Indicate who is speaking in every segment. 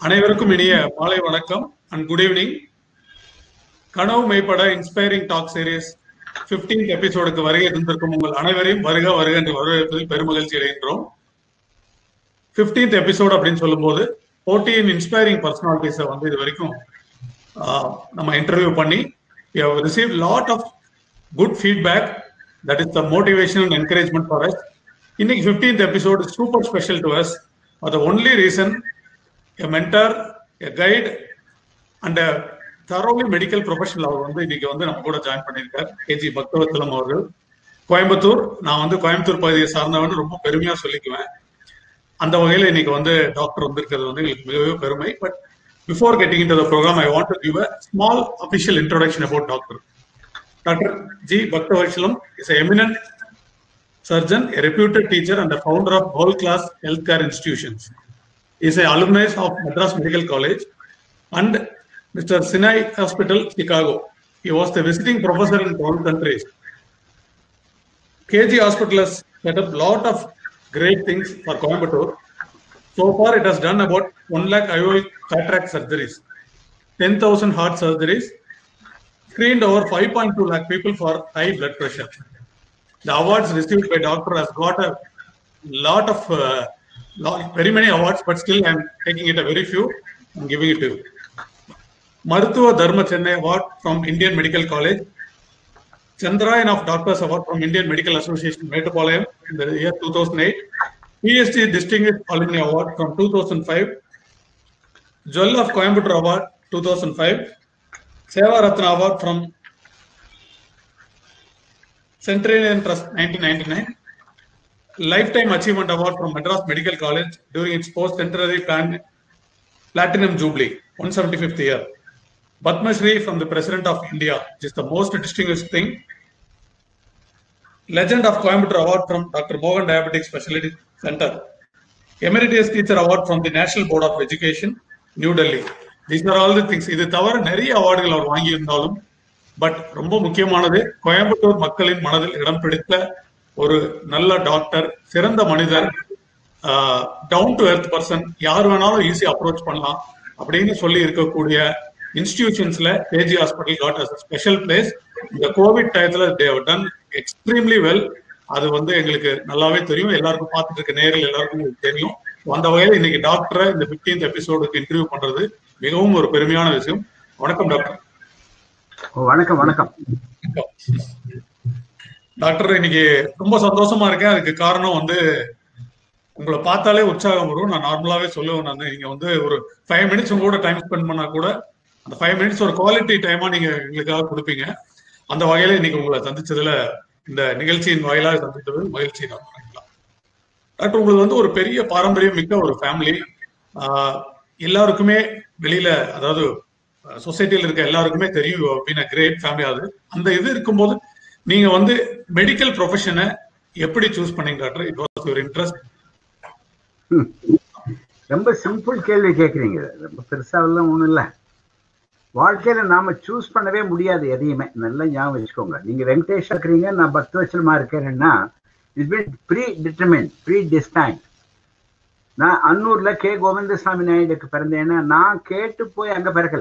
Speaker 1: அனைவருக்கும் இனிய மாலை வணக்கம் அண்ட் குட் ஈவினிங் கனவு மெய்ப்பட இன்ஸ்பைரிங் டாக் சீரீஸ் 15th எபிசோடுக்கு வருகை தந்திருக்கும் உங்கள் அனைவரையும் வருக வருக என்று வரவேற்பதில் பெருமகிழ்ச்சி அடைகின்றோம் 15th எபிசோட் அப்படின்னு சொல்லும்போது போட்டியின் இன்ஸ்பைரிங் பர்சனாலிட்டிஸை வந்து இது வரைக்கும் ஆஹ், நம்ம இன்டர்வியூ பண்ணி receive lot of good feedback that is the motivation and encouragement for us இன்னைக்கு 15th episode super special to us the only reason a mentor, a guide, and a thoroughly medical professional அவர் வந்து இன்னைக்கு வந்து நம்ம கூட join பண்ணியிருக்கார் KG பக்தவத்தலம் அவர்கள் கோயம்புத்தூர் நான் வந்து கோயம்புத்தூர் பகுதியை சார்ந்தவன் ரொம்ப பெருமையா சொல்லிக்குவேன் அந்த வகையில் இன்னைக்கு வந்து டாக்டர் வந்திருக்கிறது வந்து எங்களுக்கு மிகவே பெருமை but before getting into the programme I want to give a small official introduction about doctor doctor G Bakthavatsalam is eminent surgeon, a reputed teacher, and the founder of World Class Healthcare Institutions. He is an alumnus of Madras Medical College and Mr. Sinai Hospital, Chicago. He was the visiting professor in 12 countries. KG Hospital has set up lot of great things for Coimbatore. So far, it has done about 1 lakh IOL cataract surgeries, 10,000 heart surgeries, screened over 5.2 lakh people for high blood pressure. The awards received by doctor has got a lot of uh, lot, very many awards, but still I'm taking it a very few and giving it to you. Maruthuva Dharma Chennai Award from Indian Medical College. Chandrayan of Doctors Award from Indian Medical Association, Metropolitan in the year 2008. PhD Distinguished Alumni Award from 2005. Jewel of Coimbatore Award 2005. Seva Ratna Award from Centenarian Trust 1999. Lifetime Achievement Award from Madras Medical College during its post-centenary plan- Platinum Jubilee, 175th year. Padma Shri from the President of India, which is the most distinguished thing. Legend of Coimbatore Award from Dr. Mohan Diabetic Specialty Center. Emeritus Teacher Award from the National Board of Education, New Delhi. These are all the things. இது தவிர நிறைய அவார்டுகள் அவர் வாங்கியிருந்தாலும் but ரொம்ப முக்கியமானது கோயம்புத்தூர் மக்களின் மனதில் இடம் பிடித்த ஒரு நல்ல டாக்டர் சிறந்த மனிதர் டவுன் டு எர்த் பர்சன் யார் வேணாலும் ஈஸி அப்ரோச் பண்ணலாம் அப்படின்னு சொல்லி இருக்கக்கூடிய இன்ஸ்டிடியூஷன்ஸ்ல KG hospital got as special place இந்த கோவிட் டயத்துல தேவ் டன் எக்ஸ்ட்ரீம்லி வெல் அது வந்து எங்களுக்கு நல்லாவே தெரியும் எல்லாருக்கும் பார்த்துட்டு இருக்க நேரில் எல்லாருக்கும் உங்களுக்கு தெரியும் அந்த வகையில் இன்னைக்கு டாக்டரை இந்த 15th எபிசோடுக்கு இன்டர்வியூ பண்றது மிகவும் ஒரு பெருமையான விஷயம் வணக்கம் டாக்டர்
Speaker 2: ஓ, வணக்கம் வணக்கம்
Speaker 1: டாக்டர் இன்னைக்கு ரொம்ப சந்தோஷமா இருக்கேன் அதுக்கு காரணம் வந்து உங்களை பார்த்தாலே உற்சாகம் வரும் நான் நார்மலாவே சொல்லுவேன் நான் நீங்க வந்து ஒரு ஃபைவ் மினிட்ஸ் உங்க கூட டைம் ஸ்பெண்ட் பண்ணா கூட அந்த ஃபைவ் மினிட்ஸ் ஒரு குவாலிட்டி டைமா நீங்க எங்களுக்காக கொடுப்பீங்க அந்த வகையில இன்னைக்கு உங்களை சந்திச்சதுல இந்த நிகழ்ச்சியின் வாயிலாக சந்தித்தது மகிழ்ச்சி நான் நினைக்கலாம் டாக்டர் உங்களுக்கு வந்து ஒரு பெரிய பாரம்பரியம் மிக்க ஒரு ஃபேமிலி எல்லாருக்குமே வெளியில அதாவது சொசைட்டியில் இருக்க எல்லாருக்குமே தெரியும் அப்படின்னு கிரேட் ஃபேமிலி ஆகுது அந்த இது இருக்கும்போது நீங்க வந்து மெடிக்கல் ப்ரொஃபஷனை எப்படி சூஸ் பண்ணீங்க doctor it was your interest
Speaker 2: ரொம்ப சிம்பிள் கேள்வி கேட்குறீங்க ரொம்ப பெருசாவெல்லாம் ஒன்றும் இல்லை வாழ்க்கையில நாம சூஸ் பண்ணவே முடியாது எதையுமே நல்லா ஞாபகம் வச்சுக்கோங்க நீங்க வெங்கடேஷா இருக்கிறீங்க நான் பத்து வருஷமா இருக்கேன்னா it's been predetermined predestined நான் அன்னூர்ல கே கோவிந்தசாமி நாயுடுக்கு பிறந்தேன்னா நான் கேட்டு போய் அங்க பிறக்கல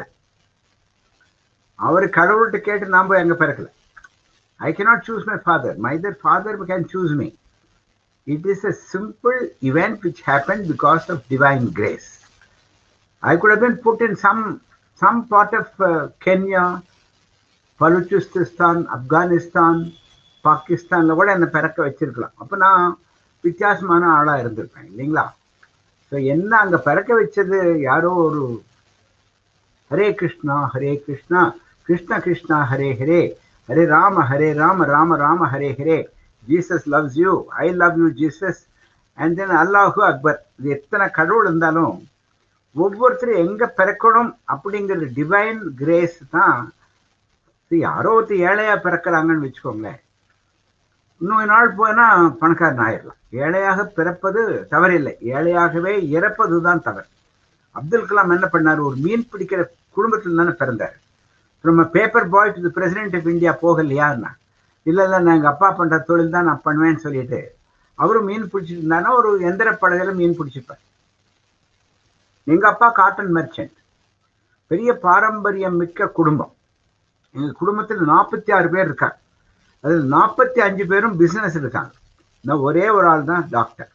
Speaker 2: அவர் கடவுள்கிட்ட கேட்டு நான் போய் அங்க பிறக்கல I cannot choose my father mother father can choose me it is a simple event which happened because of divine grace. I could have been put in some some part of uh, Kenya, Baluchistan Afghanistan பாகிஸ்தான்ல கூட என்னை பிறக்க வச்சிருக்கலாம் அப்போ நான் வித்தியாசமான ஆளாக இருந்திருப்பேன் இல்லைங்களா ஸோ என்ன அங்கே பிறக்க வச்சது யாரோ ஒரு Hare Krishna Hare Krishna Krishna Krishna Hare Hare Hare Rama Hare Rama Rama Rama Hare Hare Jesus loves you I love you Jesus and then அல்லாஹு அக்பர் இது எத்தனை கடவுள் இருந்தாலும் ஒவ்வொருத்தரும் எங்க பிறக்கணும் அப்படிங்கிற டிவைன் கிரேஸ் தான் இது யாரோ ஒருத்தர் ஏழையா பிறக்கிறாங்கன்னு வச்சுக்கோங்களேன் இன்னொரு நாள் போனா பணக்காரன் ஆயிடலாம் ஏழையாக பிறப்பது தவறில்லை ஏழையாகவே இறப்பது தான் தவறு அப்துல் கலாம் என்ன பண்ணார் ஒரு மீன் பிடிக்கிற குடும்பத்தில் தானே பிறந்தார் நம்ம paper boy to president of India போகலையான்னா இல்லை இல்லை நான் எங்கள் அப்பா பண்ணுற தொழில் தான் நான் பண்ணுவேன்னு சொல்லிட்டு அவரும் மீன் பிடிச்சிட்டு இருந்தாருன்னா ஒரு எந்திர படகுல மீன் பிடிச்சிப்பார் எங்க அப்பா காட்டன் மெர்ச்சன்ட் பெரிய பாரம்பரியம் மிக்க குடும்பம் எங்க குடும்பத்தில் நாற்பத்தி ஆறு பேர் இருக்காங்க அதில் நாற்பத்தி அஞ்சு பேரும் பிசினஸ் இருக்காங்க நான் ஒரே ஒரு ஆள் தான் டாக்டர்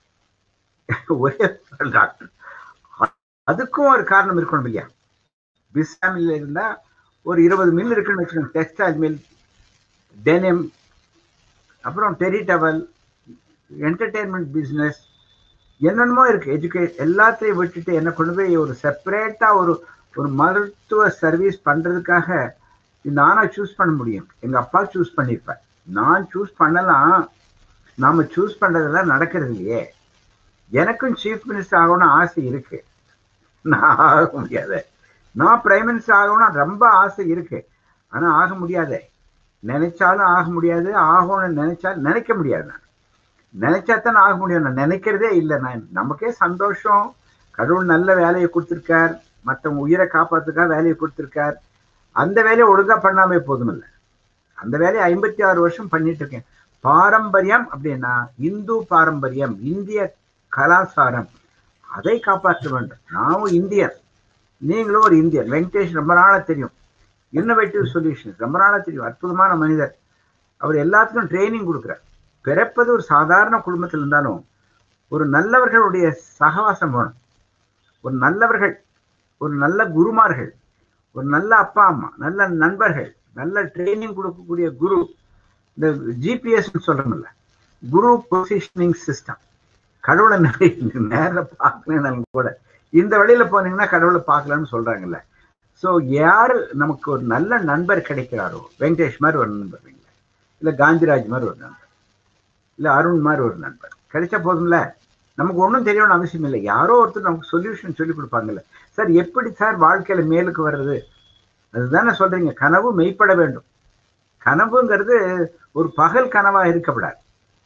Speaker 2: ஒரே ஒரு டாக்டர் அதுக்கும் ஒரு காரணம் இருக்கணும் இல்லையா பிஸ்மில் இருந்தா ஒரு இருபது மில் இருக்குன்னு வச்சுக்கோங்க டெக்ஸ்டைல் மில் டெனிம் அப்புறம் டெரிடவல் என்டர்டெயின்மெண்ட் பிஸ்னஸ் என்னென்னமோ இருக்கு எஜுகே எல்லாத்தையும் விட்டுட்டு என்ன கொண்டு போய் ஒரு செப்பரேட்டா ஒரு ஒரு மருத்துவ சர்வீஸ் பண்றதுக்காக நானா சூஸ் பண்ண முடியும் எங்க அப்பா சூஸ் பண்ணியிருப்பேன் நான் சூஸ் பண்ணலாம் நாம சூஸ் பண்றதெல்லாம் நடக்கிறது இல்லையே எனக்கும் சீஃப் மினிஸ்டர் ஆகணும்னு ஆசை இருக்கு நான் ஆக முடியாது நான் பிரைம் மினிஸ்டர் ஆகணும்னு ரொம்ப ஆசை இருக்கு ஆனா ஆக முடியாது நினைச்சாலும் ஆக முடியாது ஆகணும்னு நினைச்சாலும் நினைக்க முடியாது நான் நினைச்சா தான் ஆக முடியும் நான் நினைக்கிறதே இல்லை நான் நமக்கே சந்தோஷம் கடவுள் நல்ல வேலையை கொடுத்துருக்கார் மற்றவங்க உயிரை காப்பாத்துக்காக வேலையை கொடுத்துருக்கார் அந்த வேலையை ஒழுங்கா பண்ணாமே போதும் இல்லை அந்த வேலையை ஐம்பத்தி ஆறு வருஷம் பண்ணிட்டு இருக்கேன் பாரம்பரியம் அப்படின்னா இந்து பாரம்பரியம் இந்திய கலாச்சாரம் அதை காப்பாற்ற வேண்டும் நானும் இந்தியன் நீங்களும் ஒரு இந்தியன் வெங்கடேஷ் ரொம்ப நாளா தெரியும் இன்னோவேட்டிவ் சொல்யூஷன் ரொம்ப நாளா தெரியும் அற்புதமான மனிதர் அவர் எல்லாத்துக்கும் ட்ரைனிங் கொடுக்குறார் பிறப்பது ஒரு சாதாரண குடும்பத்தில் இருந்தாலும் ஒரு நல்லவர்களுடைய சகவாசம் வேணும் ஒரு நல்லவர்கள் ஒரு நல்ல குருமார்கள் ஒரு நல்ல அப்பா அம்மா நல்ல நண்பர்கள் நல்ல ட்ரைனிங் கொடுக்கக்கூடிய குரு இந்த ஜிபிஎஸ் சொல்றோம்ல குரு பொசிஷனிங் சிஸ்டம் கடவுளை நேரில் பார்க்கலன்னு கூட இந்த வழியில போனீங்கன்னா கடவுளை பார்க்கலன்னு சொல்றாங்கல்ல ஸோ யார் நமக்கு ஒரு நல்ல நண்பர் கிடைக்கிறாரோ வெங்கடேஷ் மாதிரி ஒரு நண்பர் வைங்கள இல்லை காந்திராஜ் மாதிரி ஒரு நண்பர் இல்லை அருண் மாதிரி ஒரு நண்பர் கிடைச்சா போதும்ல நமக்கு ஒன்றும் தெரியணும்னு அவசியம் இல்லை யாரோ ஒருத்தர் நமக்கு சொல்யூஷன் சொல்லி கொடுப்பாங்கல்ல சார் எப்படி சார் வாழ்க்கையில மேலுக்கு வர்றது அதுதானே சொல்றீங்க கனவு மெய்ப்பட வேண்டும் கனவுங்கிறது ஒரு பகல் கனவா இருக்கப்படாது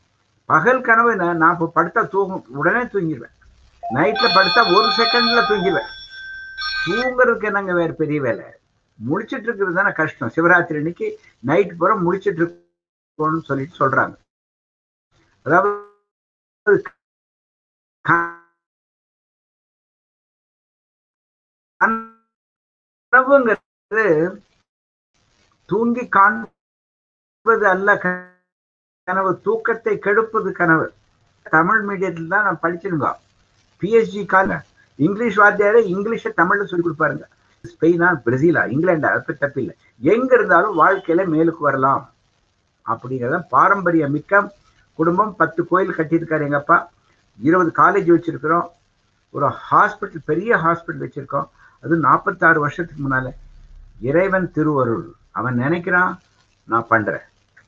Speaker 2: பகல் கனவு நான் நான் இப்போ படுத்தா தூங்கும் உடனே தூங்கிடுவேன் நைட்ல படுத்தா ஒரு செகண்ட்ல தூங்கிடுவேன் தூங்குறதுக்கு என்னங்க வேற பெரிய வேலை முழிச்சிட்டு இருக்கிறது தானே கஷ்டம் சிவராத்திரி அன்னைக்கு நைட் பூரா முழிச்சிட்டு இருக்கணும்னு சொல்லிட்டு சொல்றாங்க அதாவது கனவுங்கிறது தூங்கி காண்பது அல்ல கனவு தூக்கத்தை கெடுப்பது கனவு தமிழ் மீடியத்தில் தான் நான் படிச்சிருந்தோம் பிஎஸ்ஜி கால இங்கிலீஷ் வாத்தியாரே இங்கிலீஷை தமிழ்ல சொல்லி கொடுப்பாருங்க ஸ்பெயினா பிரேசிலா இங்கிலாண்டா அது தப்பு இல்லை எங்க இருந்தாலும் வாழ்க்கையில மேலுக்கு வரலாம் அப்படிங்கிறத பாரம்பரிய மிக்க குடும்பம் பத்து கோயில் கட்டியிருக்காரு எங்க அப்பா இருபது காலேஜ் வச்சிருக்கிறோம் ஒரு ஹாஸ்பிட்டல் பெரிய ஹாஸ்பிட்டல் வச்சிருக்கோம் அது நாற்பத்தாறு வருஷத்துக்கு முன்னால இறைவன் திருவருள் அவன் நினைக்கிறான் நான் பண்றேன்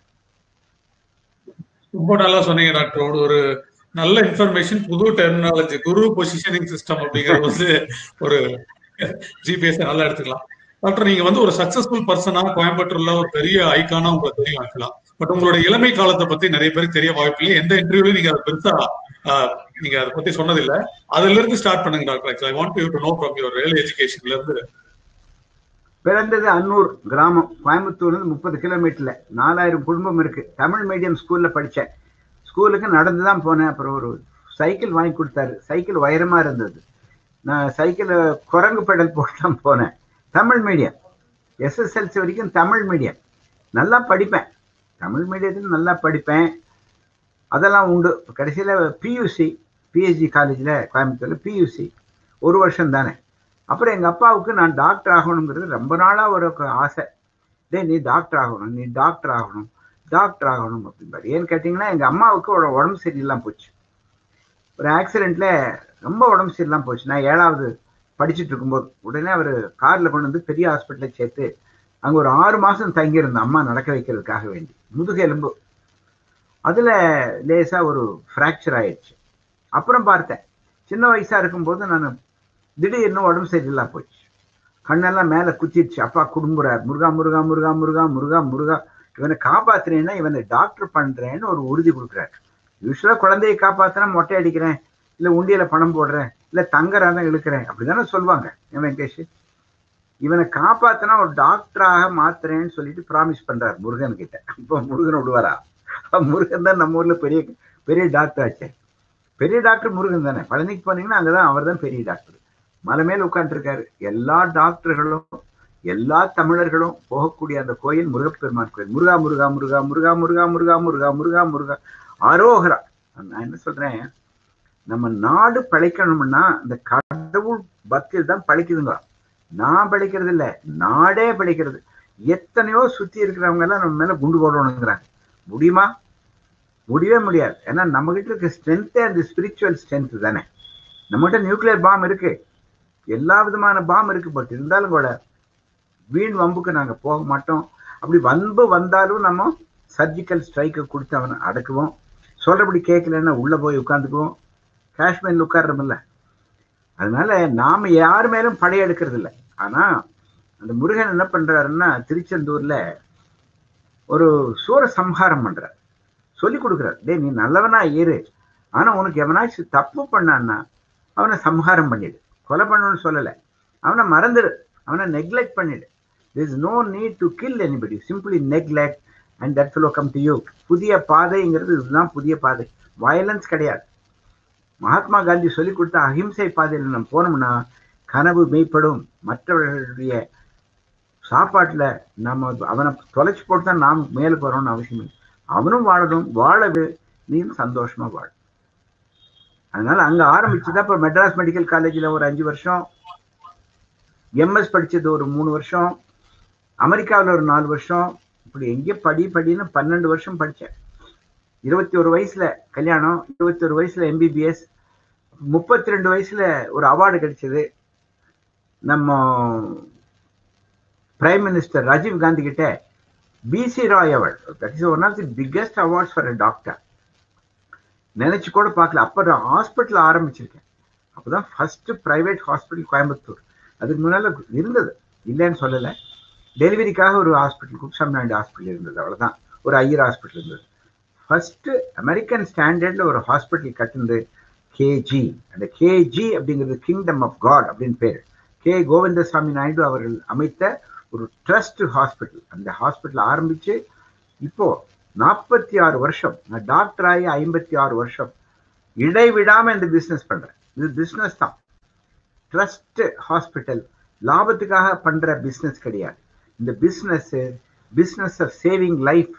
Speaker 1: ரொம்ப நல்லா சொன்னீங்க டாக்டர் ஒரு நல்ல இன்ஃபர்மேஷன் புது டெர்மினாலஜி குரு பொசிஷனிங் சிஸ்டம் அப்படிங்கிறது வந்து ஒரு ஜிபிஎஸ் நல்லா எடுத்துக்கலாம் டாக்டர் நீங்க வந்து ஒரு சக்சஸ்ஃபுல் பர்சனா கோயம்புத்தூர்ல ஒரு பெரிய ஐக்கானா உங்களுக்கு தெரியும் ஆக்கலாம் பட் உங்களோட இளமை காலத்தை பத்தி நிறைய பேருக்கு தெரிய வாய்ப்பு இல்லை எந்த இன்டர்வியூலையும் நீங்க அதை பெருசா நீங்க அதை பத்தி சொன்னதில்லை அதுல இருந்து ஸ்டார்ட் பண்ணுங்க doctor I want you to know from your real எஜுகேஷன்ல இருந்து
Speaker 2: பிறந்தது அன்னூர் கிராமம் கோயம்புத்தூர்ல இருந்து முப்பது கிலோமீட்டர்ல நாலாயிரம் குடும்பம் இருக்கு தமிழ் மீடியம் ஸ்கூல்ல படிச்சேன் ஸ்கூலுக்கு நடந்து தான் போனேன் அப்புறம் ஒரு சைக்கிள் வாங்கி கொடுத்தாரு சைக்கிள் உயரமா இருந்தது நான் சைக்கிள் குரங்கு பெடல் போட்டு தான் போனேன் தமிழ் மீடியம் எஸ்எஸ்எல்சி வரைக்கும் தமிழ் மீடியம் நல்லா படிப்பேன் தமிழ் மீடியத்தில் நல்லா படிப்பேன் அதெல்லாம் உண்டு கடைசியில் பியூசி பிஹெச்டி காலேஜில் கோயம்புத்தூரில் பியூசி ஒரு வருஷம் தானே அப்புறம் எங்கள் அப்பாவுக்கு நான் டாக்டர் ஆகணுங்கிறது ரொம்ப நாளாக ஒரு ஆசை டே நீ டாக்டர் ஆகணும் நீ டாக்டர் ஆகணும் டாக்டர் ஆகணும் அப்படின்பாரு ஏன்னு கேட்டிங்கன்னா எங்கள் அம்மாவுக்கு ஒரு உடம்பு சரியில்லாம போச்சு ஒரு ஆக்சிடெண்ட்ல ரொம்ப உடம்பு சரியில்லாம போச்சு நான் ஏழாவது படிச்சுட்டு இருக்கும்போது உடனே அவர் காரில் கொண்டு வந்து பெரிய ஹாஸ்பிட்டலில் சேர்த்து அங்கே ஒரு ஆறு மாதம் தங்கியிருந்தேன் அம்மா நடக்க வைக்கிறதுக்காக வேண்டி முதுகெலும்பு அதில் லேசாக ஒரு ஃப்ராக்சர் ஆயிடுச்சு அப்புறம் பார்த்தேன் சின்ன வயசாக இருக்கும்போது நான் திடீர்னு உடம்பு சரியில்லாம போச்சு கண்ணெல்லாம் மேலே குத்திடுச்சு அப்பா குடும்புறார் முருகா முருகா முருகா முருகா முருகா முருகா இவனை காப்பாத்துறேன்னா இவனை டாக்டர் பண்றேன்னு ஒரு உறுதி கொடுக்குறாரு யூஸ்வலா குழந்தையை காப்பாத்தினா மொட்டை அடிக்கிறேன் இல்ல உண்டியில பணம் போடுறேன் இல்ல தங்கறான இழுக்கிறேன் அப்படிதானே சொல்லுவாங்க என் வெங்கடேஷ் இவனை காப்பாத்தினா ஒரு டாக்டராக மாத்துறேன்னு சொல்லிட்டு ப்ராமிஸ் பண்றாரு முருகன் கிட்ட இப்போ முருகன் விடுவாரா முருகன் தான் நம்ம ஊர்ல பெரிய பெரிய டாக்டர் ஆச்சே பெரிய டாக்டர் முருகன் தானே பழனிக்கு போனீங்கன்னா அங்கதான் அவர் தான் பெரிய டாக்டர் மலை மேல உட்கார்ந்துருக்காரு எல்லா டாக்டர்களும் எல்லா தமிழர்களும் போகக்கூடிய அந்த கோயில் முருகப்பெருமான் கோயில் முருகா முருகா முருகா முருகா முருகா முருகா முருகா முருகா முருகா அரோகரா நான் என்ன சொல்றேன் நம்ம நாடு பழைக்கணும்னா இந்த கடவுள் பக்தியில் தான் பழைக்குதுங்க நான் பழைக்கிறது இல்ல நாடே பழைக்கிறது எத்தனையோ சுத்தி இருக்கிறவங்க எல்லாம் நம்ம மேல குண்டு போடணுங்கிறாங்க முடியுமா முடியவே முடியாது ஏன்னா நம்ம கிட்ட இருக்க ஸ்ட்ரென்த்தே அந்த ஸ்பிரிச்சுவல் ஸ்ட்ரென்த் தானே நம்மகிட்ட நியூக்ளியர் பாம் இருக்கு எல்லா விதமான பாம் இருக்கு பட் இருந்தாலும் கூட வீண் வம்புக்கு நாங்க போக மாட்டோம் அப்படி வம்பு வந்தாலும் நம்ம சர்ஜிக்கல் ஸ்ட்ரைக்கை கொடுத்து அவனை அடக்குவோம் சொல்றபடி கேட்கலன்னா உள்ள போய் உட்காந்துக்குவோம் காஷ்மீர்ல உட்கார்றோம்ல அதனால நாம யார் மேலும் படையெடுக்கிறது இல்லை ஆனா அந்த முருகன் என்ன பண்றாருன்னா திருச்செந்தூர்ல ஒரு சூர சம்ஹாரம் பண்றார் சொல்லி கொடுக்குறார் டேய் நீ நல்லவனா இரு ஆனா உனக்கு எவனாச்சும் தப்பு பண்ணான்னா அவனை சம்ஹாரம் பண்ணிடு கொலை பண்ணணும்னு சொல்லலை அவனை மறந்துடு அவனை நெக்லெக்ட் பண்ணிடு there is no need to kill anybody simply neglect and that fellow come to you புதிய பாதைங்கிறது இதுதான் புதிய பாதை வயலன்ஸ் கிடையாது மகாத்மா காந்தி சொல்லி கொடுத்த அஹிம்சை பாதையில் நம்ம போனோம்னா கனவு மெய்ப்படும் மற்றவர்களுடைய சாப்பாட்டுல நம்ம அவனை தொலைச்சு போட்டு தான் நாம் மேலுக்கு வரோம்னு அவசியம் இல்லை அவனும் வாழணும் வாழது நீயும் சந்தோஷமா வாழ அதனால அங்க ஆரம்பிச்சுதான் இப்ப மெட்ராஸ் மெடிக்கல் காலேஜ்ல ஒரு அஞ்சு வருஷம் எம்எஸ் படிச்சது ஒரு மூணு வருஷம் அமெரிக்காவில் ஒரு நாலு வருஷம் இப்படி எங்கே படி படின்னு பன்னெண்டு வருஷம் படித்தேன் இருபத்தி ஒரு வயசுல கல்யாணம் இருபத்தி ஒரு வயசுல எம்பிபிஎஸ் முப்பத்தி ரெண்டு வயசுல ஒரு அவார்டு கிடைச்சது நம்ம பிரைம் மினிஸ்டர் ராஜீவ் காந்தி கிட்ட BC Roy award that is one of the biggest awards for a doctor நினைச்சு கூட பார்க்கல அப்போ நான் ஹாஸ்பிட்டல் ஆரம்பிச்சிருக்கேன் அப்போதான் ஃபர்ஸ்ட் பிரைவேட் ஹாஸ்பிட்டல் கோயம்புத்தூர் அதுக்கு முன்னால இருந்தது இல்லைன்னு சொல்லலை டெலிவரிக்காக ஒரு ஹாஸ்பிட்டல் குப்சாமினாண்டி ஹாஸ்பிட்டல் இருந்தது அவ்வளோதான் ஒரு ஐயர் ஹாஸ்பிட்டல் இருந்தது ஃபர்ஸ்ட் அமெரிக்கன் ஸ்டாண்டர்ட்ல ஒரு ஹாஸ்பிட்டல் கட்டுனது கேஜி அந்த கேஜி அப்படிங்கிறது கிங்டம் ஆஃப் காட் அப்படின்னு பேர் கே கோவிந்தசாமி நாயுடு அவர்கள் அமைத்த ஒரு ட்ரஸ்ட் ஹாஸ்பிட்டல் அந்த ஹாஸ்பிட்டல் ஆரம்பிச்சு இப்போ நாற்பத்தி ஆறு வருஷம் நான் டாக்டர் ஆகி ஐம்பத்தி ஆறு வருஷம் இடைவிடாம இந்த பிஸ்னஸ் பண்றேன் இது பிஸ்னஸ் தான் ட்ரஸ்ட் ஹாஸ்பிட்டல் லாபத்துக்காக பண்ற பிஸ்னஸ் கிடையாது இந்த business business of saving life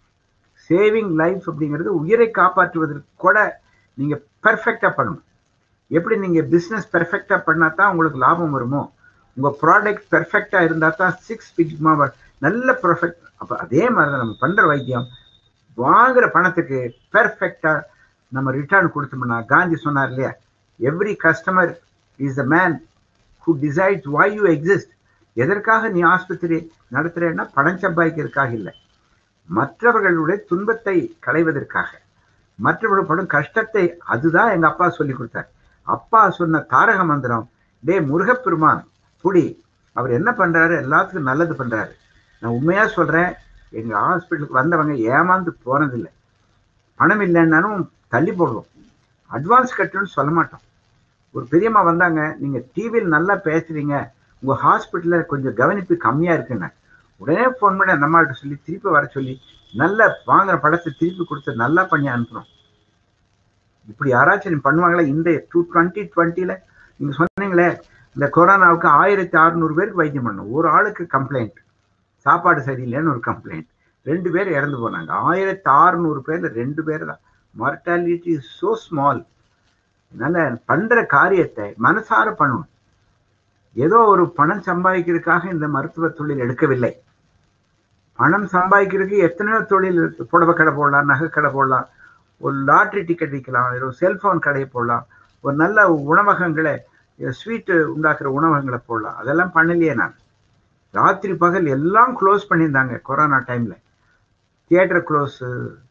Speaker 2: saving life அப்படிங்கிறது உயிரை காப்பாற்றுவதற்கு கூட நீங்க பெர்ஃபெக்டா பண்ணணும் எப்படி நீங்க பிஸ்னஸ் பெர்ஃபெக்டா பண்ணா தான் உங்களுக்கு லாபம் வருமோ உங்க ப்ராடக்ட் பெர்ஃபெக்டா இருந்தா தான் சிக்ஸ் பிக்மா நல்ல ப்ரொஃபெக்ட் அப்ப அதே மாதிரி தான் நம்ம பண்ற வைத்தியம் வாங்குற பணத்துக்கு பெர்ஃபெக்டா நம்ம ரிட்டர்ன் கொடுத்தோம்னா காந்தி சொன்னார் இல்லையா every customer is a man who decides why you exist எதற்காக நீ ஆஸ்பத்திரி நடத்துறேன்னா பணம் சம்பாதிக்கிறதுக்காக இல்லை மற்றவர்களுடைய துன்பத்தை களைவதற்காக மற்றவர்கள் படும் கஷ்டத்தை அதுதான் எங்க அப்பா சொல்லி கொடுத்தார் அப்பா சொன்ன தாரக மந்திரம் டே முருகப்பெருமான் புடி அவர் என்ன பண்றாரு எல்லாத்துக்கும் நல்லது பண்றாரு நான் உண்மையா சொல்றேன் எங்க ஹாஸ்பிட்டலுக்கு வந்தவங்க ஏமாந்து போனதில்லை பணம் இல்லைன்னாலும் தள்ளி போடுவோம் அட்வான்ஸ் கட்டுன்னு சொல்ல மாட்டோம் ஒரு பெரியம்மா வந்தாங்க நீங்க டிவியில் நல்லா பேசுறீங்க உங்க ஹாஸ்பிட்டல்ல கொஞ்சம் கவனிப்பு கம்மியா இருக்குன்னு உடனே ஃபோன் பண்ணி அந்த அம்மாட்ட சொல்லி திருப்பி வர சொல்லி நல்ல வாங்குற படத்தை திருப்பி கொடுத்து நல்லா பண்ணி அனுப்புறோம் இப்படி யாராச்சும் பண்ணுவாங்களா இந்த டூ டுவெண்ட்டி டுவெண்ட்டில நீங்க சொன்னீங்களே இந்த கொரோனாவுக்கு ஆயிரத்தி அறுநூறு பேருக்கு வைத்தியம் பண்ணணும் ஒரு ஆளுக்கு கம்ப்ளைண்ட் சாப்பாடு சரியில்லைன்னு ஒரு கம்ப்ளைண்ட் ரெண்டு பேர் இறந்து போனாங்க ஆயிரத்தி அறுநூறு பேர்ல ரெண்டு பேர் தான் மார்டாலிட்டி இஸ் ஸோ ஸ்மால் அதனால பண்ற காரியத்தை மனசார பண்ணணும் ஏதோ ஒரு பணம் சம்பாதிக்கிறதுக்காக இந்த மருத்துவ தொழில் எடுக்கவில்லை பணம் சம்பாதிக்கிறதுக்கு எத்தனையோ தொழில் இருக்கு புடவை கடை போடலாம் நகை கடை போடலாம் ஒரு லாட்ரி டிக்கெட் விற்கலாம் ஒரு செல்போன் கடையை போடலாம் ஒரு நல்ல உணவகங்களை ஸ்வீட்டு உண்டாக்குற உணவகங்களை போடலாம் அதெல்லாம் பண்ணலையே நான் ராத்திரி பகல் எல்லாம் க்ளோஸ் பண்ணியிருந்தாங்க கொரோனா டைம்ல தியேட்டர் க்ளோஸு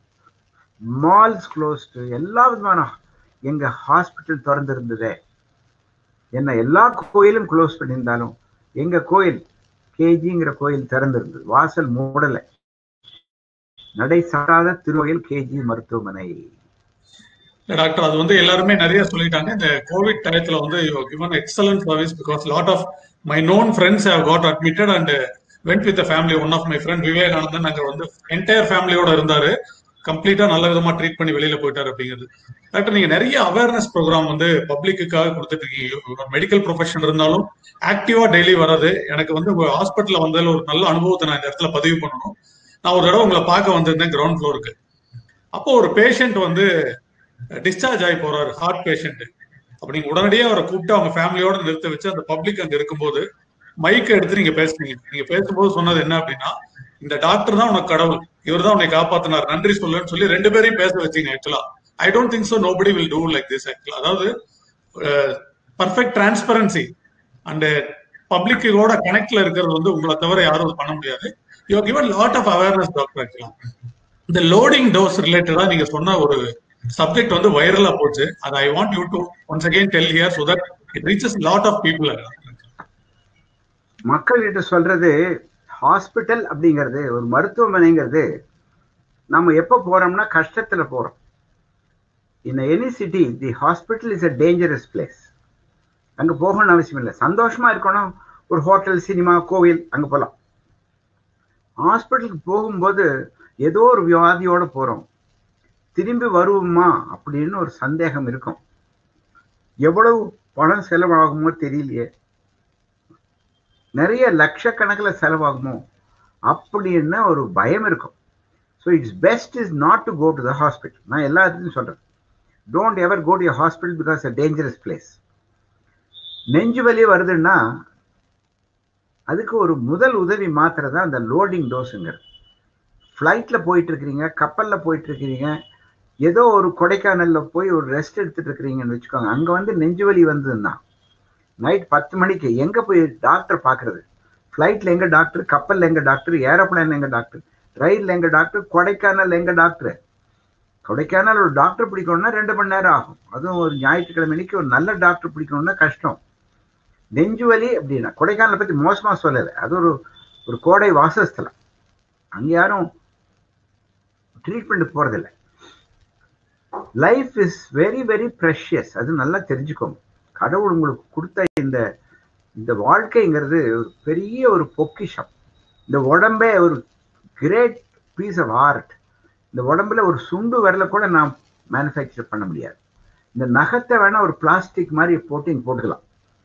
Speaker 2: மால்ஸ் க்ளோஸ்டு எல்லா விதமான எங்க ஹாஸ்பிட்டல் திறந்து இருந்ததே என்ன எல்லா கோயிலும் க்ளோஸ் பண்ணியிருந்தாலும் எங்க கோயில் கேஜிங்கிற கோயில் திறந்திருந்தது வாசல் மூடலை நடை சாராத திருவகையில் கேஜி மருத்துவமனை
Speaker 1: டாக்டர் அது வந்து எல்லாருமே நிறைய சொல்லிட்டாங்க இந்த கோவிட் டயத்துல வந்து given excellent service because lot of my known friends have got admitted and went with family one of my friend Vivekanandan அங்க வந்து என்டையர் ஃபேமிலியோட இருந்தாரு கம்ப்ளீட்டா நல்ல விதமா ட்ரீட் பண்ணி வெளியில போயிட்டாரு அப்படிங்கிறது டாக்டர் நீங்க நிறைய அவேர்னஸ் ப்ரோக்ராம் வந்து பப்ளிக்குக்காக கொடுத்துட்டு இருக்கீங்க மெடிக்கல் ப்ரொஃபஷன் இருந்தாலும் ஆக்டிவா டெய்லி வர்றது எனக்கு வந்து ஹாஸ்பிட்டல்ல வந்ததுல ஒரு நல்ல அனுபவத்தை நான் இந்த இடத்துல பதிவு பண்ணணும் நான் ஒரு தடவை உங்களை பார்க்க வந்திருந்தேன் கிரவுண்ட் ஃப்ளோருக்கு அப்போ ஒரு பேஷண்ட் வந்து டிஸ்சார்ஜ் ஆகி போறாரு ஹார்ட் பேஷண்ட் அப்ப நீங்க உடனடியாக அவரை கூப்பிட்டு அவங்க ஃபேமிலியோட நிறுத்த வச்சு அந்த பப்ளிக் அங்க இருக்கும்போது மைக்கை எடுத்து நீங்க பேசுனீங்க நீங்க பேசும்போது சொன்னது என்ன அப்படின்னா இந்த டாக்டர் தான் உனக்கு கடவுள் இவர் தான் உன்னை காப்பாத்தினார் நன்றி சொல்லுன்னு சொல்லி ரெண்டு பேரையும் பேச வச்சீங்க actually I don't think so nobody will do like this actually அதாவது பர்ஃபெக்ட் டிரான்ஸ்பரன்சி அண்ட் பப்ளிக்கோட கனெக்ட்ல இருக்கிறது வந்து உங்களை தவிர யாரும் பண்ண முடியாது you given lot of awareness doctor actually இந்த லோடிங் டோஸ் ரிலேட்டடா நீங்க சொன்ன ஒரு சப்ஜெக்ட் வந்து வைரலா போச்சு அது I want you to once again tell here so that it reaches lot of people
Speaker 2: மக்கள்கிட்ட சொல்றது ஹாஸ்பிட்டல் அப்படிங்கிறது ஒரு மருத்துவமனைங்கிறது நம்ம எப்போ போறோம்னா கஷ்டத்துல போறோம் in any city the hospital is a dangerous place அங்க போகணும்னு அவசியம் இல்லை சந்தோஷமா இருக்கணும் ஒரு ஹோட்டல் சினிமா கோவில் அங்க போகலாம் ஹாஸ்பிட்டலுக்கு போகும்போது ஏதோ ஒரு வியாதியோட போறோம் திரும்பி வருவோமா அப்படின்னு ஒரு சந்தேகம் இருக்கும் எவ்வளவு பணம் செலவாகுமோ தெரியலையே நிறைய லட்சக்கணக்கில் செலவாகுமோ அப்படின்னு ஒரு பயம் இருக்கும் so it's best is not to go to the hospital நான் எல்லா இடத்துலையும் சொல்கிறேன் don't ever go to hospital because a dangerous place நெஞ்சு வலி வருதுன்னா அதுக்கு ஒரு முதல் உதவி மாத்திரை தான் அந்த லோடிங் டோஸுங்கிறது ஃப்ளைட்டில் போயிட்டு இருக்கிறீங்க கப்பலில் போயிட்டு இருக்கிறீங்க ஏதோ ஒரு கொடைக்கானலில் போய் ஒரு ரெஸ்ட் எடுத்துட்டு இருக்கிறீங்கன்னு வச்சுக்கோங்க அங்கே வந்து நெஞ்சு வலி வந்ததுன்னா நைட் பத்து மணிக்கு எங்கே போய் டாக்டர் பார்க்குறது ஃப்ளைட்டில் எங்கே டாக்டர் கப்பலில் எங்கே டாக்டர் ஏரோப்ளைனில் எங்கே டாக்டர் ரயிலில் எங்கே டாக்டர் கொடைக்கானல் எங்கே டாக்டர் கொடைக்கானல் ஒரு டாக்டர் பிடிக்கணும்னா ரெண்டு மணி நேரம் ஆகும் அதுவும் ஒரு ஞாயிற்றுக்கிழமைக்கு ஒரு நல்ல டாக்டர் பிடிக்கணும்னா கஷ்டம் நெஞ்சு வலி அப்படின்னா கொடைக்கானலை பற்றி மோசமாக சொல்லலை அது ஒரு ஒரு கோடை வாசஸ்தலம் அங்கே யாரும் ட்ரீட்மெண்ட் போகிறதில்ல life is very very precious அது நல்லா தெரிஞ்சுக்கோங்க கடவுள் உங்களுக்கு கொடுத்த இந்த இந்த வாழ்க்கைங்கிறது ஒரு பெரிய ஒரு பொக்கிஷம் இந்த உடம்பே ஒரு கிரேட் பீஸ் ஆஃப் ஆர்ட் இந்த உடம்புல ஒரு சுண்டு வரல கூட நான் மேனுஃபேக்சர் பண்ண முடியாது இந்த நகத்தை வேணா ஒரு பிளாஸ்டிக் மாதிரி போட்டு இங்கே போட்டுக்கலாம்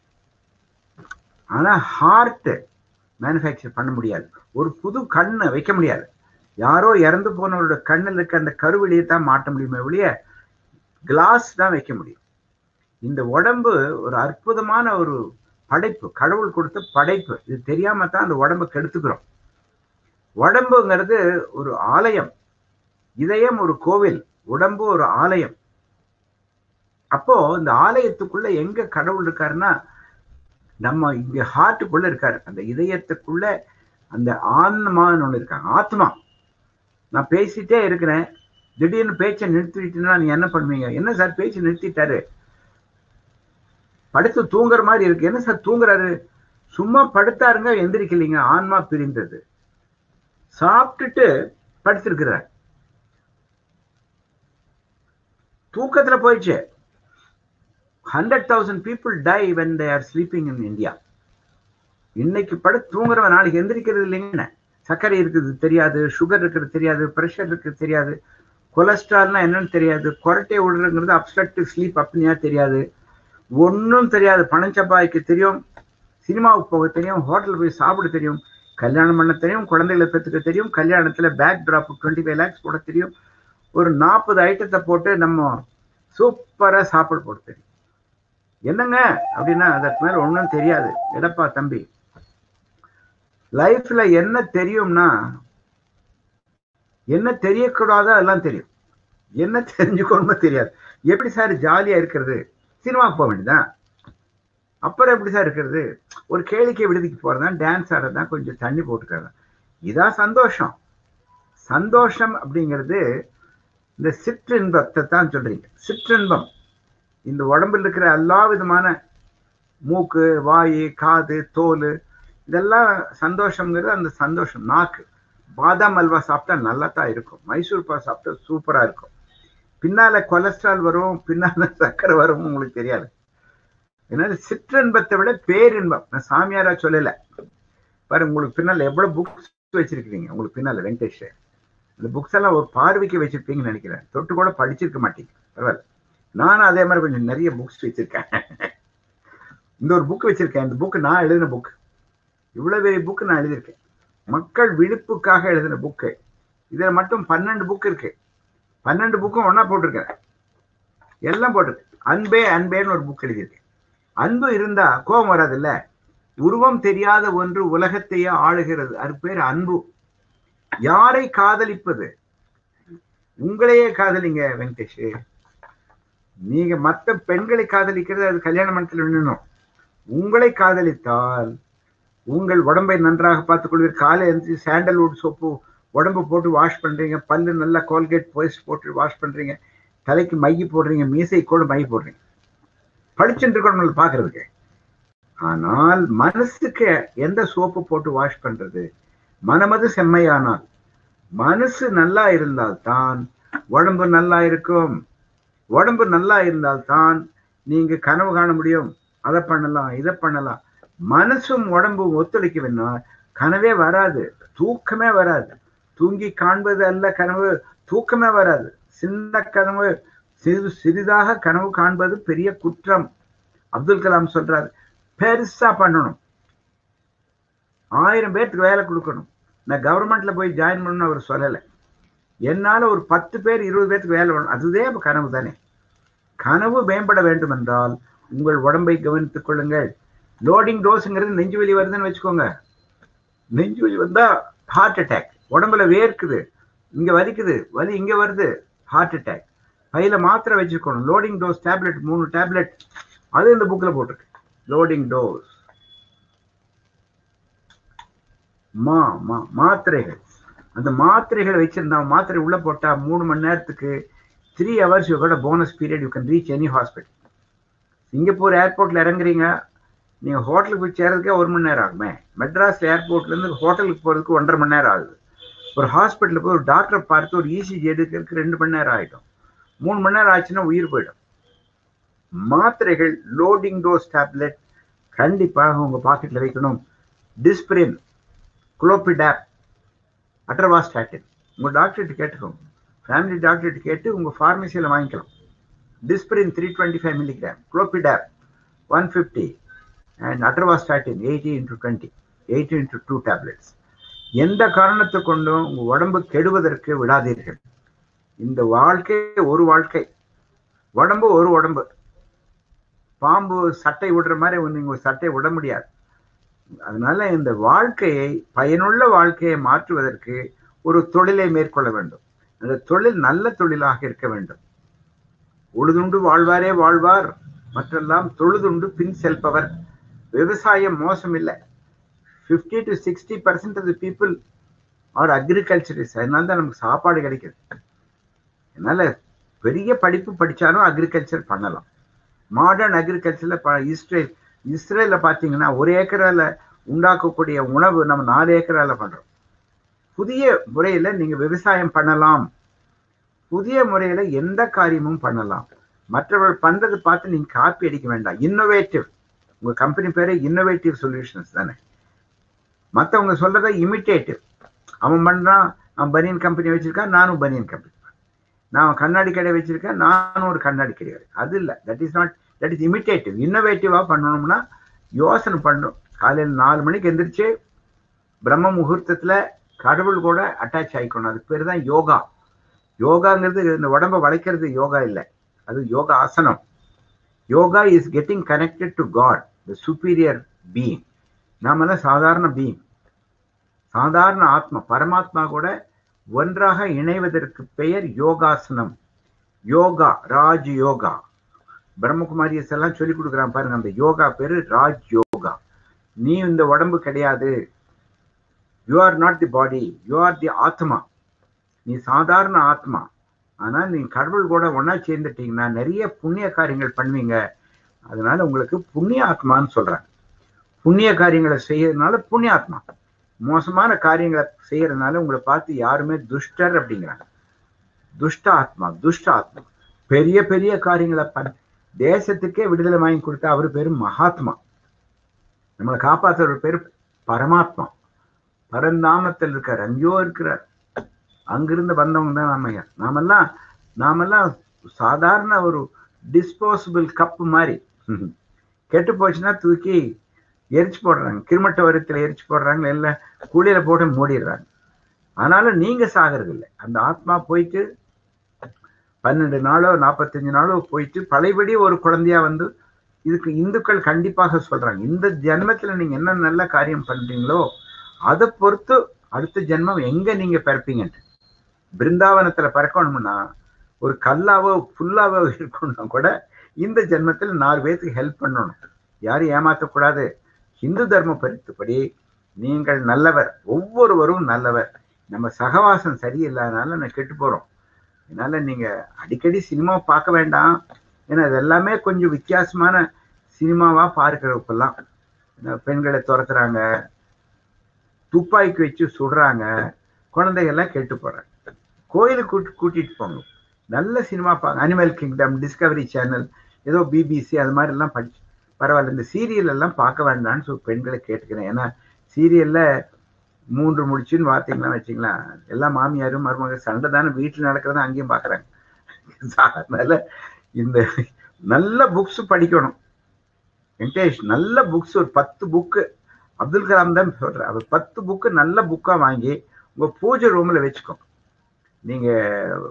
Speaker 2: ஆனால் ஹார்ட்டு மேனுஃபேக்சர் பண்ண முடியாது ஒரு புது கண்ணை வைக்க முடியாது யாரோ இறந்து போனவரோட கண்ணில் இருக்க அந்த கருவிலியை தான் மாட்ட முடியுமே ஒழிய கிளாஸ் தான் வைக்க முடியும் இந்த உடம்பு ஒரு அற்புதமான ஒரு படைப்பு கடவுள் கொடுத்த படைப்பு இது தெரியாம தான் அந்த உடம்பை கெடுத்துக்கிறோம் உடம்புங்கிறது ஒரு ஆலயம் இதயம் ஒரு கோவில் உடம்பு ஒரு ஆலயம் அப்போ இந்த ஆலயத்துக்குள்ள எங்க கடவுள் இருக்காருன்னா நம்ம இங்க ஹார்ட்டுக்குள்ள இருக்காரு அந்த இதயத்துக்குள்ள அந்த ஆன்மான்னு ஒண்ணு இருக்காங்க ஆத்மா நான் பேசிட்டே இருக்கிறேன் திடீர்னு பேச்சை நிறுத்திட்டீங்கன்னா நீங்க என்ன பண்ணுவீங்க என்ன சார் பேச்சு நிறுத்திட்டாரு படுத்து தூங்குற மாதிரி இருக்கு என்ன சார் தூங்குறாரு சும்மா படுத்தாருங்க எந்திரிக்கலைங்க ஆன்மா பிரிந்தது சாப்பிட்டுட்டு படுத்திருக்கிறார் தூக்கத்துல போயிடுச்சு hundred thousand people die when they are sleeping in India இன்னைக்கு படுத்து தூங்குறவன் நாளைக்கு எந்திரிக்கிறது இல்லைங்க சர்க்கரை இருக்குது தெரியாது சுகர் இருக்கிறது தெரியாது ப்ரெஷர் இருக்குது தெரியாது கொலஸ்ட்ரால்னா என்னன்னு தெரியாது கொரட்டை விடுறங்கிறது அப்சக்டிவ் ஸ்லீப் அப்படின்னா தெரியாது ஒன்றும் தெரியாது பணச்சப்பாய்க்கு தெரியும் சினிமாவுக்கு போக தெரியும் ஹோட்டல் போய் சாப்பிட தெரியும் கல்யாணம் பண்ண தெரியும் குழந்தைகளை பெற்றுக்க தெரியும் கல்யாணத்தில் backdrop twenty five lakhs போட தெரியும் ஒரு நாற்பது ஐட்டத்தை போட்டு நம்ம சூப்பராக சாப்பிட போட தெரியும் என்னங்க அப்படின்னா அதற்கு மேலே ஒன்றும் தெரியாது எடப்பா தம்பி லைஃப்ல என்ன தெரியும்னா என்ன தெரியக்கூடாதோ எல்லாம் தெரியும் என்ன தெரிஞ்சுக்கணுமோ தெரியாது எப்படி சார் ஜாலியா இருக்கிறது சினிமாவுக்கு போக வேண்டியதான் அப்புறம் எப்படி சார் இருக்கிறது ஒரு கேளிக்கை விடுதிக்கு போறதான் டான்ஸ் ஆடுறதான் கொஞ்சம் தண்ணி போட்டுக்கிறது இதான் சந்தோஷம் சந்தோஷம் அப்படிங்கிறது இந்த சிற்றின்பத்தை தான் சொல்றீங்க சிற்றின்பம் இந்த உடம்புல இருக்கிற எல்லா விதமான மூக்கு வாய் காது தோல் இதெல்லாம் சந்தோஷங்கிறது அந்த சந்தோஷம் நாக்கு பாதாம் அல்வா சாப்பிட்டா நல்லா தான் இருக்கும் மைசூர் பா சாப்பிட்டா சூப்பராக இருக்கும் பின்னால கொலஸ்ட்ரால் வரும் பின்னால சர்க்கரை வரும் உங்களுக்கு தெரியாது அதனால சிற்றின்பத்தை விட பேரின்பம் நான் சாமியாரா சொல்லலை பாரு உங்களுக்கு பின்னால் எவ்வளவு புக்ஸ் வச்சிருக்கிறீங்க உங்களுக்கு பின்னால வெங்கடேஷ் அந்த புக்ஸ் எல்லாம் ஒரு பார்வைக்கு வச்சிருப்பீங்கன்னு நினைக்கிறேன் தொட்டு கூட படிச்சிருக்க மாட்டீங்க பரவாயில்ல நானும் அதே மாதிரி கொஞ்சம் நிறைய புக்ஸ் வச்சிருக்கேன் இந்த ஒரு புக் வச்சிருக்கேன் இந்த புக் நான் எழுதின புக் இவ்வளவு பெரிய புக் நான் எழுதியிருக்கேன் மக்கள் விழிப்புக்காக எழுதின புக்கு இதுல மட்டும் பன்னெண்டு புக் இருக்கு பன்னெண்டு புக்கும் ஒன்னா போட்டிருக்கேன் எல்லாம் போட்டிருக்கு அன்பே அன்பேன்னு ஒரு புக் எழுதியிருக்கேன் அன்பு இருந்தா கோபம் வராது இல்ல உருவம் தெரியாத ஒன்று உலகத்தையே ஆளுகிறது அது பேர் அன்பு யாரை காதலிப்பது உங்களையே காதலிங்க வெங்கடேஷ் நீங்க மத்த பெண்களை காதலிக்கிறது அது கல்யாண மண்டலத்தில் நின்னும் உங்களை காதலித்தால் உங்கள் உடம்பை நன்றாக பார்த்துக் கொள்வீர் காலை எழுந்து சாண்டல்வுட் சோப்பு உடம்பு போட்டு வாஷ் பண்றீங்க பல்லு நல்லா கோல்கேட் பேஸ்ட் போட்டு வாஷ் பண்றீங்க தலைக்கு மைய போடுறீங்க மீசை கூட மை போடுறீங்க படிச்சுட்டு இருக்கணும் பாக்குறதுக்கு ஆனால் மனசுக்கு எந்த சோப்பு போட்டு வாஷ் பண்றது மனமது செம்மையானால் மனசு நல்லா இருந்தால்தான் உடம்பு நல்லா இருக்கும் உடம்பு நல்லா இருந்தால்தான் நீங்க கனவு காண முடியும் அதை பண்ணலாம் இதை பண்ணலாம் மனசும் உடம்பும் ஒத்துழைக்கவில்லை கனவே வராது தூக்கமே வராது தூங்கி காண்பது அல்ல கனவு தூக்கமே வராது சின்ன கனவு சிறிது சிறிதாக கனவு காண்பது பெரிய குற்றம் அப்துல் கலாம் சொல்றாரு பெருசா பண்ணணும் ஆயிரம் பேருக்கு வேலை கொடுக்கணும் நான் கவர்மெண்ட்ல போய் ஜாயின் பண்ணணும் அவர் சொல்லலை என்னால ஒரு பத்து பேர் இருபது பேருக்கு வேலை வேணும் அதுவே கனவு தானே கனவு மேம்பட வேண்டும் என்றால் உங்கள் உடம்பை கவனித்துக் கொள்ளுங்கள் லோடிங் டோஸுங்கிறது நெஞ்சு வலி வருதுன்னு வச்சுக்கோங்க நெஞ்சு வலி வந்தா ஹார்ட் அட்டாக் உடம்புல வேர்க்குது இங்க வலிக்குது வலி இங்க வருது ஹார்ட் அட்டாக் கையில மாத்திரை வச்சுக்கணும் லோடிங் டோஸ் டேப்லெட் மூணு டேப்லெட் அது இந்த புக்ல போட்டிருக்கு லோடிங் டோஸ் மா மா மாத்திரைகள் அந்த மாத்திரைகளை வச்சிருந்தா மாத்திரை உள்ள போட்டா மூணு மணி நேரத்துக்கு த்ரீ ஹவர்ஸ் யூ கூட bonus period you can reach any hospital Singapore ஏர்போர்ட்ல இறங்குறீங்க நீங்க ஹோட்டலுக்கு போய் சேர்றதுக்கே ஒரு மணி நேரம் ஆகுமே மெட்ராஸ் ஏர்போர்ட்ல இருந்து ஹோட்டலுக்கு போறதுக்கு ஒன்றரை மணி நேரம் ஆகுது ஒரு ஹாஸ்பிட்டலுக்கு போய் ஒரு டாக்டரை பார்த்து ஒரு இசிஜி எடுக்கிறதுக்கு ரெண்டு மணி நேரம் ஆகிடும் மூணு மணி நேரம் ஆச்சுன்னா உயிர் போயிடும் மாத்திரைகள் லோடிங் டோஸ் டேப்லெட் கண்டிப்பாக உங்க பாக்கெட்ல வைக்கணும் டிஸ்பிரின் குளோபிடாப் அட்ரவாஸ்டாட்டின் உங்க டாக்டர்கிட்ட கேட்டுக்கோங்க ஃபேமிலி டாக்டர்கிட்ட கேட்டு உங்க ஃபார்மசியில் வாங்கிக்கலாம் Disprin three twenty five milligram Clopitab one fifty and Atorvastatin eighty into twenty eighty into two tablets எந்த காரணத்தை கொண்டும் உங்க உடம்பு கெடுவதற்கு விடாதீர்கள் இந்த வாழ்க்கை ஒரு வாழ்க்கை உடம்பு ஒரு உடம்பு பாம்பு சட்டை விடுற மாதிரி நீங்க ஒரு சட்டை விட முடியாது அதனால இந்த வாழ்க்கையை பயனுள்ள வாழ்க்கையை மாற்றுவதற்கு ஒரு தொழிலை மேற்கொள்ள வேண்டும் அந்த தொழில் நல்ல தொழிலாக இருக்க வேண்டும் உழுதுண்டு வாழ்வாரே வாழ்வார் மற்றெல்லாம் தொழுதுண்டு பின் செல்பவர் விவசாயம் மோசம் இல்லை fifty to sixty percent of the people are agriculturist அதனால தான் நமக்கு சாப்பாடு கிடைக்குது அதனால பெரிய படிப்பு படித்தாலும் அக்ரிகல்ச்சர் பண்ணலாம் மாடர்ன் அக்ரிகல்ச்சரில் ப இஸ்ரேல் இஸ்ரேலில் பார்த்தீங்கன்னா ஒரு ஏக்கரால உண்டாக்கக்கூடிய உணவு நம்ம நாலு ஏக்கரால பண்ணுறோம் புதிய முறையில் நீங்கள் விவசாயம் பண்ணலாம் புதிய முறையில் எந்த காரியமும் பண்ணலாம் மற்றவர்கள் பண்ணுறது பார்த்து நீங்கள் காப்பி அடிக்க வேண்டாம் இன்னோவேட்டிவ் உங்கள் கம்பெனி பேரே இன்னோவேட்டிவ் சொல்யூஷன்ஸ் தானே மற்றவங்க சொல்றத இமிட்டேட்டிவ் அவன் பண்ணுறான் அவன் பனியன் கம்பெனி வச்சிருக்கான் நானும் பனியன் கம்பெனி நான் கண்ணாடி கடை வச்சிருக்கேன் நானும் ஒரு கண்ணாடி கடை அது இல்லை that is not that is imitative இன்னோவேட்டிவாக பண்ணணும்னா யோசனை பண்ணணும் காலையில் நாலு மணிக்கு எந்திரிச்சு பிரம்ம முகூர்த்தத்தில் கடவுள் கூட அட்டாச் ஆகிக்கணும் அது பேர் தான் யோகா யோகாங்கிறது இந்த உடம்பை வளைக்கிறது யோகா இல்லை அது யோகா ஆசனம் yoga is getting connected to God the superior being நாமெல்லாம் சாதாரண பீயிங் சாதாரண ஆத்மா பரமாத்மா கூட ஒன்றாக இணைவதற்கு பெயர் யோகாசனம் யோகா ராஜ் யோகா பிரம்மகுமாரியஸ் எல்லாம் சொல்லி கொடுக்குறான் பாருங்க அந்த யோகா பேரு ராஜ் யோகா நீ இந்த உடம்பு கிடையாது you are not the body you are the atma நீ சாதாரண ஆத்மா ஆனா நீ கடவுள் கூட ஒன்னா சேர்ந்துட்டீங்கன்னா நிறைய புண்ணிய காரியங்கள் பண்ணுவீங்க அதனால உங்களுக்கு புண்ணிய ஆத்மான்னு சொல்றாங்க புண்ணிய காரியங்களை செய்யறதுனால புண்ணிய ஆத்மா மோசமான காரியங்களை செய்யறதுனால உங்களை பார்த்து யாருமே துஷ்டர் அப்படிங்கிறாங்க துஷ்ட ஆத்மா துஷ்ட ஆத்மா பெரிய பெரிய காரியங்களை பண்ண தேசத்துக்கே விடுதலை வாங்கி கொடுத்தா அவர் பேரு மகாத்மா நம்மளை காப்பாற்றுற பேர் பரமாத்மா பரந்தாமத்தில் இருக்கார் அங்கேயோ இருக்கிறார் அங்கிருந்து வந்தவங்க தான் நாம நாமெல்லாம் நாமெல்லாம் சாதாரண ஒரு டிஸ்போசபிள் கப் மாதிரி கெட்டு போச்சுன்னா தூக்கி எரிச்சு போடுறாங்க கிருமட்ட வரத்தில் எரிச்சு போடுறாங்க இல்லை குழியில போட்டு மூடிடுறாங்க ஆனாலும் நீங்க சாகிறது இல்லை அந்த ஆத்மா போயிட்டு பன்னெண்டு நாளோ நாற்பத்தஞ்சு நாளோ போயிட்டு பழையபடி ஒரு குழந்தையா வந்து இதுக்கு இந்துக்கள் கண்டிப்பாக சொல்றாங்க இந்த ஜென்மத்துல நீங்க என்ன நல்ல காரியம் பண்றீங்களோ அதை பொறுத்து அடுத்த ஜென்மம் எங்க நீங்க பிறப்பீங்கன்ட்டு பிருந்தாவனத்துல பிறக்கணும்னா ஒரு கல்லாவோ புல்லாவோ இருக்கணும்னா கூட இந்த ஜென்மத்தில் நாலு பேருக்கு ஹெல்ப் பண்ணணும் யாரும் ஏமாற்றக்கூடாது இந்து தர்ம பரித்துப்படி நீங்கள் நல்லவர் ஒவ்வொருவரும் நல்லவர் நம்ம சகவாசம் சரியில்லாதனால நான் கெட்டு போறோம் அதனால நீங்க அடிக்கடி சினிமா பார்க்க வேண்டாம் ஏன்னா இது எல்லாமே கொஞ்சம் வித்தியாசமான சினிமாவா பார்க்கிறப்பெல்லாம் பெண்களை துரத்துறாங்க துப்பாக்கி வச்சு சுடுறாங்க குழந்தைகள்லாம் கெட்டு போறாங்க கோயிலுக்கு கூட்டு கூட்டிட்டு போங்க நல்ல சினிமா பார்க்க அனிமல் கிங்டம் டிஸ்கவரி சேனல் ஏதோ பிபிசி அது மாதிரி எல்லாம் படிச்சு பரவாயில்ல இந்த சீரியல் எல்லாம் பார்க்க வேண்டாம்னு சொல்லி பெண்களை கேட்டுக்கிறேன் ஏன்னா சீரியல்ல மூன்று முடிச்சுன்னு பார்த்தீங்களா வச்சிங்களா எல்லா மாமியாரும் மருமக சண்டை தானே வீட்டில் நடக்கிறத அங்கேயும் பார்க்குறாங்க அதனால இந்த நல்ல புக்ஸ் படிக்கணும் வெங்கடேஷ் நல்ல புக்ஸ் ஒரு பத்து புக்கு அப்துல் கலாம் தான் சொல்கிறேன் அவர் பத்து புக்கு நல்ல புக்காக வாங்கி உங்கள் பூஜை ரூமில் வச்சுக்கோ நீங்கள்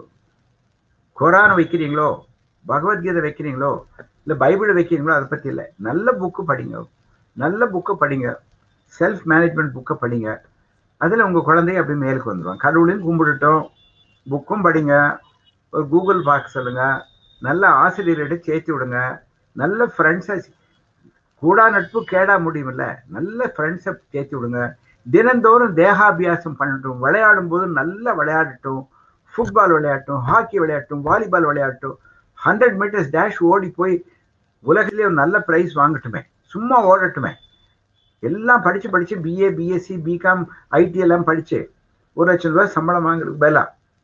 Speaker 2: குரான் வைக்கிறீங்களோ பகவத்கீதை வைக்கிறீங்களோ இல்லை பைபிள் வைக்கிறீங்களோ அதை பற்றி இல்லை நல்ல புக்கு படிங்க நல்ல புக்கை படிங்க செல்ஃப் மேனேஜ்மெண்ட் புக்கை படிங்க அதில் உங்கள் குழந்தைய அப்படி மேலுக்கு வந்துடுவாங்க கடவுளையும் கும்பிட்டுட்டோம் புக்கும் படிங்க ஒரு கூகுள் பார்க்க சொல்லுங்க நல்ல ஆசிரியர்கிட்ட சேர்த்து விடுங்க நல்ல ஃப்ரெண்ட்ஸை கூடா நட்பு கேடா முடியுமில்ல நல்ல ஃப்ரெண்ட்ஸை சேர்த்து விடுங்க தினந்தோறும் தேகாபியாசம் பண்ணட்டும் விளையாடும் போது நல்லா விளையாடட்டும் ஃபுட்பால் விளையாட்டும் ஹாக்கி விளையாட்டும் வாலிபால் விளையாட்டும் ஹண்ட்ரட் மீட்டர்ஸ் டேஷ் ஓடி போய் உலகிலே ஒரு நல்ல ப்ரைஸ் வாங்கட்டுமே சும்மா ஓடட்டுமே எல்லாம் படிச்சு படிச்சு பிஏ பிஎஸ்சி பிகாம் ஐடி எல்லாம் படிச்சு ஒரு லட்சம் ரூபாய் சம்பளம் வாங்குறதுக்கு பதிலா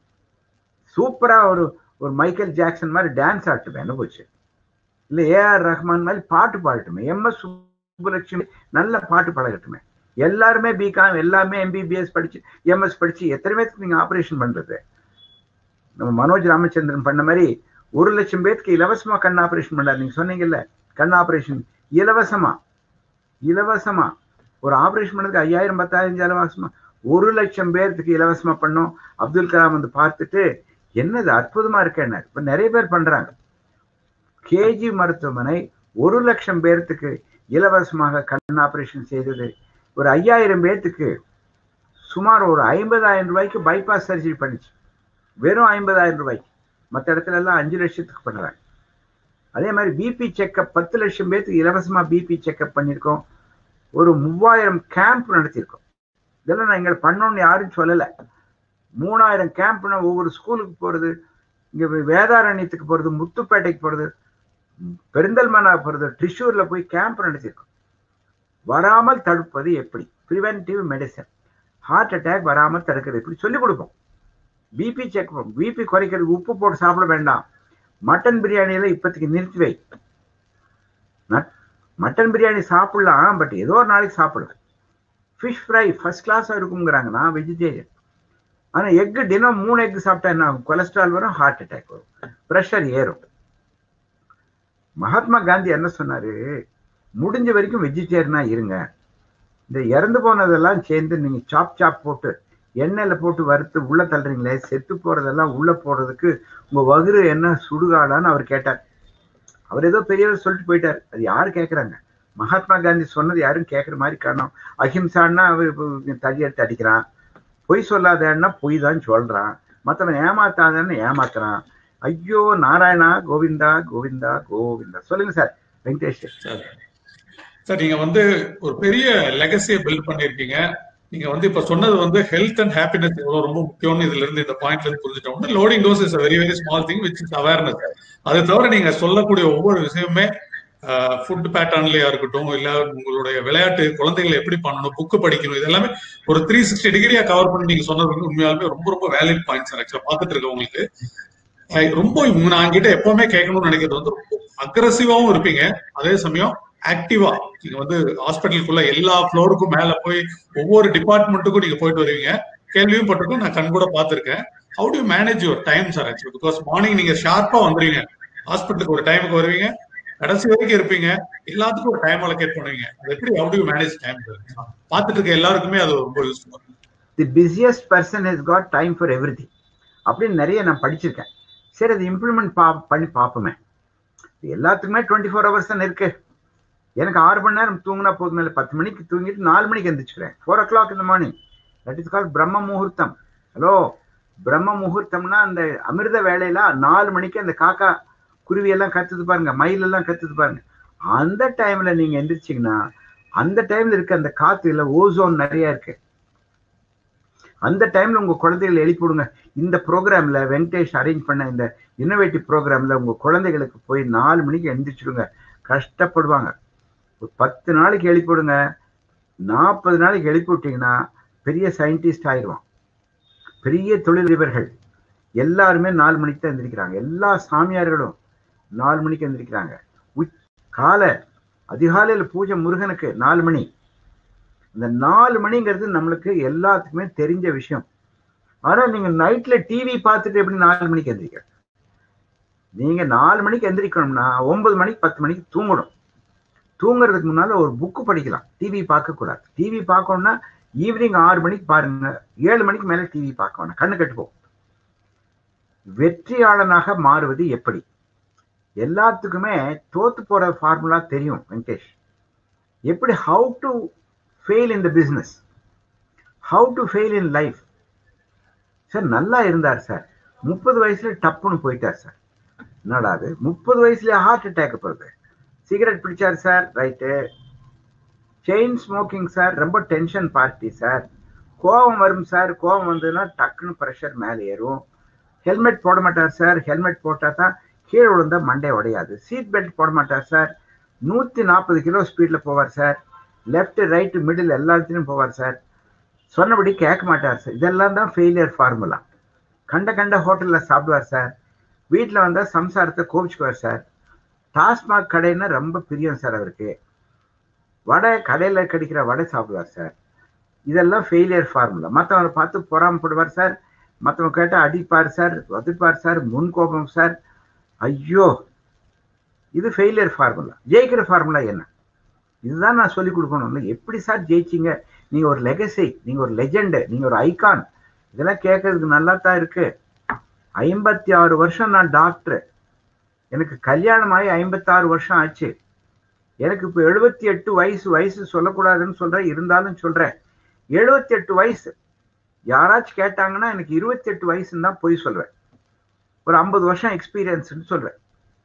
Speaker 2: சூப்பரா ஒரு ஒரு மைக்கேல் ஜாக்சன் மாதிரி டான்ஸ் ஆட்டுமே என்ன போச்சு இல்ல ஏஆர் ரஹ்மான் மாதிரி பாட்டு பாடட்டுமே எம் எஸ் சுப்புலட்சுமி நல்ல பாட்டு பழகட்டுமே எல்லாருமே பிகாம் எல்லாமே எம்பிபிஎஸ் படிச்சு எம்எஸ் படிச்சு எத்தனை பேருக்கு நீங்க ஆபரேஷன் பண்றது நம்ம மனோஜ் ராமச்சந்திரன் பண்ண மாதிரி ஒரு லட்சம் பேருக்கு இலவசமா கண் ஆபரேஷன் பண்ணாரு நீங்க சொன்னீங்கல்ல கண் ஆபரேஷன் இலவசமா இலவசமா ஒரு ஆபரேஷன் பண்ணதுக்கு ஐயாயிரம் பத்தாயிரம் இலவசமா ஒரு லட்சம் பேர்த்துக்கு இலவசமா பண்ணோம் அப்துல் கலாம் வந்து பார்த்துட்டு என்னது அற்புதமா இருக்கேன்னு இப்ப நிறைய பேர் பண்றாங்க கேஜி மருத்துவமனை ஒரு லட்சம் பேர்த்துக்கு இலவசமாக கண் ஆபரேஷன் செய்தது ஒரு ஐயாயிரம் பேர்த்துக்கு சுமார் ஒரு ஐம்பதாயிரம் ரூபாய்க்கு பைபாஸ் சர்ஜரி பண்ணிச்சு வெறும் ஐம்பதாயிரம் ரூபாய்க்கு மற்ற இடத்துல எல்லாம் அஞ்சு லட்சத்துக்கு பண்ணுறாங்க அதே மாதிரி பிபி செக்கப் பத்து லட்சம் பேர்த்துக்கு இலவசமா பிபி செக்கப் பண்ணியிருக்கோம் ஒரு மூவாயிரம் கேம்ப் நடத்தியிருக்கோம் இதெல்லாம் நான் எங்களை பண்ணோம்னு யாரும் சொல்லலை மூணாயிரம் கேம்ப்னா ஒவ்வொரு ஸ்கூலுக்கு போகிறது இங்கே வேதாரண்யத்துக்கு போகிறது முத்துப்பேட்டைக்கு போகிறது பெருந்தல்மனா போகிறது ட்ரிஷூரில் போய் கேம்ப் நடத்தியிருக்கோம் வராமல் தடுப்பது எப்படி ப்ரிவென்டிவ் மெடிசன் ஹார்ட் அட்டாக் வராமல் தடுக்கிறது இப்படி சொல்லிக் கொடுப்போம் பிபி செக் பிபி குறைக்கிறதுக்கு உப்பு போட்டு சாப்பிட வேண்டாம் மட்டன் பிரியாணியில இப்போதைக்கு நிறுத்தி வை மட்டன் பிரியாணி சாப்பிடலாம் பட் ஏதோ ஒரு நாளைக்கு சாப்பிடும் ஃபிஷ் ஃப்ரை ஃபர்ஸ்ட் கிளாஸாக இருக்குங்கிறாங்க நான் வெஜிடேரியன் ஆனால் எக்கு தினம் மூணு எக்கு சாப்பிட்டா என்ன ஆகும் கொலஸ்ட்ரால் வரும் ஹார்ட் அட்டாக் வரும் ப்ரெஷர் ஏறும் மகாத்மா காந்தி என்ன சொன்னாரு முடிஞ்ச வரைக்கும் வெஜிடேரியனா இருங்க இந்த இறந்து போனதெல்லாம் சேர்ந்து நீங்க சாப் சாப் போட்டு எண்ணெயில போட்டு வறுத்து உள்ள தள்ளுறீங்களே செத்து போறதெல்லாம் உள்ள போடுறதுக்கு உங்க வகுறு என்ன சுடுகாடான்னு அவர் கேட்டார் அவர் ஏதோ பெரியவர் சொல்லிட்டு போயிட்டார் அது யாரு கேட்கறாங்க மகாத்மா காந்தி சொன்னது யாரும் கேட்குற மாதிரி காரணம் அஹிம்சான்னா அவர் தடி எடுத்து அடிக்கிறான் பொய் சொல்லாதேன்னா பொய் தான் சொல்றான் மற்றவன் ஏமாத்தாதன்னு ஏமாத்துறான் ஐயோ நாராயணா கோவிந்தா கோவிந்தா கோவிந்தா சொல்லுங்க சார் வெங்கடேஷ்
Speaker 1: சார் நீங்க வந்து ஒரு பெரிய லெகசியை பில்ட் பண்ணிருக்கீங்க நீங்க வந்து இப்ப சொன்னது வந்து ஹெல்த் அண்ட் ஹாப்பினஸ் எவ்வளவு ரொம்ப முக்கியம்னு இதுல இருந்து இந்த பாயிண்ட்ல இருந்து புரிஞ்சுட்டோம் loading dose is very very small thing which is awareness அதை தவிர நீங்க சொல்லக்கூடிய ஒவ்வொரு விஷயமே ஃபுட் பேட்டர்ன்லயா இருக்கட்டும் இல்ல உங்களுடைய விளையாட்டு குழந்தைகளை எப்படி பண்ணணும் புக்கு படிக்கணும் இது எல்லாமே ஒரு த்ரீ சிக்ஸ்டி டிகிரியா கவர் பண்ணி நீங்க சொன்னது வந்து உண்மையாலுமே ரொம்ப ரொம்ப வேலிட் பாயிண்ட்ஸ் ஆக்சுவலா பாத்துட்டு இருக்கவங்களுக்கு ரொம்ப நான் கிட்ட எப்பவுமே கேட்கணும்னு நினைக்கிறது வந்து ரொம்ப அக்ரஸிவாவும் இருப்பீங்க அதே சமயம் ஆக்டிவா நீங்க வந்து ஹாஸ்பிட்டலுக்குள்ள எல்லா ஃப்ளோருக்கும் மேல போய் ஒவ்வொரு டிபார்ட்மெண்ட்டுக்கும் நீங்க போயிட்டு வருவீங்க கேள்வியும் பட்டிருக்கோம் நான் கண் கூட பார்த்திருக்கேன் how to manage your time sir actually because morning நீங்க ஷார்ப்பா வந்துருவீங்க ஹாஸ்பிட்டலுக்கு ஒரு டைமுக்கு வருவீங்க கடைசி வரைக்கும் இருப்பீங்க எல்லாத்துக்கும் ஒரு டைம் அலோகேட் பண்ணுவீங்க அது எப்படி ஹவு டு மேனேஜ் டைம் பார்த்துட்டு இருக்க எல்லாருக்குமே அது ரொம்ப useful
Speaker 2: the busiest person has got time for everything அப்படின்னு நிறைய நான் படிச்சிருக்கேன் சரி அது இம்ப்ளிமெண்ட் பா பண்ணி பார்ப்போமே எல்லாத்துக்குமே டுவெண்ட்டி ஃபோர் ஹவர்ஸ் தானே இருக்கு எனக்கு ஆறு மணி நேரம் தூங்கினா போதும் இல்லை பத்து மணிக்கு தூங்கிட்டு நாலு மணிக்கு எந்திரிச்சுக்கிறேன் ஃபோர் ஓ கிளாக் இந்த morning that is call Brahma muhurtham hello பிரம்ம முகூர்த்தம்னா அந்த அமிர்த வேலையில நாலு மணிக்கு அந்த காக்கா குருவி எல்லாம் கத்துது பாருங்க மயில் எல்லாம் கத்துது பாருங்க அந்த டைம்ல நீங்க எந்திரிச்சிங்கன்னா அந்த டைம்ல இருக்க அந்த காத்துல ஓசோன் நிறைய இருக்கு அந்த டைம்ல உங்க குழந்தைகளை எழுப்பிவிடுங்க இந்த ப்ரோக்ராம்ல வெங்கடேஷ் அரேஞ்ச் பண்ண இந்த இன்னோவேட்டிவ் ப்ரோக்ராம்ல உங்க குழந்தைகளுக்கு போய் நாலு மணிக்கு எந்திரிச்சிடுங்க கஷ்டப்படுவாங்க ஒரு பத்து நாளைக்கு எழுப்பிவிடுங்க நாற்பது நாளைக்கு எழுப்பி விட்டீங்கன்னா பெரிய சயின்டிஸ்ட் ஆயிடுவான் பெரிய தொழிலதிபர்கள் எல்லாருமே நாலு மணிக்கு தான் எந்திரிக்கிறாங்க எல்லா சாமியார்களும் நாலு மணிக்கு எந்திரிக்கிறாங்க காலை அதிகாலையில் பூஜை முருகனுக்கு நாலு மணி இந்த நாலு மணிங்கிறது நம்மளுக்கு எல்லாத்துக்குமே தெரிஞ்ச விஷயம் ஆனா நீங்க நைட்ல டிவி பார்த்துட்டு எப்படி நாலு மணிக்கு எந்திரிக்க நீங்க நாலு மணிக்கு எந்திரிக்கணும்னா ஒன்பது மணிக்கு பத்து மணிக்கு தூங்கணும் தூங்குறதுக்கு முன்னால ஒரு புக்கு படிக்கலாம் டிவி பார்க்க கூடாது டிவி பார்க்கணும்னா ஈவினிங் ஆறு மணிக்கு பாருங்க ஏழு மணிக்கு மேல டிவி பார்க்க வேணாம் கண்ணு கட்டுப்போம் வெற்றியாளனாக மாறுவது எப்படி எல்லாத்துக்குமே தோத்து போற ஃபார்முலா தெரியும் வெங்கடேஷ் எப்படி how to fail in the business how to fail in life sir நல்லா இருந்தார் சார் முப்பது வயசுல டப்புன்னு போயிட்டார் சார் என்னடா அது முப்பது வயசுல ஹார்ட் அட்டாக் போகுது சிகரெட் பிடிச்சார் sir right chain smoking sir ரொம்ப டென்ஷன் பார்ட்டி சார் கோபம் வரும் சார் கோபம் வந்ததுன்னா டக்குன்னு ப்ரெஷர் மேலே ஏறும் ஹெல்மெட் போட மாட்டார் சார் ஹெல்மெட் போட்டால் தான் கீழே விழுந்தா மண்டை உடையாது சீட் பெல்ட் போட மாட்டார் சார் நூற்றி நாற்பது கிலோ ஸ்பீடில் போவார் சார் லெஃப்ட் ரைட்டு மிடில் எல்லாத்துலையும் போவார் சார் சொன்னபடி கேட்க மாட்டார் சார் இதெல்லாம் தான் ஃபெயிலியர் ஃபார்முலா கண்ட கண்ட ஹோட்டலில் சாப்பிடுவார் சார் வீட்டில் வந்தால் சம்சாரத்தை கோபிச்சுக்குவார் சார் டாஸ்மாக் கடைன்னா ரொம்ப பிரியம் சார் அவருக்கு வடை கடையில் கிடைக்கிற வடை சாப்பிடுவார் சார் இதெல்லாம் ஃபெயிலியர் ஃபார்முலா மற்றவங்களை பார்த்து பொறாமப்படுவார் சார் மற்றவங்க கேட்டால் அடிப்பார் சார் வதிப்பார் சார் முன்கோபம் சார் ஐயோ இது ஃபெயிலியர் ஃபார்முலா ஜெயிக்கிற ஃபார்முலா என்ன இதுதான் நான் சொல்லிக் கொடுக்கணும் எப்படி சார் ஜெயிச்சிங்க நீங்கள் ஒரு லெகசி நீங்கள் ஒரு லெஜெண்டு நீங்கள் ஒரு ஐகான் இதெல்லாம் கேட்கறதுக்கு நல்லா தான் இருக்கு ஐம்பத்தி ஆறு வருஷம் நான் டாக்டர் எனக்கு கல்யாணம் ஆகி ஐம்பத்தாறு வருஷம் ஆச்சு எனக்கு இப்போ எழுபத்தி எட்டு வயசு வயசு சொல்லக்கூடாதுன்னு சொல்றேன் இருந்தாலும் சொல்றேன் எழுபத்தி எட்டு வயசு யாராச்சும் கேட்டாங்கன்னா எனக்கு இருபத்தி எட்டு வயசுன்னு தான் போய் சொல்வேன் ஒரு ஐம்பது வருஷம் எக்ஸ்பீரியன்ஸ்னு சொல்வேன்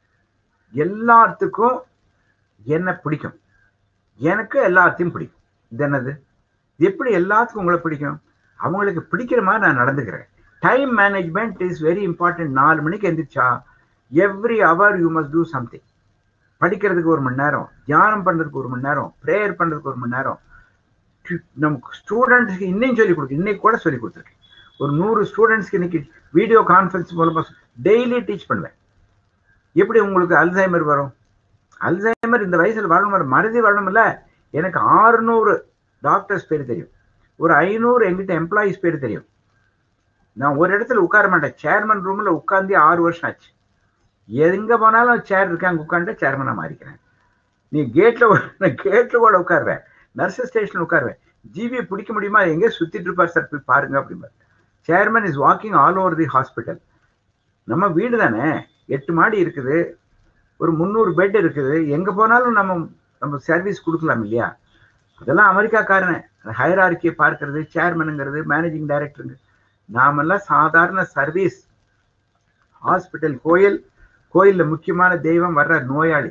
Speaker 2: எல்லாத்துக்கும் என்ன பிடிக்கும் எனக்கு எல்லாத்தையும் பிடிக்கும் இது என்னது எப்படி எல்லாத்துக்கும் உங்களை பிடிக்கும் அவங்களுக்கு பிடிக்கிற மாதிரி நான் நடந்துக்கிறேன் time management is very important நாலு மணிக்கு எந்திரிச்சா every hour you must do something படிக்கிறதுக்கு ஒரு மணி நேரம் தியானம் பண்ணுறதுக்கு ஒரு மணி நேரம் ப்ரேயர் பண்ணுறதுக்கு ஒரு மணி நேரம் நம்ம ஸ்டூடெண்ட்ஸ்க்கு இன்னையும் சொல்லிக் கொடுக்கு இன்னைக்கு கூட சொல்லி கொடுத்துருக்கேன் ஒரு நூறு ஸ்டூடெண்ட்ஸ்க்கு இன்னைக்கு வீடியோ கான்ஃபரன்ஸ் மூலமாக டெய்லி டீச் பண்ணுவேன் எப்படி உங்களுக்கு அல்சைமர் வரும் அல்சைமர் இந்த வயசில் வரணும் மருதி வரணும்ல எனக்கு ஆறுநூறு டாக்டர்ஸ் பேர் தெரியும் ஒரு ஐநூறு எங்கிட்ட எம்ப்ளாயீஸ் பேர் தெரியும் நான் ஒரு இடத்துல உட்கார மாட்டேன் சேர்மன் ரூமில் உட்காந்து ஆறு வருஷம் ஆச்சு எங்க போனாலும் சேர் இருக்கு அங்கே உட்காந்து சேர்மனாக மாறிக்கிறேன் நீ கேட்டில் கேட்டில் கூட உட்காருவேன் நர்ஸ் ஸ்டேஷன் உட்காருவேன் ஜிபியை பிடிக்க முடியுமா எங்கே சுத்திட்டு இருப்பார் சார் போய் பாருங்க அப்படிம்பார் chairman is walking all over the hospital நம்ம வீடு தானே எட்டு மாடி இருக்குது ஒரு முந்நூறு பெட் இருக்குது எங்கே போனாலும் நம்ம நம்ம சர்வீஸ் கொடுக்கலாம் இல்லையா அதெல்லாம் அமெரிக்காக்காரனே ஹைரார்கியை பார்க்கறது சேர்மனுங்கிறது மேனேஜிங் டைரக்டருங்க நாமெல்லாம் சாதாரண சர்வீஸ் ஹாஸ்பிட்டல் கோயில் கோயிலில் முக்கியமான தெய்வம் வர்ற நோயாளி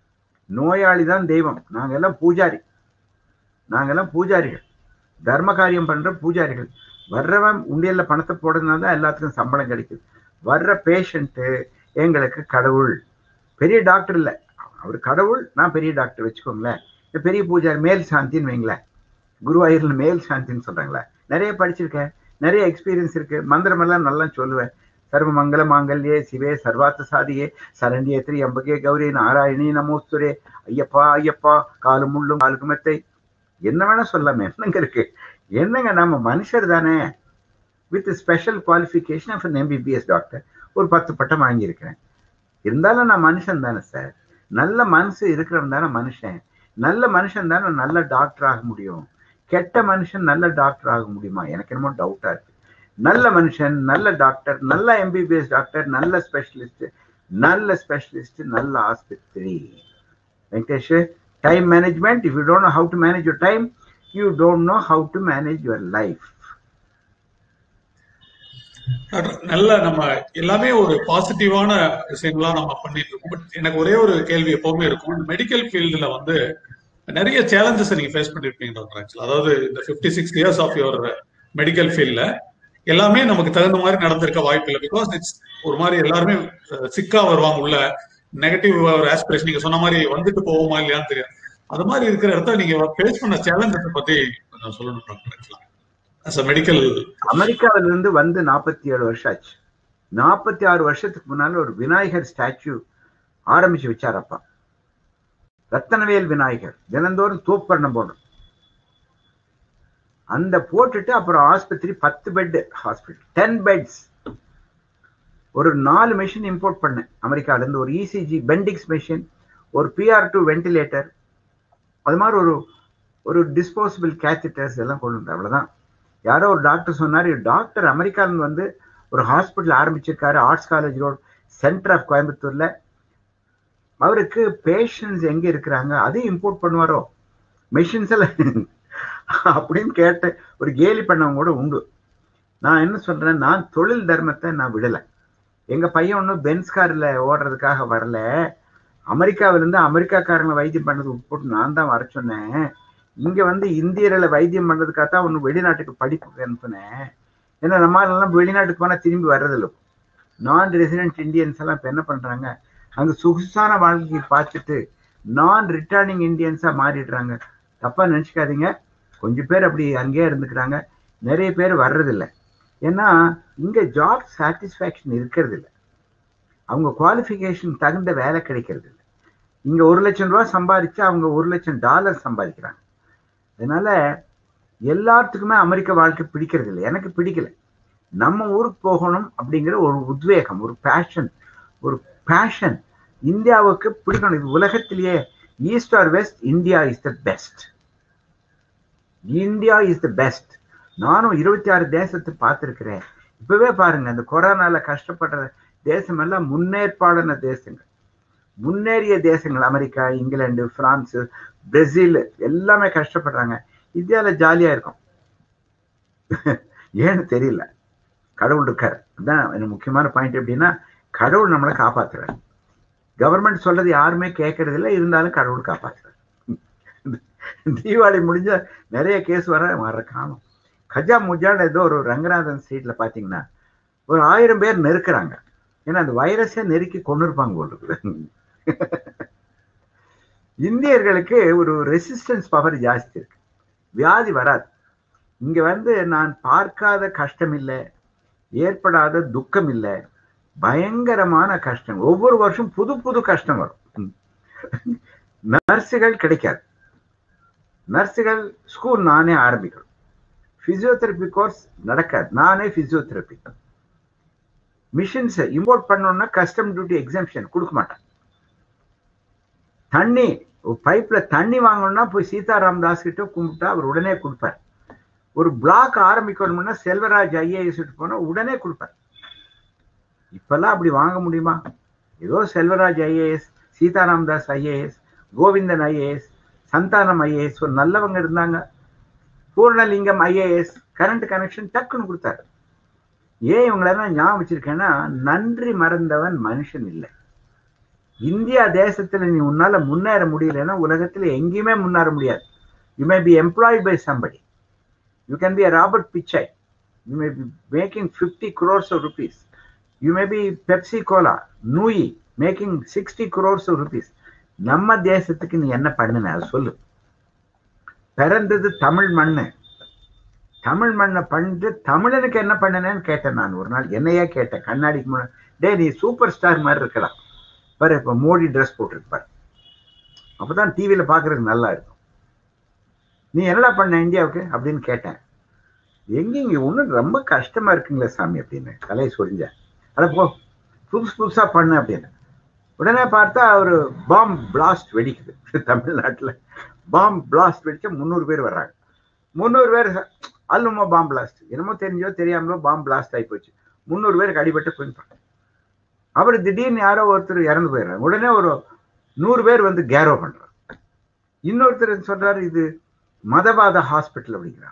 Speaker 2: நோயாளி தான் தெய்வம் நாங்கள் எல்லாம் பூஜாரி நாங்கெல்லாம் பூஜாரிகள் தர்ம காரியம் பண்ற பூஜாரிகள் வர்றவன் உண்டியல்ல பணத்தை போடுறதுனால தான் எல்லாத்துக்கும் சம்பளம் கிடைக்குது வர்ற பேஷண்ட்டு எங்களுக்கு கடவுள் பெரிய டாக்டர் இல்லை அவர் கடவுள் நான் பெரிய டாக்டர் வச்சுக்கோங்களேன் பெரிய பூஜாரி மேல் சாந்தின்னு வைங்களேன் குருவாயூர்ல மேல் சாந்தின்னு சொல்றாங்களே நிறைய படிச்சிருக்கேன் நிறைய எக்ஸ்பீரியன்ஸ் இருக்கு மந்திரமெல்லாம் நல்லா சொல்லுவேன் சர்வ மங்கள மாங்கல்யே சிவே சர்வாத்த சாதியே சரண்யத்ரி அம்பகே கௌரி நாராயணி நமோஸ்துரே ஐயப்பா ஐயப்பா காலு முள்ளும் காலுக்கு மெத்தை என்ன வேணா சொல்லலாமே என்னங்க இருக்கு என்னங்க நம்ம மனுஷர் தானே with special qualification of an MBBS doctor ஒரு பத்து பட்டம் வாங்கியிருக்கிறேன் இருந்தாலும் நான் மனுஷன் தானே சார் நல்ல மனசு இருக்கிறவன் தானே மனுஷன் நல்ல மனுஷன் தானே நல்ல டாக்டர் ஆக முடியும் கெட்ட மனுஷன் நல்ல டாக்டர் ஆக முடியுமா எனக்கு என்னமோ டவுட்டா இருக்கு நல்ல மனுஷன் நல்ல டாக்டர் நல்ல எம்பிபிஎஸ் டாக்டர் நல்ல ஸ்பெஷலிஸ்ட் நல்ல ஸ்பெஷலிஸ்ட் நல்ல ஆஸ்பத்திரி Venkatesh time management if you don't know how to manage your time you don't know how to manage your life
Speaker 1: நல்ல நம்ம எல்லாமே ஒரு பாசிட்டிவான விஷயங்களா நம்ம பண்ணிட்டு இருக்கோம் பட் எனக்கு ஒரே ஒரு கேள்வி எப்பவுமே இருக்கும் மெடிக்கல் ஃபீல்டுல வந்து நிறைய சேலஞ்சஸ் நீங்க ஃபேஸ் பண்ணிருப்பீங்க டாக்டர் ஆக்சுவல் அதாவது இந்த fifty six years of your medical ஃபீல்ட்ல எல்லாமே நமக்கு தகுந்த மாதிரி நடந்திருக்க வாய்ப்பு இல்லை பிகாஸ் இட்ஸ் ஒரு மாதிரி எல்லாருமே சிக்கா வருவாங்க உள்ள நெகட்டிவ் ஒரு ஆஸ்பிரேஷன் நீங்க சொன்ன மாதிரி வந்துட்டு போவோமா இல்லையான்னு தெரியாது அது மாதிரி இருக்கிற இடத்துல நீங்க ஃபேஸ் பண்ண சேலஞ்சஸ் பத்தி கொஞ்சம் சொல்லணும் டாக்டர் ஆக்சுவலா அஸ் அ மெடிக்கல்
Speaker 2: அமெரிக்காவில இருந்து வந்து நாற்பத்தி ஏழு வருஷம் ஆச்சு நாற்பத்தி ஆறு வருஷத்துக்கு முன்னால ஒரு விநாயகர் ஸ்டாச்சு ஆரம்பிச்சு வச்சாரப்பா ரத்தனவேல் விநாயகர் தினந்தோறும் தோப்பண்ணம் போடணும் அந்த போட்டுட்டு அப்புறம் ஆஸ்பத்திரி பத்து பெட் ஹாஸ்பிட்டல் டென் பெட்ஸ் ஒரு நாலு மெஷின் இம்போர்ட் பண்ணேன் அமெரிக்கால இருந்து ஒரு இசிஜி பெண்டிக்ஸ் மெஷின் ஒரு பிஆர் டூ வென்டிலேட்டர் அது மாதிரி ஒரு ஒரு டிஸ்போசபிள் கேத்திட்டர்ஸ் எல்லாம் கொண்டு வந்தேன் அவ்வளவுதான் யாரோ ஒரு டாக்டர் சொன்னார் டாக்டர் அமெரிக்காவில் வந்து ஒரு ஹாஸ்பிட்டல் ஆரம்பிச்சிருக்காரு arts college road centre of கோயம்புத்தூர்ல அவருக்கு பேஷண்ட்ஸ் எங்க இருக்கிறாங்க அதையும் இம்போர்ட் பண்ணுவாரோ மெஷின்ஸ் எல்லாம் அப்படின்னு கேட்டு ஒரு கேலி பண்ணவங்க கூட உண்டு நான் என்ன சொல்றேன் நான் தொழில் தர்மத்தை நான் விடலை எங்க பையன் ஒன்றும் பென்ஸ் கார்ல ஓடுறதுக்காக வரல அமெரிக்காவிலிருந்து அமெரிக்காக்காரங்க வைத்தியம் பண்ணது உட்பட்டு நான் தான் வர சொன்னேன் இங்க வந்து இந்தியர்களை வைத்தியம் பண்றதுக்காக தான் ஒன்று வெளிநாட்டுக்கு படிப்புக்கு அனுப்புனேன் ஏன்னா நம்ம எல்லாம் வெளிநாட்டுக்கு போனால் திரும்பி வர்றதில்ல நான் ரெசிடென்ட் இந்தியன்ஸ் எல்லாம் இப்போ என்ன பண்றாங்க அங்க சொகுசான வாழ்க்கையை பார்த்துட்டு நான் ரிட்டர்னிங் இந்தியன்ஸா மாறிடுறாங்க தப்பா நினைச்சுக்காதீங்க கொஞ்சம் பேர் அப்படி அங்கேயே இருந்துக்கிறாங்க நிறைய பேர் வர்றதில்ல ஏன்னா இங்க ஜாப் சாட்டிஸ்ஃபேக்ஷன் இருக்கிறது இல்லை அவங்க குவாலிஃபிகேஷன் தகுந்த வேலை கிடைக்கிறது இல்லை இங்க ஒரு லட்சம் ரூபாய் சம்பாதிச்சு அவங்க ஒரு லட்சம் டாலர் சம்பாதிக்கிறாங்க அதனால எல்லாத்துக்குமே அமெரிக்க வாழ்க்கை பிடிக்கிறது இல்லை எனக்கு பிடிக்கல நம்ம ஊருக்கு போகணும் அப்படிங்கிற ஒரு உத்வேகம் ஒரு பேஷன் ஒரு பேஷன் இந்தியாவுக்கு பிடிக்கணும் இது உலகத்திலேயே east or west India is the best India is the best நானும் இருபத்தி ஆறு தேசத்தை பார்த்துருக்கிறேன் இப்பவே பாருங்க இந்த கொரோனால கஷ்டப்படுற தேசம் எல்லாம் முன்னேற்பாடான தேசங்கள் முன்னேறிய தேசங்கள் அமெரிக்கா இங்கிலாந்து பிரான்ஸ் பிரேசில் எல்லாமே கஷ்டப்படுறாங்க இந்தியாவில் ஜாலியா இருக்கும் ஏன்னு தெரியல கடவுள் இருக்கார் அதான் எனக்கு முக்கியமான பாயிண்ட் எப்படின்னா கடவுள் நம்மளை காப்பாத்துறாரு கவர்மெண்ட் சொல்றது யாருமே கேட்கறது இல்லை இருந்தாலும் கடவுள் காப்பாத்துறாரு தீபாவளி முடிஞ்ச நிறைய கேஸ் வர வர காணும் கஜா முஜான்னு ஏதோ ஒரு ரங்கநாதன் ஸ்ட்ரீட்ல பாத்தீங்கன்னா ஒரு ஆயிரம் பேர் நெருக்கிறாங்க ஏன்னா அந்த வைரஸை நெருக்கி கொண்டு இருப்பாங்க போல் இருக்குது இந்தியர்களுக்கு ஒரு ரெசிஸ்டன்ஸ் பவர் ஜாஸ்தி இருக்கு வியாதி வராது இங்க வந்து நான் பார்க்காத கஷ்டம் இல்லை ஏற்படாத துக்கம் இல்லை பயங்கரமான கஷ்டம் ஒவ்வொரு வருஷம் புது புது கஷ்டம் வரும் நர்ஸுகள் கிடைக்காது நர்ஸுகள் ஸ்கூல் நானே ஆரம்பிக்கணும் பிசியோதெரப்பி கோர்ஸ் நடக்காது நானே பிசியோதெரப்பி மிஷின்ஸை இம்போர்ட் பண்ணோம்னா கஸ்டம் டியூட்டி எக்ஸாம்ஷன் கொடுக்க மாட்டேன் தண்ணி பைப்ல தண்ணி வாங்கணும்னா போய் சீதாராம் தாஸ் கிட்ட கும்பிட்டா அவர் உடனே கொடுப்பார் ஒரு பிளாக் ஆரம்பிக்கணும்னா செல்வராஜ் ஐஏஎஸ் போனா உடனே கொடுப்பார் இப்பெல்லாம் அப்படி வாங்க முடியுமா ஏதோ Selvaraj IAS Sitaram Das IAS Govindan IAS Santhanam IAS ஒரு நல்லவங்க இருந்தாங்க பூர்ணலிங்கம் ஐஏஎஸ் கரண்ட் கனெக்ஷன் டக்குன்னு கொடுத்தாரு ஏன் இவங்களெல்லாம் ஞாபகம் வச்சிருக்கேன்னா நன்றி மறந்தவன் மனுஷன் இல்லை இந்தியா தேசத்துல நீ உன்னால முன்னேற முடியலன்னா உலகத்துல எங்கேயுமே முன்னேற முடியாது you may be employed by somebody you can be a Robert Pichai you may be making fifty crores of rupees you may be Pepsi Cola Nooyi making sixty crores of rupees நம்ம தேசத்துக்கு நீ என்ன பண்ணுன அதை சொல்லு பிறந்தது தமிழ் மண்ணு தமிழ் மண்ணை பண்ணிட்டு தமிழனுக்கு என்ன பண்ணினேன்னு கேட்டேன் நான் ஒரு நாள் என்னையே கேட்டேன் கண்ணாடிக்கு முன்னாடி டே நீ சூப்பர் ஸ்டார் மாதிரி இருக்கலாம் பாரு இப்போ மோடி ட்ரெஸ் போட்டிருக்கு பாரு அப்பதான் டிவியில பாக்குறதுக்கு நல்லா இருக்கும் நீ என்னடா பண்ண இந்தியாவுக்கு அப்படின்னு கேட்டேன் எங்க இங்க ஒன்றும் ரொம்ப கஷ்டமா இருக்குங்களே சாமி அப்படின்னு கலை சொரிஞ்சேன் அட போ புதுசு புதுசா பண்ணு அப்படின்னு உடனே பார்த்தா ஒரு பாம் பிளாஸ்ட் வெடிக்குது தமிழ்நாட்டுல பாம் பிளாஸ்ட் வெடிச்சா முந்நூறு பேர் வர்றாங்க முந்நூறு பேர் அல்லுமா பாம் பிளாஸ்ட் என்னமோ தெரிஞ்சோ தெரியாமலோ பாம் பிளாஸ்ட் ஆகி போச்சு முந்நூறு பேருக்கு அடிபட்டு போயிருப்பாங்க அப்புறம் திடீர்னு யாரோ ஒருத்தர் இறந்து போயிடுறாங்க உடனே ஒரு நூறு பேர் வந்து கேரோ பண்றாங்க இன்னொருத்தர் சொல்றாரு இது மதவாத ஹாஸ்பிட்டல் அப்படிங்கிறாங்க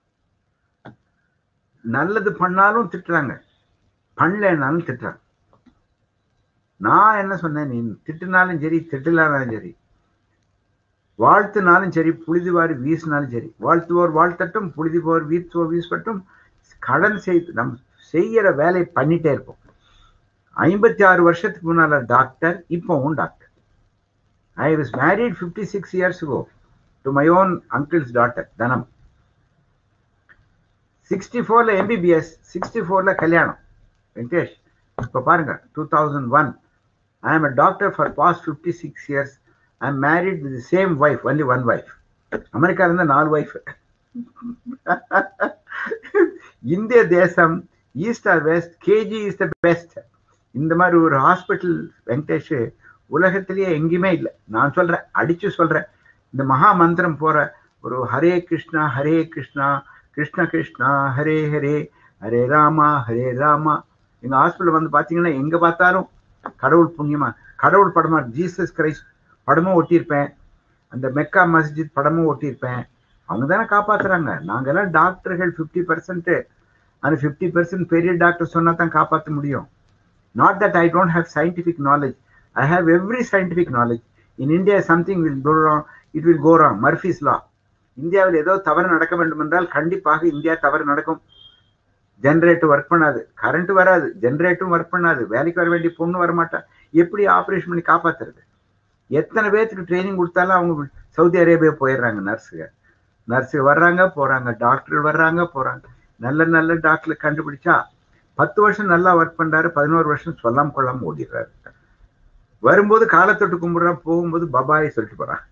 Speaker 2: நல்லது பண்ணாலும் திட்டுறாங்க பண்ணலனாலும் திட்டுறாங்க நான் என்ன சொன்னேன் நீ திட்டுனாலும் சரி திட்டலானாலும் சரி வாழ்த்துனாலும் சரி புழுதிவாரி வீசினாலும் சரி வாழ்த்துவோர் வாழ்த்தட்டும் புழுதிவோர் வீசுவோர் வீசப்பட்டும் கடன் செய்து நம் செய்யற வேலையை பண்ணிட்டே இருப்போம் ஐம்பத்தி ஆறு வருஷத்துக்கு முன்னால டாக்டர் இப்போவும் doctor I was married fifty six years go to my own uncle's daughter Dhanam sixty ஃபோர்ல எம்பிபிஎஸ் சிக்ஸ்டி ஃபோர்ல கல்யாணம் வெங்கடேஷ் இப்போ பாருங்க two thousand one I am a doctor for past fifty six years I am married with same wife only one wife America இருந்தா நாலு wife இந்திய தேசம் east or west KG is the best இந்த மாதிரி ஒரு ஹாஸ்பிட்டல் வெங்கடேஷ் உலகத்திலேயே எங்கேயுமே இல்லை நான் சொல்றேன் அடிச்சு சொல்றேன் இந்த மகா மந்திரம் போற ஒரு ஹரே கிருஷ்ணா ஹரே கிருஷ்ணா கிருஷ்ண கிருஷ்ணா ஹரே ஹரே ஹரே ராமா ஹரே ராமா எங்க ஹாஸ்பிட்டல் வந்து பாத்தீங்கன்னா எங்க பார்த்தாலும் கடவுள் புண்ணியமா கடவுள் படமா ஜீசஸ் கிரைஸ்ட் படமும் ஒட்டியிருப்பேன் அந்த மெக்கா மஸ்ஜித் படமும் ஒட்டியிருப்பேன் அவங்க தானே காப்பாத்துறாங்க நாங்கெல்லாம் டாக்டர்கள் ஃபிஃப்டி பர்சன்ட் அந்த ஃபிஃப்டி பர்சன்ட் பெரிய டாக்டர் சொன்னா தான் காப்பாற்ற முடியும் not that I don't have scientific knowledge I have every scientific knowledge in India something will go wrong it will go wrong Murphy's law இந்தியாவில் ஏதோ தவறு நடக்க வேண்டும் என்றால் கண்டிப்பாக இந்தியா தவறு நடக்கும் ஜென்ரேட்டர் ஒர்க் பண்ணாது கரண்ட் வராது ஜென்ரேட்டரும் ஒர்க் பண்ணாது வேலைக்கு வர வேண்டிய பொண்ணு வரமாட்டா எப்படி ஆப்ரேஷன் பண்ணி காப்பாத்துறது எத்தனை பேர்த்துக்கு ட்ரைனிங் கொடுத்தாலும் அவங்க சவுதி அரேபியா போயிடுறாங்க நர்ஸுங்க நர்ஸு வர்றாங்க போறாங்க டாக்டர் வர்றாங்க போறாங்க நல்ல நல்ல டாக்டர் கண்டுபிடிச்சா பத்து வருஷம் நல்லா ஒர்க் பண்றாரு பதினோரு வருஷம் சொல்லாம கொள்ளாம ஓடிடுறாரு வரும்போது காலத்தொட்டு கும்பிடுறான் போகும்போது பபாய் சொல்லிட்டு போறான்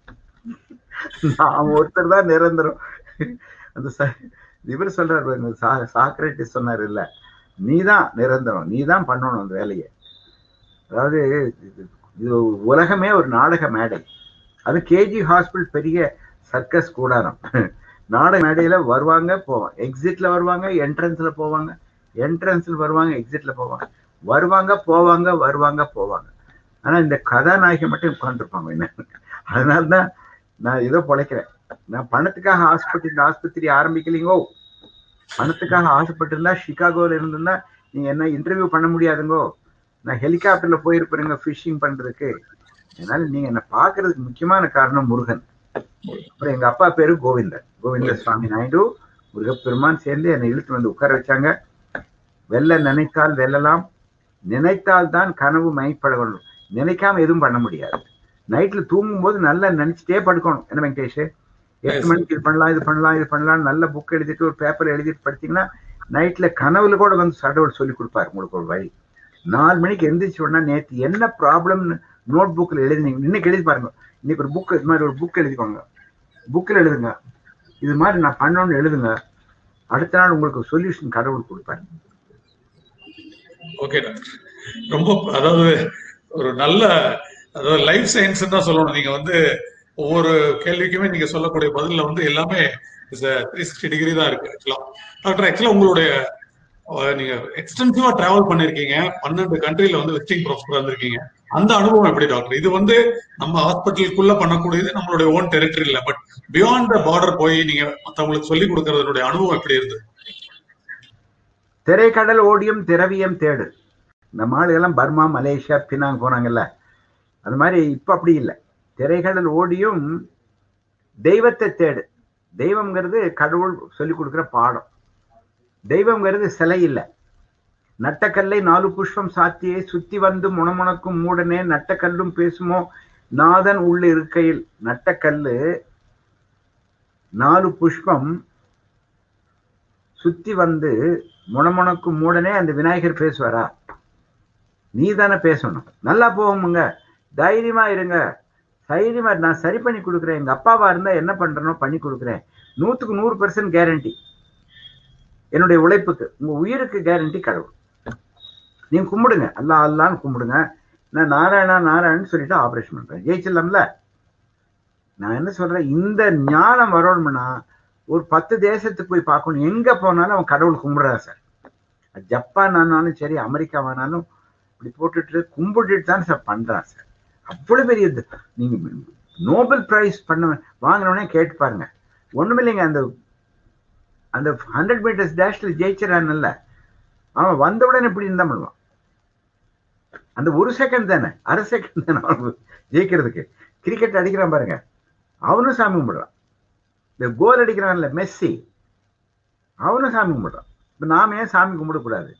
Speaker 2: நான் ஒருத்தர் தான் நிரந்தரம் அந்த இவர் சொல்றாரு சாக்ரேட்டிஸ் சொன்னார் இல்ல நீ தான் நிரந்தரம் நீ தான் பண்ணணும் அந்த வேலையை அதாவது இது உலகமே ஒரு நாடக மேடை அது கேஜி ஹாஸ்பிட்டல் பெரிய சர்க்கஸ் கூடாரம் நாடக மேடையில வருவாங்க போவாங்க எக்ஸிட்ல வருவாங்க என்ட்ரன்ஸ்ல போவாங்க என்ட்ரன்ஸ்ல வருவாங்க எக்ஸிட்ல போவாங்க வருவாங்க போவாங்க வருவாங்க போவாங்க ஆனா இந்த கதாநாயகி மட்டும் உட்காந்துருப்பாங்க என்ன அதனால்தான் நான் ஏதோ பொழைக்கிறேன் நான் பணத்துக்காக ஆஸ்பத்திரி இந்த ஆஸ்பத்திரி ஆரம்பிக்கலீங்கோ பணத்துக்காக ஆசைப்பட்டிருந்தா சிகாகோல இருந்திருந்தா நீங்க என்ன இன்டர்வியூ பண்ண முடியாதுங்கோ நான் ஹெலிகாப்டர்ல போயிருப்பேங்க ஃபிஷிங் பண்றதுக்கு அதனால நீங்க என்ன பாக்குறதுக்கு முக்கியமான காரணம் முருகன் அப்புறம் எங்க அப்பா பேரு கோவிந்தன் கோவிந்த சுவாமி நாயுடு முருகப்பெருமான் சேர்ந்து என்னை இழுத்து வந்து உட்கார வச்சாங்க வெல்ல நினைத்தால் வெல்லலாம் நினைத்தால் தான் கனவு மைப்பட வேண்டும் நினைக்காம எதுவும் பண்ண முடியாது நைட்ல தூங்கும் போது நல்லா நினைச்சிட்டே படுக்கணும் என்ன வெங்கடேஷ் எட்டு மணிக்கு இது பண்ணலாம் இது பண்ணலாம் இது பண்ணலாம் நல்ல புக் எழுதிட்டு ஒரு பேப்பர் எழுதிட்டு படிச்சீங்கன்னா நைட்ல கனவுல கூட வந்து கடவுள் சொல்லி கொடுப்பாரு உங்களுக்கு ஒரு வழி நாலு மணிக்கு எந்திரிச்சு உடனே நேற்று என்ன ப்ராப்ளம்னு நோட் புக்கில் எழுதினீங்க இன்னைக்கு எழுதி பாருங்க இன்னைக்கு ஒரு புக் இது மாதிரி ஒரு புக் எழுதிக்கோங்க புக்கில் எழுதுங்க இது மாதிரி நான் பண்ணணும்னு எழுதுங்க அடுத்த நாள் உங்களுக்கு சொல்யூஷன் கடவுள் கொடுப்பாரு
Speaker 1: ஓகே டாக்டர் ரொம்ப அதாவது ஒரு நல்ல அதாவது லைஃப் சயின்ஸ் தான் சொல்லணும் நீங்க வந்து ஒவ்வொரு கேள்விக்குமே நீங்க சொல்லக்கூடிய பதில வந்து எல்லாமே த்ரீ சிக்ஸ்டி டிகிரி தான் இருக்கு ஆக்சுவலா டாக்டர் ஆக்சுவலா உங்களுடைய நீங்க எக்ஸ்டென்சிவா டிராவல் பண்ணிருக்கீங்க பன்னெண்டு கண்ட்ரில வந்து விசிட்டிங் ப்ரொஃபஸர் வந்திருக்கீங்க அந்த அனுபவம் எப்படி டாக்டர் இது வந்து நம்ம ஹாஸ்பிட்டலுக்குள்ள பண்ணக்கூடியது நம்மளுடைய ஓன் டெரிட்டரி இல்ல பட் பியாண்ட் த பார்டர் போய் நீங்க மத்தவங்களுக்கு சொல்லி கொடுக்கறதுடைய அனுபவம் எப்படி இருந்தது
Speaker 2: திரைக்கடல் ஓடியும் திரவியம் தேடு நம்ம ஆளுகெல்லாம் பர்மா மலேசியா பினாங் போனாங்கல்ல அது மாதிரி இப்ப அப்படி இல்லை திரைக்கடல் ஓடியும் தெய்வத்தை தேடு தெய்வம்ங்கிறது கடவுள் சொல்லி கொடுக்குற பாடம் தெய்வம்ங்கிறது சிலை இல்லை நட்டக்கல்லை நாலு புஷ்பம் சாத்தியே சுத்தி வந்து முணமுணக்கும் மூடனே நட்டக்கல்லும் பேசுமோ நாதன் உள்ள இருக்கையில் நட்டக்கல்லு நாலு புஷ்பம் சுத்தி வந்து முணமுணக்கும் மூடனே அந்த விநாயகர் பேசுவாரா நீ தானே பேசணும் நல்லா போவோமுங்க தைரியமா இருங்க தைரியமா நான் சரி பண்ணி கொடுக்குறேன் எங்க அப்பாவா இருந்தா என்ன பண்றனோ பண்ணி கொடுக்குறேன் நூத்துக்கு நூறு பெர்சன்ட் கேரண்டி என்னுடைய உழைப்புக்கு உங்க உயிருக்கு கேரண்டி கடவுள் நீங்க கும்பிடுங்க அல்லா அல்லான்னு கும்பிடுங்க நான் நாராயணா நாராயணன் சொல்லிட்டு ஆபரேஷன் பண்றேன் ஜெயிச்சிடலாம்ல நான் என்ன சொல்றேன் இந்த ஞானம் வரணும்னா ஒரு பத்து தேசத்துக்கு போய் பார்க்கணும் எங்க போனாலும் அவன் கடவுள் கும்பிடுறான் சார் ஜப்பான் ஆனாலும் சரி அமெரிக்காவானாலும் இப்படி போட்டுட்டு கும்பிட்டுட்டு தான் சார் பண்றான் சார் அவ்வளவு பெரிய இது நீங்க நோபல் பிரைஸ் பண்ண வாங்கினோடனே கேட்டு பாருங்க ஒண்ணுமே இல்லைங்க அந்த அந்த ஹண்ட்ரட் மீட்டர்ஸ் டேஷ்ல ஜெயிச்சிடறான்ல அவன் வந்த உடனே இப்படி இருந்தா பண்ணுவான் அந்த ஒரு செகண்ட் தானே அரை செகண்ட் தானே அவனுக்கு ஜெயிக்கிறதுக்கு கிரிக்கெட் அடிக்கிறான் பாருங்க அவனும் சாமி கும்பிடுறான் இந்த கோல் அடிக்கிறான்ல மெஸ்ஸி அவனும் சாமி கும்பிடுறான் இப்ப நாம ஏன் சாமி கும்பிடக்கூடாது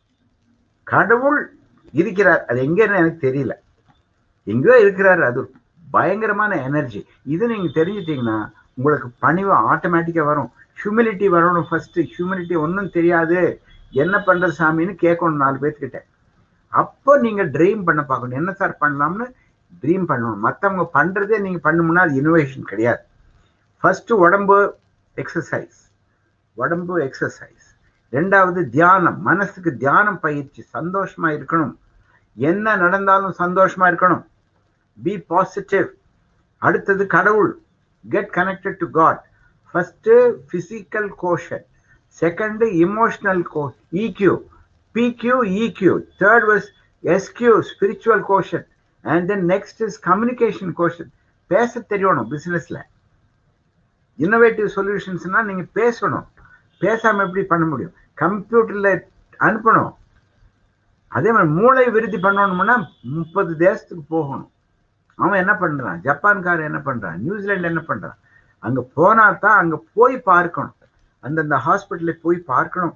Speaker 2: கடவுள் இருக்கிறார் அது எங்கன்னு எனக்கு தெரியல எங்கேயோ இருக்கிறாரு அது ஒரு பயங்கரமான எனர்ஜி இது நீங்க தெரிஞ்சிட்டீங்கன்னா உங்களுக்கு பணிவு ஆட்டோமேட்டிக்கா வரும் ஹியூமிலிட்டி வரணும் ஃபர்ஸ்ட் ஹியூமிலிட்டி ஒன்றும் தெரியாது என்ன பண்றது சாமின்னு கேட்கணும் நாலு பேர்த்துக்கிட்ட அப்போ நீங்க ட்ரீம் பண்ண பார்க்கணும் என்ன சார் பண்ணலாம்னு ட்ரீம் பண்ணணும் மற்றவங்க பண்றதே நீங்க பண்ணணும்னா அது இனோவேஷன் கிடையாது ஃபர்ஸ்ட் உடம்பு எக்ஸசைஸ் உடம்பு எக்ஸசைஸ் ரெண்டாவது தியானம் மனசுக்கு தியானம் பயிற்சி சந்தோஷமா இருக்கணும் என்ன நடந்தாலும் சந்தோஷமா இருக்கணும் பி பாசிட்டிவ் அடுத்தது கடவுள் get connected to God first physical quotient second emotional கோ EQ PQ EQ third was SQ spiritual quotient and then next is communication quotient பேச தெரியணும் பிசினஸ்ல இன்னோவேட்டிவ் சொல்யூஷன்ஸ்னா நீங்க பேசணும் பேசாம எப்படி பண்ண முடியும் கம்ப்யூட்டர்ல அனுப்பணும் அதே மாதிரி மூளை விருத்தி பண்ணணும்னா முப்பது தேசத்துக்கு போகணும் அவன் என்ன பண்றான் ஜப்பான்காரன் என்ன பண்றான் நியூசிலாந்து என்ன பண்றான் அங்க போனா தான் அங்க போய் பார்க்கணும் அந்தந்த ஹாஸ்பிட்டலுக்கு போய் பார்க்கணும்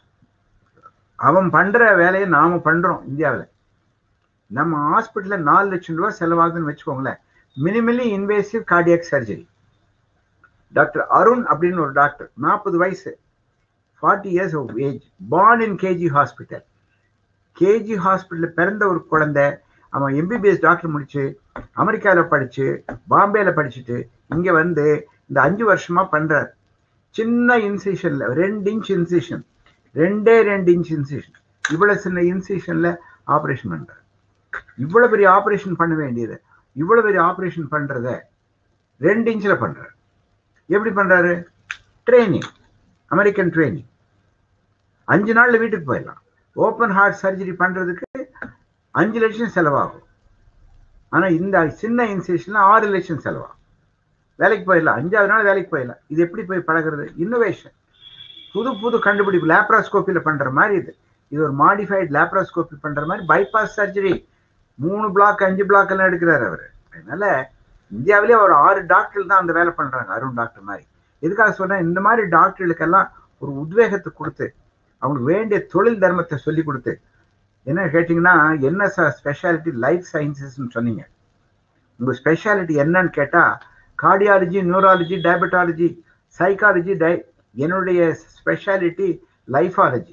Speaker 2: அவன் பண்ற வேலையை நாம பண்றோம் இந்தியாவில் நம்ம ஹாஸ்பிட்டல்ல நாலு லட்சம் ரூபாய் செலவாகுதுன்னு வச்சுக்கோங்களேன் minimally invasive cardiac surgery doctor Arun அப்படின்னு ஒரு டாக்டர் நாற்பது வயசு forty years of age born in KG hospital KG ஹாஸ்பிட்டலில் பிறந்த ஒரு குழந்தை அவன் எம்பிபிஎஸ் டாக்டர் முடிச்சு அமெரிக்காவில் படிச்சு பாம்பேல படிச்சுட்டு இங்கே வந்து இந்த அஞ்சு வருஷமா பண்றார் சின்ன இன்சிஷன்ல ரெண்டு இன்ச் இன்சிஷன் ரெண்டே ரெண்டு இன்ச் இன்சிஷன் இவ்வளவு சின்ன இன்சிஷன்ல ஆப்ரேஷன் பண்றார் இவ்வளவு பெரிய ஆப்ரேஷன் பண்ண வேண்டியது இவ்வளவு பெரிய ஆப்ரேஷன் பண்றத ரெண்டு இன்ச்ல பண்றாரு எப்படி பண்றாரு ட்ரைனிங் அமெரிக்கன் ட்ரைனிங் அஞ்சு நாள்ல வீட்டுக்கு போயிடலாம் ஓப்பன் ஹார்ட் சர்ஜரி பண்றதுக்கு அஞ்சு லட்சம் செலவாகும் ஆனா இந்த சின்ன இன்சேஷன்ல ஆறு லட்சம் செலவாகும் வேலைக்கு போயிடலாம் அஞ்சாவது நாள் வேலைக்கு போயிடலாம் இது எப்படி போய் பழகிறது இன்னோவேஷன் புது புது கண்டுபிடிப்பு லேப்ராஸ்கோப்பியில் பண்ற மாதிரி இது இது ஒரு மாடிஃபைட் லேப்ராஸ்கோப்பி பண்ற மாதிரி பைபாஸ் சர்ஜரி மூணு பிளாக் அஞ்சு பிளாக் எல்லாம் எடுக்கிறாரு அவர் அதனால இந்தியாவிலே ஒரு ஆறு டாக்டர் தான் அந்த வேலை பண்றாங்க அருண் டாக்டர் மாதிரி எதுக்காக சொல்றேன் இந்த மாதிரி டாக்டர்களுக்கெல்லாம் ஒரு உத்வேகத்தை கொடுத்து அவங்களுக்கு வேண்டிய தொழில் தர்மத்தை சொல்லி கொடுத்து என்ன கேட்டிங்கன்னா என்ன ஸ்பெஷாலிட்டி லைஃப் சயின்சஸ்ன்னு சொன்னீங்க உங்க ஸ்பெஷாலிட்டி என்னன்னு கேட்டா கார்டியாலஜி நியூராலஜி டயபெட்டாலஜி சைக்காலஜி டை என்னுடைய ஸ்பெஷாலிட்டி லைஃபாலஜி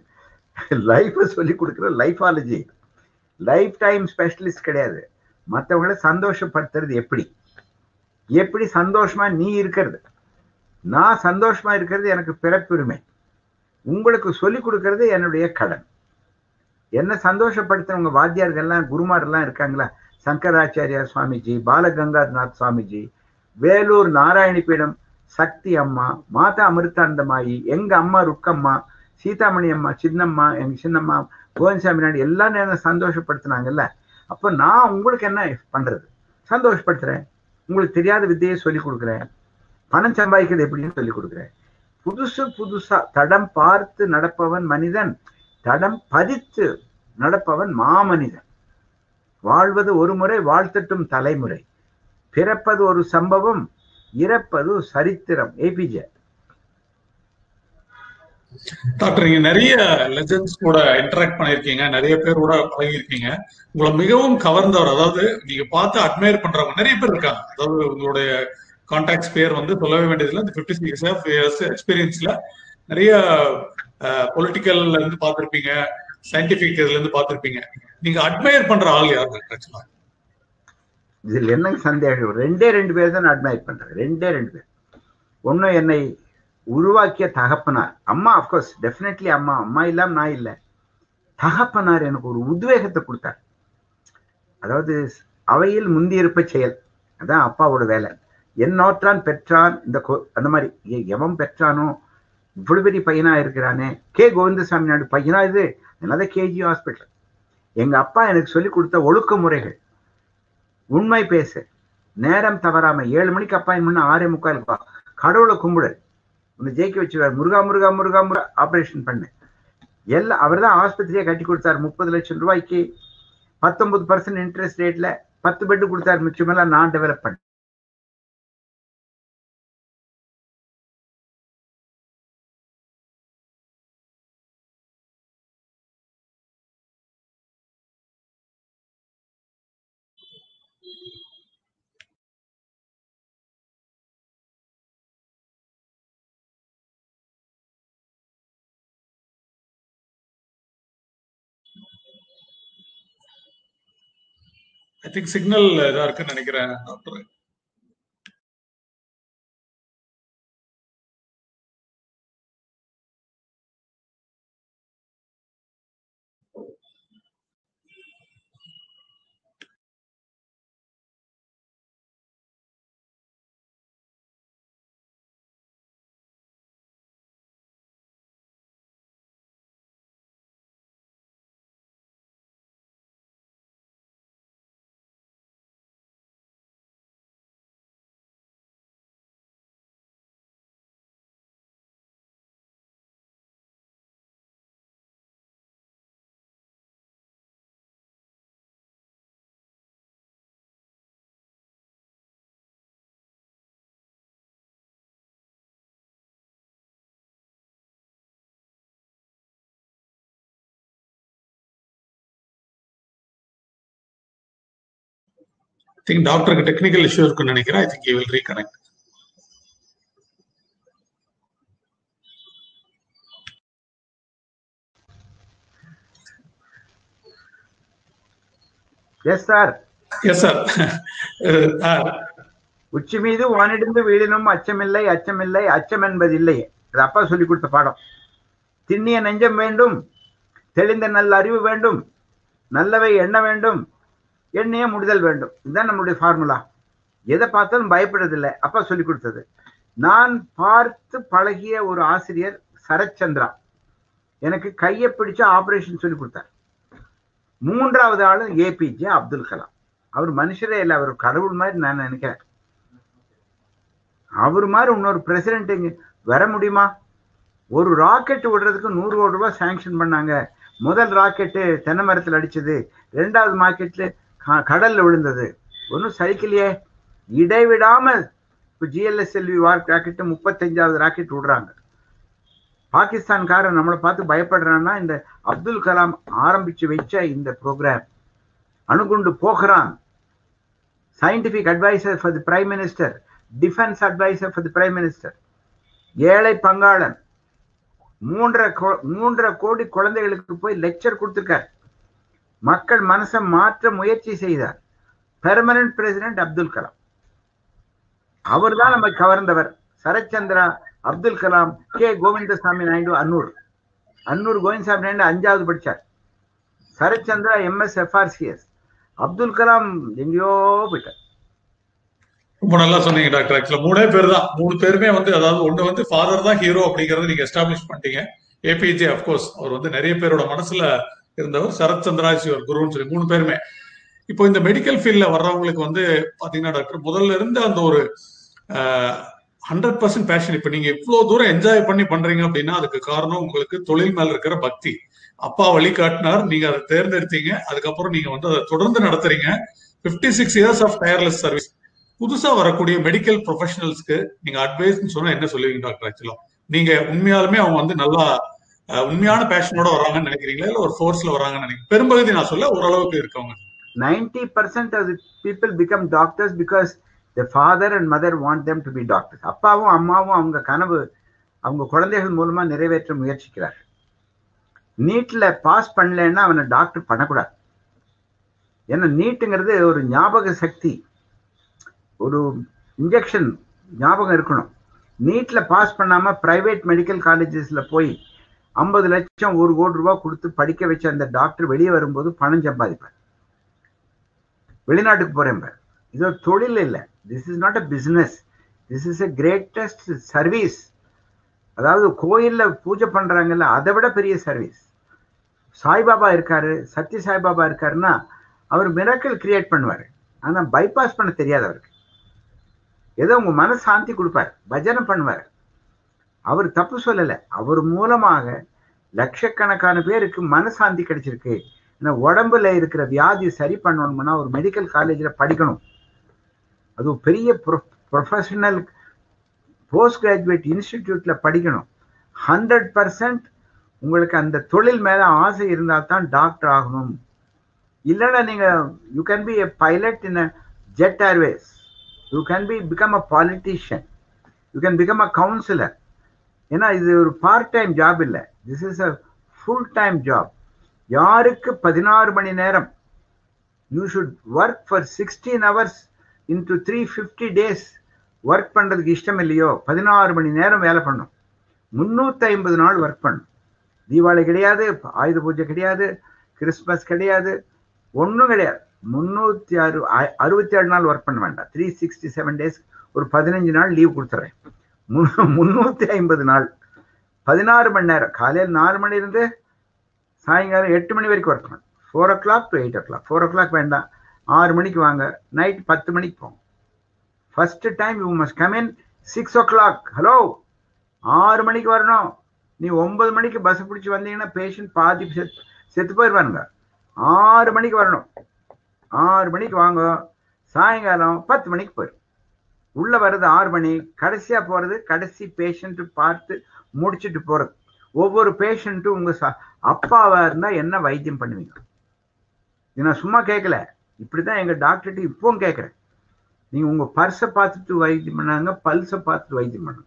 Speaker 2: லைஃப்பை சொல்லி கொடுக்குற லைஃபாலஜி லைஃப் டைம் ஸ்பெஷலிஸ்ட் கிடையாது மற்றவங்களை சந்தோஷப்படுத்துறது எப்படி எப்படி சந்தோஷமா நீ இருக்கிறது நான் சந்தோஷமா இருக்கிறது எனக்கு பிறப்புரிமை உங்களுக்கு சொல்லி கொடுக்கறது என்னுடைய கடன் என்ன சந்தோஷப்படுத்தினவங்க வாத்தியார்கள்லாம் குருமாரெல்லாம் இருக்காங்களா சங்கராச்சாரியா சுவாமிஜி பாலகங்காதநாத் சுவாமிஜி வேலூர் நாராயணிபீடம் சக்தி அம்மா மாதா அமிர்தானந்தமாயி எங்க அம்மா ருக்கம்மா சீதாமணி அம்மா சின்னம்மா எங்க சின்னம்மா கோவிந்தசாமி நாடு எல்லாம் என்ன சந்தோஷப்படுத்தினாங்கல்ல அப்போ நான் உங்களுக்கு என்ன பண்றது சந்தோஷப்படுத்துறேன் உங்களுக்கு தெரியாத வித்தையை சொல்லி கொடுக்குறேன் பணம் சம்பாதிக்கிறது எப்படின்னு சொல்லி கொடுக்குறேன் புதுசு புதுசா தடம் பார்த்து நடப்பவன் மனிதன் தடம் பதித்து நடப்பவன் மாமனிதன் வாழ்வது ஒரு முறை வாழ்த்தட்டும் தலைமுறை பிறப்பது ஒரு சம்பவம் இறப்பது சரித்திரம் ஏபிஜே
Speaker 1: டாக்டர் நீங்க நிறைய லெஜண்ட்ஸ் கூட இன்டராக்ட் பண்ணிருக்கீங்க நிறைய பேர் கூட பழகிருக்கீங்க உங்களை மிகவும் கவர்ந்தவர் அதாவது நீங்க பார்த்து அட்மையர் பண்றவங்க நிறைய பேர் இருக்காங்க அதாவது உங்களுடைய கான்டாக்ட்ஸ் பேர் வந்து சொல்லவே வேண்டியதில்லை இந்த ஃபிஃப்டி சிக்ஸ் இயர்ஸ் எக்ஸ்பீரியன்ஸ்ல நிறைய பொலிட்டிக்கல்ல இருந்து பார்த்திருப்பீங்க சயின்டிபிக் இதுல இருந்து பார்த்திருப்பீங்க நீங்க அட்மையர் பண்ற ஆள் யாரு ஆக்சுவலா
Speaker 2: இதில் என்ன சந்தேகம் ரெண்டே ரெண்டு பேர் தான் அட்மையர் பண்றேன் ரெண்டே ரெண்டு பேர் ஒன்னும் என்னை உருவாக்கிய தகப்பனார் அம்மா அப்கோர்ஸ் டெஃபினெட்லி அம்மா அம்மா இல்லாம நான் இல்லை தகப்பனார் எனக்கு ஒரு உத்வேகத்தை கொடுத்தார் அதாவது அவையில் முந்தியிருப்ப செயல் அதான் அப்பாவோட வேலை என் நோற்றான் பெற்றான் இந்த கொ- அந்த மாதிரி எ- எவன் பெற்றானோ இவ்வளவு பெரிய பையனா இருக்கிறானே கே கோவிந்தசாமி நாடு பையனா இது என்னது கேஜி ஹாஸ்பிட்டல் எங்க அப்பா எனக்கு சொல்லி கொடுத்த ஒழுக்க முறைகள் உண்மை பேசு நேரம் தவறாம ஏழு மணிக்கு அப்பாயின்மெண்ட் ஆறே முக்காலுக்கு வா கடவுளை கும்பிடு உன்னை ஜெயிக்க வச்சுருவார் முருகா முருகா முருகா முருகா ஆபரேஷன் பண்ணு எல்லாம் அவர் தான் ஆஸ்பத்திரியை கட்டி கொடுத்தாரு முப்பது லட்சம் ரூபாய்க்கு பத்தொன்பது பர்சன்ட் இன்ட்ரெஸ்ட் ரேட்ல பத்து பெட்டு கொடுத்தாரு மிச்சமெல்லாம் நான் டெவலப் பண்ணேன்
Speaker 1: ஐ திங்க் சிக்னல் இதா இருக்குன்னு நினைக்கிறேன் டாக்டர் திங்க் டாக்டருக்கு டெக்னிக்கல் இஷ்யூ இருக்குன்னு நினைக்கிறேன் I think you will reconnect
Speaker 2: yes sir
Speaker 1: yes sir
Speaker 2: உச்சி மீது வானிடிந்து வீழினும் அச்சமில்லை அச்சமில்லை அச்சம் என்பதில்லை இது அப்பா சொல்லி கொடுத்த பாடம் திண்ணிய நெஞ்சம் வேண்டும் தெளிந்த நல்ல அறிவு வேண்டும் நல்லவை எண்ண வேண்டும் எண்ணிய முடிதல் வேண்டும் இதுதான் நம்மளுடைய ஃபார்முலா எதை பார்த்தாலும் பயப்படுறதில்லை அப்பா சொல்லி கொடுத்தது நான் பார்த்து பழகிய ஒரு ஆசிரியர் சரத்சந்திரா எனக்கு கையை பிடிச்சு ஆபரேஷன் சொல்லி கொடுத்தார் மூன்றாவது ஆளு ஏபிஜே அப்துல் கலாம் அவர் மனுஷரே இல்லை அவர் கடவுள் மாதிரி நான் நினைக்கிறேன் அவர் மாதிரி இன்னொரு பிரசிடென்ட் இங்க வர முடியுமா ஒரு ராக்கெட் விடுறதுக்கு நூறு கோடி ரூபாய் சாங்ஷன் பண்ணாங்க முதல் ராக்கெட்டு தென்னை மரத்தில் அடிச்சது ரெண்டாவது மார்க்கெட்ல கடல்ல விழுந்தது ஒன்றும் சைக்கிளையே இடைவிடாம இப்போ ஜிஎல்எஸ்எல்வி வார் ராக்கெட்டு முப்பத்தஞ்சாவது ராக்கெட் விடுறாங்க பாகிஸ்தான்காரன் நம்மளை பார்த்து பயப்படுறான்னா இந்த அப்துல் கலாம் ஆரம்பிச்சு வச்ச இந்த ப்ரோக்ராம் அணுகுண்டு போகிறான் scientific adviser for the prime minister defence adviser for the prime minister ஏழை பங்காளன் மூன்றரை கோ- மூன்றரை கோடி குழந்தைகளுக்கு போய் லெக்சர் கொடுத்துருக்கார் மக்கள் மனசை மாற்ற முயற்சி செய்தார் பெர்மனன்ட் பிரசிடென்ட் அப்துல் கலாம் அவர் தான் நம்ம கவர்ந்தவர் சரத்சந்திரா அப்துல் கலாம் கே கோவிந்தசாமி நாயுடு அன்னூர் அன்னூர் கோவிந்தசாமி நாயுடு அஞ்சாவது படிச்சார் சரத்சந்திரா எம்எஸ் எஃப்ஆர்சிஎஸ் அப்துல் கலாம் எங்கேயோ போயிட்டார்
Speaker 1: ரொம்ப நல்லா சொன்னீங்க டாக்டர் ஆக்சுவலா மூணே பேர் தான் மூணு பேருமே வந்து அதாவது ஒண்ணு வந்து ஃபாதர் தான் ஹீரோ அப்படிங்கறத நீங்க எஸ்டாப்ளிஷ் பண்ணிட்டீங்க ஏபிஜே அப்கோர்ஸ் அவர் வந்து நிறைய பேரோட மனசுல இருந்தவர் சரத் சந்திரா இஸ் யுவர் குருன்னு சொல்லி மூணு பேருமே இப்போ இந்த மெடிக்கல் ஃபீல்ட்ல வர்றவங்களுக்கு வந்து பாத்தீங்கன்னா டாக்டர் முதல்ல இருந்து அந்த ஒரு ஹண்ட்ரட் பர்சன்ட் பேஷன் இப்ப நீங்க இவ்வளவு தூரம் என்ஜாய் பண்ணி பண்றீங்க அப்படின்னா அதுக்கு காரணம் உங்களுக்கு தொழில் மேல இருக்கிற பக்தி அப்பா வழிகாட்டினார் நீங்க அதை தேர்ந்தெடுத்தீங்க அதுக்கப்புறம் நீங்க வந்து அதை தொடர்ந்து நடத்துறீங்க 56 six years of tireless service புதுசா வரக்கூடிய மெடிக்கல் ப்ரொஃபஷனல்ஸ்க்கு நீங்க அட்வைஸ் சொன்னா என்ன சொல்லுவீங்க டாக்டர் ஆக்சுவலா நீங்க உண்மையாலுமே அவங்க வந்து நல்லா அஹ், உண்மையான பேஷனோட வராங்கன்னு நினைக்கிறீங்களா இல்ல ஒரு ஃபோர்ஸ்ல வராங்கன்னு நினைக்கிறீங்க பெரும்பகுதி நான் சொல்ல ஓரளவுக்கு இருக்கவங்க
Speaker 2: 90% of the people become doctors because the father and mother want them to be doctors. அப்பாவும் அம்மாவும் அவங்க கனவு அவங்க குழந்தைகள் மூலமா நிறைவேற்ற முயற்சிக்கிறார் நீட்ல பாஸ் பண்ணலைன்னா அவனை டாக்டர் பண்ணக்கூடாது ஏன்னா நீட்டுங்கிறது ஒரு ஞாபக சக்தி ஒரு இன்ஜெக்ஷன் ஞாபகம் இருக்கணும் நீட்ல பாஸ் பண்ணாம பிரைவேட் மெடிக்கல் காலேஜஸ்ல போய் ஐம்பது லட்சம் ஒரு கோடி ரூபாய் கொடுத்து படிக்க வச்ச அந்த டாக்டர் வெளியே வரும்போது பணம் சம்பாதிப்பார் வெளிநாட்டுக்கு போறேன் பார். இது ஒரு தொழில் இல்லை this is not a business this is a greatest service அதாவது கோயில்ல பூஜை பண்றாங்கல்ல அதை விட பெரிய சர்வீஸ் சாய்பாபா இருக்காரு சத்ய சாய்பாபா இருக்காருன்னா அவர் மிராக்கிள் கிரியேட் பண்ணுவார் ஆனா பைபாஸ் பண்ண தெரியாது அவருக்கு ஏதோ உங்க மன சாந்தி கொடுப்பார் பஜனை பண்ணுவார் அவர் தப்பு சொல்லல அவர் மூலமாக லட்சக்கணக்கான பேருக்கு மனசாந்தி கிடைச்சிருக்கு ஏன்னா உடம்புல இருக்கிற வியாதி சரி பண்ணணும்னா ஒரு மெடிக்கல் காலேஜில் படிக்கணும் அது ஒரு பெரிய ப்ரொஃபஷனல் போஸ்ட் கிராஜுவேட் இன்ஸ்டிடியூட்ல படிக்கணும் ஹண்ட்ரட் பர்சன்ட் உங்களுக்கு அந்த தொழில் மேல ஆசை இருந்தால் தான் டாக்டர் ஆகணும் இல்லைன்னா நீங்க you can be a pilot in Jet Airways you can be become a politician you can become a councillor ஏன்னா இது ஒரு பார்ட் டைம் ஜாப் இல்லை this is a full time job யாருக்கு பதினாறு மணி நேரம் you should work for sixteen hours into three fifty days work பண்ணுறதுக்கு இஷ்டம் இல்லையோ பதினாறு மணி நேரம் வேலை பண்ணும் முந்நூற்றி ஐம்பது நாள் ஒர்க் பண்ணும் தீபாவளி கிடையாது ஆயுத பூஜை கிடையாது கிறிஸ்மஸ் கிடையாது ஒன்றும் கிடையாது முந்நூற்றி அறு அறுபத்தி ஏழு நாள் ஒர்க் பண்ண வேண்டாம் த்ரீ சிக்ஸ்டி செவன் டேஸ் ஒரு பதினஞ்சு நாள் லீவ் கொடுத்துறேன் முந்நூற்றி ஐம்பது நாள் பதினாறு மணி நேரம் காலையில் நாலு மணி இருந்து சாயங்காலம் எட்டு மணி வரைக்கும் ஒர்க் பண்ண four o'clock to eight o'clock four o'clock வேண்டாம் ஆறு மணிக்கு வாங்க நைட் பத்து மணிக்கு போங்க first time you must come in six o'clock hello ஆறு மணிக்கு வரணும் நீ ஒன்பது மணிக்கு பஸ் பிடிச்சி வந்தீங்கன்னா பேஷண்ட் பாதி செத்து செத்து போயிடுவானுங்க ஆறு மணிக்கு வரணும் ஆறு மணிக்கு வாங்க சாயங்காலம் பத்து மணிக்கு போயிடும் உள்ள வர்றது ஆறு மணி கடைசியா போறது கடைசி பேஷண்ட் பார்த்து முடிச்சுட்டு போறது ஒவ்வொரு பேஷண்ட்டும் உங்க அப்பாவா இருந்தா என்ன வைத்தியம் பண்ணுவீங்க இது நான் சும்மா கேட்கல இப்படிதான் எங்க டாக்டர்கிட்ட இப்பவும் கேட்கறேன் நீங்க உங்க பர்ஸை பார்த்துட்டு வைத்தியம் பண்ணாங்க பல்ஸை பார்த்துட்டு வைத்தியம் பண்ணுங்க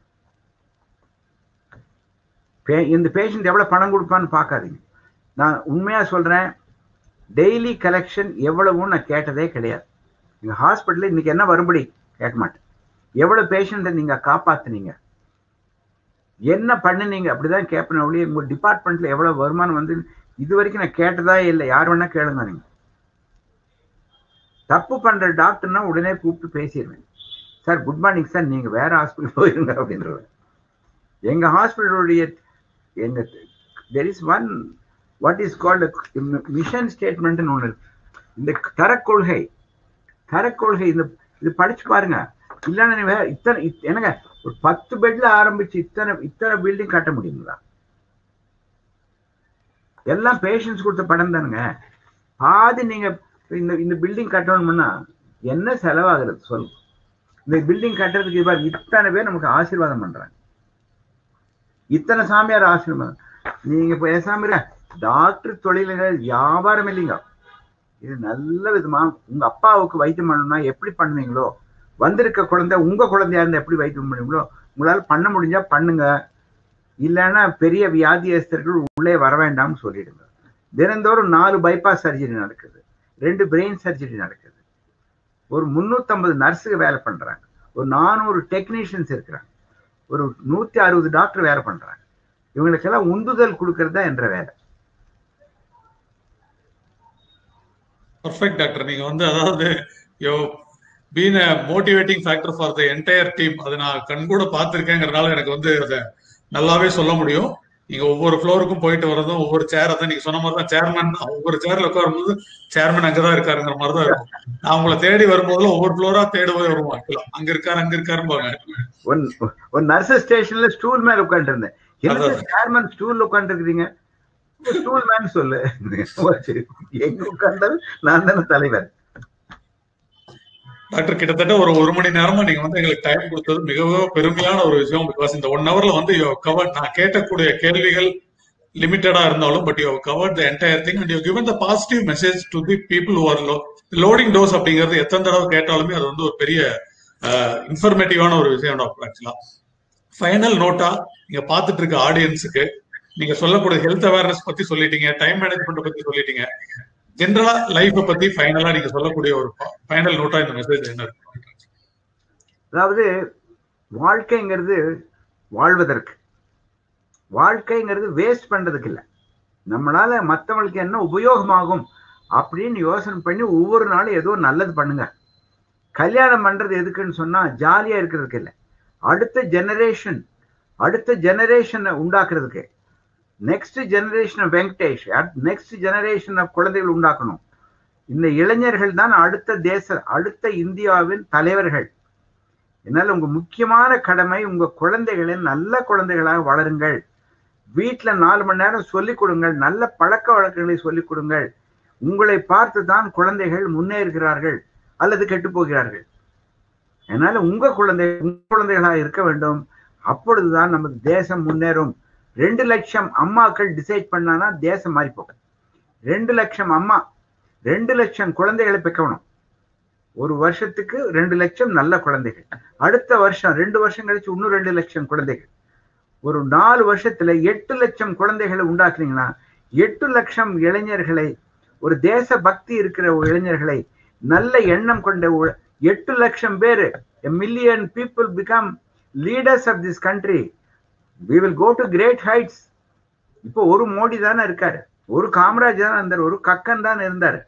Speaker 2: இந்த பேஷண்ட் எவ்வளவு பணம் கொடுப்பான்னு பார்க்காதீங்க நான் உண்மையா சொல்றேன் டெய்லி கலெக்ஷன் எவ்வளவுன்னு நான் கேட்டதே கிடையாது எங்க ஹாஸ்பிட்டலில் இன்னைக்கு என்ன வரும்படி கேட்க மாட்டேன் எவ்வளவு பேஷண்ட்டை நீங்க காப்பாத்துனீங்க என்ன பண்ணுனீங்க அப்படிதான் கேட்பேன் ஒழிய உங்க டிபார்ட்மெண்ட்ல எவ்வளவு வருமானம் வந்து இது வரைக்கும் நான் கேட்டதா இல்லை யார் வேணா கேளுங்க நீங்க தப்பு பண்ற டாக்டர்னா உடனே கூப்பிட்டு பேசிடுவேன் சார் குட் மார்னிங் சார் நீங்க வேற ஹாஸ்பிட்டல் போயிருங்க அப்படின்றவர் எங்க ஹாஸ்பிட்டலுடைய எங்க there is one what is called mission ஸ்டேட்மெண்ட்னு ஒன்று இருக்கு இந்த தரக்கொள்கை தரக்கொள்கை இந்த இது படிச்சு பாருங்க இல்லைன்னா இத்தனை என்னங்க ஒரு பத்து பெட்ல ஆரம்பிச்சு இத்தனை இத்தனை பில்டிங் கட்ட முடியுங்களா எல்லாம் பேஷன்ஸ் கொடுத்த படம் தானுங்க பாதி நீங்க இந்த இந்த பில்டிங் கட்டணும்னா என்ன செலவாகிறது சொல்லு இந்த பில்டிங் கட்டுறதுக்கு இவ்வாறு இத்தனை பேர் நமக்கு ஆசீர்வாதம் பண்றாங்க இத்தனை சாமியார் ஆசீர்வாதம் நீங்க பேசாம டாக்டர் தொழிலுங்க வியாபாரம் இல்லைங்க இது நல்ல விதமா உங்க அப்பாவுக்கு வைத்தியம் பண்ணணும்னா எப்படி பண்ணுவீங்களோ வந்திருக்க குழந்தை உங்க குழந்தையா இருந்தா எப்படி வைத்தியம் பண்ணுவீங்களோ உங்களால பண்ண முடிஞ்சா பண்ணுங்க இல்லைன்னா பெரிய வியாதியஸ்தர்கள் உள்ளே வர வேண்டாம்னு சொல்லிடுங்க தினந்தோறும் நாலு பைபாஸ் சர்ஜரி நடக்குது ரெண்டு பிரெயின் சர்ஜரி நடக்குது ஒரு முன்னூத்தம்பது நர்ஸுக்கு வேலை பண்றாங்க ஒரு நானூறு டெக்னீஷியன்ஸ் இருக்கிறாங்க ஒரு நூத்தி அறுபது டாக்டர் வேலை பண்றாங்க இவங்களுக்கெல்லாம் உந்துதல் கொடுக்கறது தான் என்ற வேலை
Speaker 1: பர்ஃபெக்ட் டாக்டர் நீங்க வந்து அதாவது you been a motivating factor for the entire team அதை நான் கண்கூட பார்த்துருக்கேங்கிறதுனால எனக்கு வந்து அதை நல்லாவே சொல்ல முடியும் நீங்க ஒவ்வொரு ஃப்ளோருக்கும் போயிட்டு வரதும் ஒவ்வொரு சேர் அதான் நீங்க சொன்ன மாதிரி தான் சேர்மன் ஒவ்வொரு சேர்ல உட்காரும்போது சேர்மன் அங்கதான் இருக்காருங்கிற மாதிரி தான் இருக்கும் நான் உங்களை தேடி வரும்போதுல ஒவ்வொரு ஃப்ளோரா தேடுவே வருவோம் அங்க இருக்காரு அங்க இருக்காருன்னு
Speaker 2: ஒரு நர்ஸ் ஸ்டேஷன்ல ஸ்டூல் மேல உட்காந்து இருந்தேன் சேர்மன் ஸ்டூல்ல உட்காந்து இருக்கிறீங்க ஸ்டூல் மேன் சொல்லு எங்க உட்கார்ந்தாலும் நான் தானே தலைவர்
Speaker 1: டாக்டர் கிட்டத்தட்ட ஒரு ஒரு மணி நேரமா நீங்க வந்து எங்களுக்கு டைம் கொடுத்தது மிகவும் பெருமையான ஒரு விஷயம் பிகாஸ் இந்த ஒன் ஹவர்ல வந்து கவர் நான் கேட்கக்கூடிய கேள்விகள் லிமிட்டடா இருந்தாலும் but you cover the entire thing and you given the positive message to the people or low loading dose அப்படிங்கிறது எத்தனை தடவை கேட்டாலுமே அது வந்து ஒரு பெரிய இன்ஃபர்மேட்டிவான ஒரு விஷயம் டாக்டர் ஆக்சுவலா ஃபைனல் நோட்டா நீங்க பாத்துட்டு இருக்க ஆடியன்ஸுக்கு நீங்க சொல்லக்கூடிய ஹெல்த் அவேர்னஸ் பத்தி சொல்லிட்டீங்க டைம் மேனேஜ்மெண்ட் பத்தி சொல்லிட்டீங்க ஜென்ரலா லைஃப பத்தி ஃபைனலா நீங்க சொல்லக்கூடிய ஒரு ஃபைனல் நோட்டா இந்த மெசேஜ் என்ன
Speaker 2: அதாவது வாழ்க்கைங்கிறது வாழ்வதற்கு வாழ்க்கைங்கிறது வேஸ்ட் பண்றதுக்கு இல்லை நம்மளால மற்றவங்களுக்கு என்ன உபயோகமாகும் அப்படின்னு யோசனை பண்ணி ஒவ்வொரு நாளும் ஏதோ நல்லது பண்ணுங்க கல்யாணம் பண்றது எதுக்குன்னு சொன்னா ஜாலியா இருக்கிறதுக்கு இல்லை அடுத்த ஜெனரேஷன் அடுத்த ஜெனரேஷனை உண்டாக்குறதுக்கு next generation of Venkatesh next generation of குழந்தைகள் உண்டாக்கணும் இந்த இளைஞர்கள் தான் அடுத்த தேச அடுத்த இந்தியாவின் தலைவர்கள் என்னால் உங்க முக்கியமான கடமை உங்க குழந்தைகளை நல்ல குழந்தைகளாக வளருங்கள் வீட்டுல நாலு மணி நேரம் சொல்லிக் கொடுங்கள் நல்ல பழக்க வழக்கங்களை சொல்லிக் கொடுங்கள் உங்களை பார்த்து தான் குழந்தைகள் முன்னேறுகிறார்கள் அல்லது கெட்டு போகிறார்கள் அதனால உங்க குழந்தை உங்க குழந்தைகளாக இருக்க வேண்டும் அப்பொழுதுதான் நமது தேசம் முன்னேறும் ரெண்டு லட்சம் அம்மாக்கள் டிசைட் பண்ணானா தேசம் மாறி போகும் ரெண்டு லட்சம் அம்மா ரெண்டு லட்சம் குழந்தைகளை பெக்கணும் ஒரு வருஷத்துக்கு ரெண்டு லட்சம் நல்ல குழந்தைகள் அடுத்த வருஷம் ரெண்டு வருஷம் கழிச்சு இன்னும் ரெண்டு லட்சம் குழந்தைகள் ஒரு நாலு வருஷத்துல எட்டு லட்சம் குழந்தைகளை உண்டாக்குனீங்கன்னா எட்டு லட்சம் இளைஞர்களை ஒரு தேச பக்தி இருக்கிற இளைஞர்களை நல்ல எண்ணம் கொண்ட எட்டு லட்சம் பேர் million people become leaders of this country we will go to great heights இப்போ ஒரு மோடி தானே இருக்காரு ஒரு காமராஜ் தான் இருந்தார் ஒரு கக்கன் தான் இருந்தார்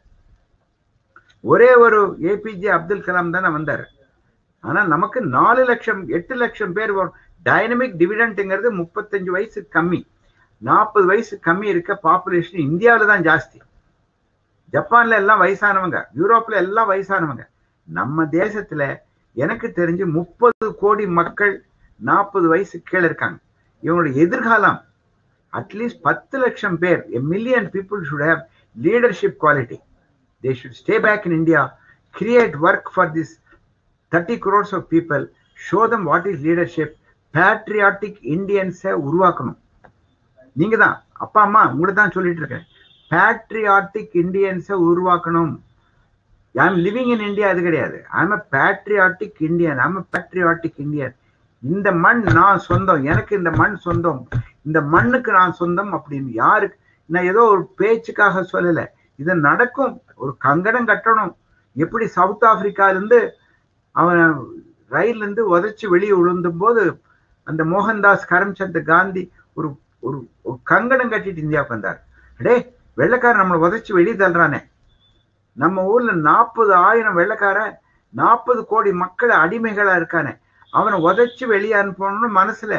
Speaker 2: ஒரே ஒரு ஏபிஜே அப்துல் கலாம் தானே வந்தார் ஆனா நமக்கு நாலு லட்சம் எட்டு லட்சம் பேர் வரும் டைனமிக் டிவிடெண்ட்ங்கிறது முப்பத்தஞ்சு வயசு கம்மி நாற்பது வயசு கம்மி இருக்க பாப்புலேஷன் இந்தியாவில் தான் ஜாஸ்தி ஜப்பான்ல எல்லாம் வயசானவங்க யூரோப்ல எல்லாம் வயசானவங்க நம்ம தேசத்துல எனக்கு தெரிஞ்சு முப்பது கோடி மக்கள் நாற்பது வயசு கீழே இருக்காங்க இவங்களுடைய எதிர்காலம் அட்லீஸ்ட் பத்து லட்சம் பேர் a million people should have leadership quality they should stay back in India create work for this thirty crores of people show them what is leadership patriotic இந்தியன்ஸை உருவாக்கணும் நீங்க தான் அப்பா அம்மா உங்களை தான் சொல்லிட்டு இருக்கேன் பேட்ரியாட்டிக் இந்தியன்ஸை உருவாக்கணும் ஐம் லிவிங் இன் இந்தியா அது கிடையாது I'm a patriotic Indian I'm a patriotic Indian இந்த மண் நான் சொந்தம் எனக்கு இந்த மண் சொந்தம் இந்த மண்ணுக்கு நான் சொந்தம் அப்படின்னு யாருக்கு நான் ஏதோ ஒரு பேச்சுக்காக சொல்லலை இது நடக்கும் ஒரு கங்கணம் கட்டணும் எப்படி சவுத் ஆப்பிரிக்கால அவன் ரயில்ல இருந்து உதச்சி வெளியே விழுந்தும் போது அந்த மோகன்தாஸ் கரம்சந்த் காந்தி ஒரு ஒரு ஒரு கங்கணம் கட்டிட்டு இந்தியாவுக்கு வந்தார் அடே வெள்ளக்காரன் நம்மளை உதச்சி வெளியே தள்ளுறானே நம்ம ஊர்ல நாற்பது ஆயிரம் வெள்ளக்காரன் நாற்பது கோடி மக்கள் அடிமைகளா இருக்கானே அவனை உதச்சி வெளியே அனுப்பணும்னு மனசுல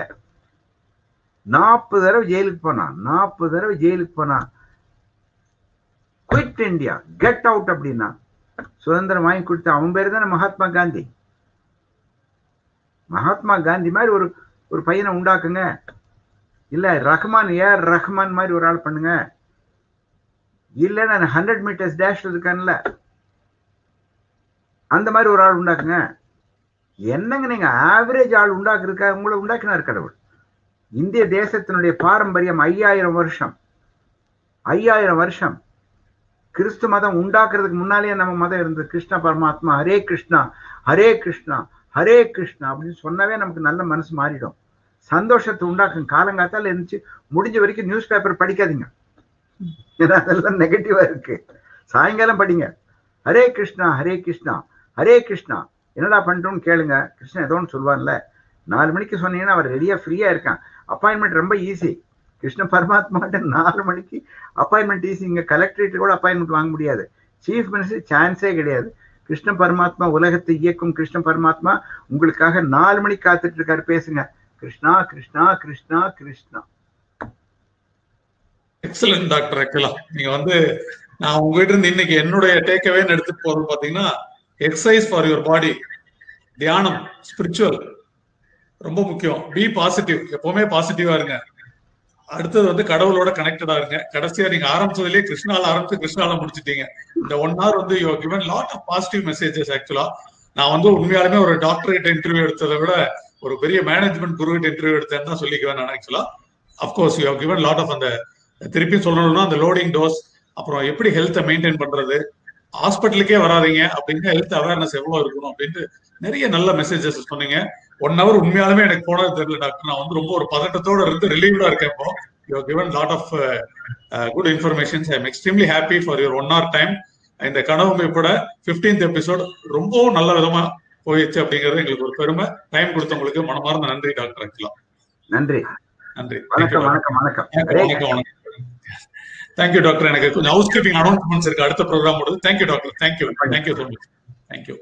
Speaker 2: நாற்பது தடவை ஜெயிலுக்கு போனான் நாற்பது தடவை ஜெயிலுக்கு போனான் குவிட் இந்தியா கெட் அவுட் அப்படின்னா சுதந்திரம் வாங்கி கொடுத்த அவன் பேர் தானே மகாத்மா காந்தி மகாத்மா காந்தி மாதிரி ஒரு ஒரு பையனை உண்டாக்குங்க இல்ல ரஹ்மான் ஏஆர் ரஹ்மான் மாதிரி ஒரு ஆள் பண்ணுங்க இல்ல நான் ஹண்ட்ரட் மீட்டர்ஸ் டேஷ் இருக்கான்ல அந்த மாதிரி ஒரு ஆள் உண்டாக்குங்க என்னங்க நீங்க ஆவரேஜ் ஆள் உண்டாக்குறதுக்காக உங்களை உண்டாக்கினார் கடவுள் இந்திய தேசத்தினுடைய பாரம்பரியம் ஐயாயிரம் வருஷம் ஐயாயிரம் வருஷம் கிறிஸ்து மதம் உண்டாக்குறதுக்கு முன்னாலேயே நம்ம மதம் இருந்தது கிருஷ்ண பரமாத்மா ஹரே கிருஷ்ணா ஹரே கிருஷ்ணா ஹரே கிருஷ்ணா அப்படின்னு சொன்னாவே நமக்கு நல்ல மனசு மாறிடும் சந்தோஷத்தை உண்டாக்கும் காலங்காத்தால இருந்துச்சு முடிஞ்ச வரைக்கும் நியூஸ் பேப்பர் படிக்காதீங்க ஏன்னா அதெல்லாம் நெகட்டிவா இருக்கு சாயங்காலம் படிங்க ஹரே கிருஷ்ணா ஹரே கிருஷ்ணா ஹரே கிருஷ்ணா என்னடா பண்றோம்னு கேளுங்க கிருஷ்ணன் ஏதோ ஒன்று சொல்லுவார்ல நாலு மணிக்கு சொன்னீங்கன்னா அவர் ரெடியா ஃப்ரீயா இருக்கான் அப்பாயின்மெண்ட் ரொம்ப ஈஸி கிருஷ்ண பரமாத்மாட்ட நாலு மணிக்கு அப்பாயின்மெண்ட் ஈஸி இங்க கலெக்டரேட் கூட அப்பாயின்மெண்ட் வாங்க முடியாது சீஃப் மினிஸ்டர் சான்ஸே கிடையாது கிருஷ்ண பரமாத்மா உலகத்தை இயக்கும் கிருஷ்ண பரமாத்மா உங்களுக்காக நாலு மணிக்கு காத்துட்டு இருக்காரு பேசுங்க கிருஷ்ணா கிருஷ்ணா கிருஷ்ணா கிருஷ்ணா
Speaker 1: எக்ஸலன்ட் டாக்டர் அகிலா நீங்க வந்து நான் உங்ககிட்ட இருந்து இன்னைக்கு என்னுடைய டேக்அவேன்னு எடுத்துட்டு போறது பாத்தீங்கன்னா எக்ஸசைஸ் ஃபார் யுவர் பாடி தியானம் ஸ்பிரிச்சுவல் ரொம்ப முக்கியம் பி பாசிட்டிவ் எப்பவுமே பாசிட்டிவா இருங்க அடுத்தது வந்து கடவுளோட கனெக்டடா இருங்க கடைசியா நீங்க ஆரம்பிச்சதுலயே கிருஷ்ணால ஆரம்பிச்சு கிருஷ்ணால முடிச்சிட்டீங்க இந்த ஒன் ஹவர் வந்து you given lot of positive messages ஆக்சுவலா நான் வந்து உண்மையாலுமே ஒரு டாக்டர் கிட்ட இன்டர்வியூ எடுத்ததை விட ஒரு பெரிய மேனேஜ்மெண்ட் குரு கிட்ட இன்டர்வியூ எடுத்தேன்னு தான் சொல்லிக்குவேன் நான் ஆக்சுவலா of course you given lot of அந்த திருப்பி சொல்லணும்னா அந்த லோடிங் டோஸ் அப்புறம் எப்படி ஹெல்த்தை மெயின்டைன் பண்றது ஹாஸ்பிட்டலுக்கே வராதீங்க அப்படின்னு ஹெல்த் அவேர்னஸ் எவ்வளவு இருக்கணும் அப்படின்ட்டு நிறைய நல்ல மெசேஜஸ் சொன்னீங்க ஒன் ஹவர் உண்மையாலுமே எனக்கு போனது தெரியல டாக்டர் நான் வந்து ரொம்ப ஒரு பதட்டத்தோட இருந்து ரிலீவ்டா இருக்கேன் இப்போ you given lot of good informations I am extremely happy for your one hour time இந்த கனவு மீப்போட பிப்டீன்த் எபிசோட் ரொம்பவும் நல்ல விதமா போயிடுச்சு அப்படிங்கிறது எங்களுக்கு ஒரு பெருமை டைம் கொடுத்தவங்களுக்கு மனமார்ந்த நன்றி டாக்டர் ஆக்சுவலா
Speaker 2: நன்றி
Speaker 1: நன்றி
Speaker 2: வணக்கம் வணக்கம் வணக்கம்
Speaker 1: வணக்கம் வணக்கம் தேங்க்யூ டாக்டர் எனக்கு கொஞ்சம் ஹவுஸ் கீப்பிங் அனௌன்ஸ்மெண்ட்ஸ் இருக்கு அடுத்த ப்ரோக்ராம் முடியுது thank you doctor thank you thank you so much thank you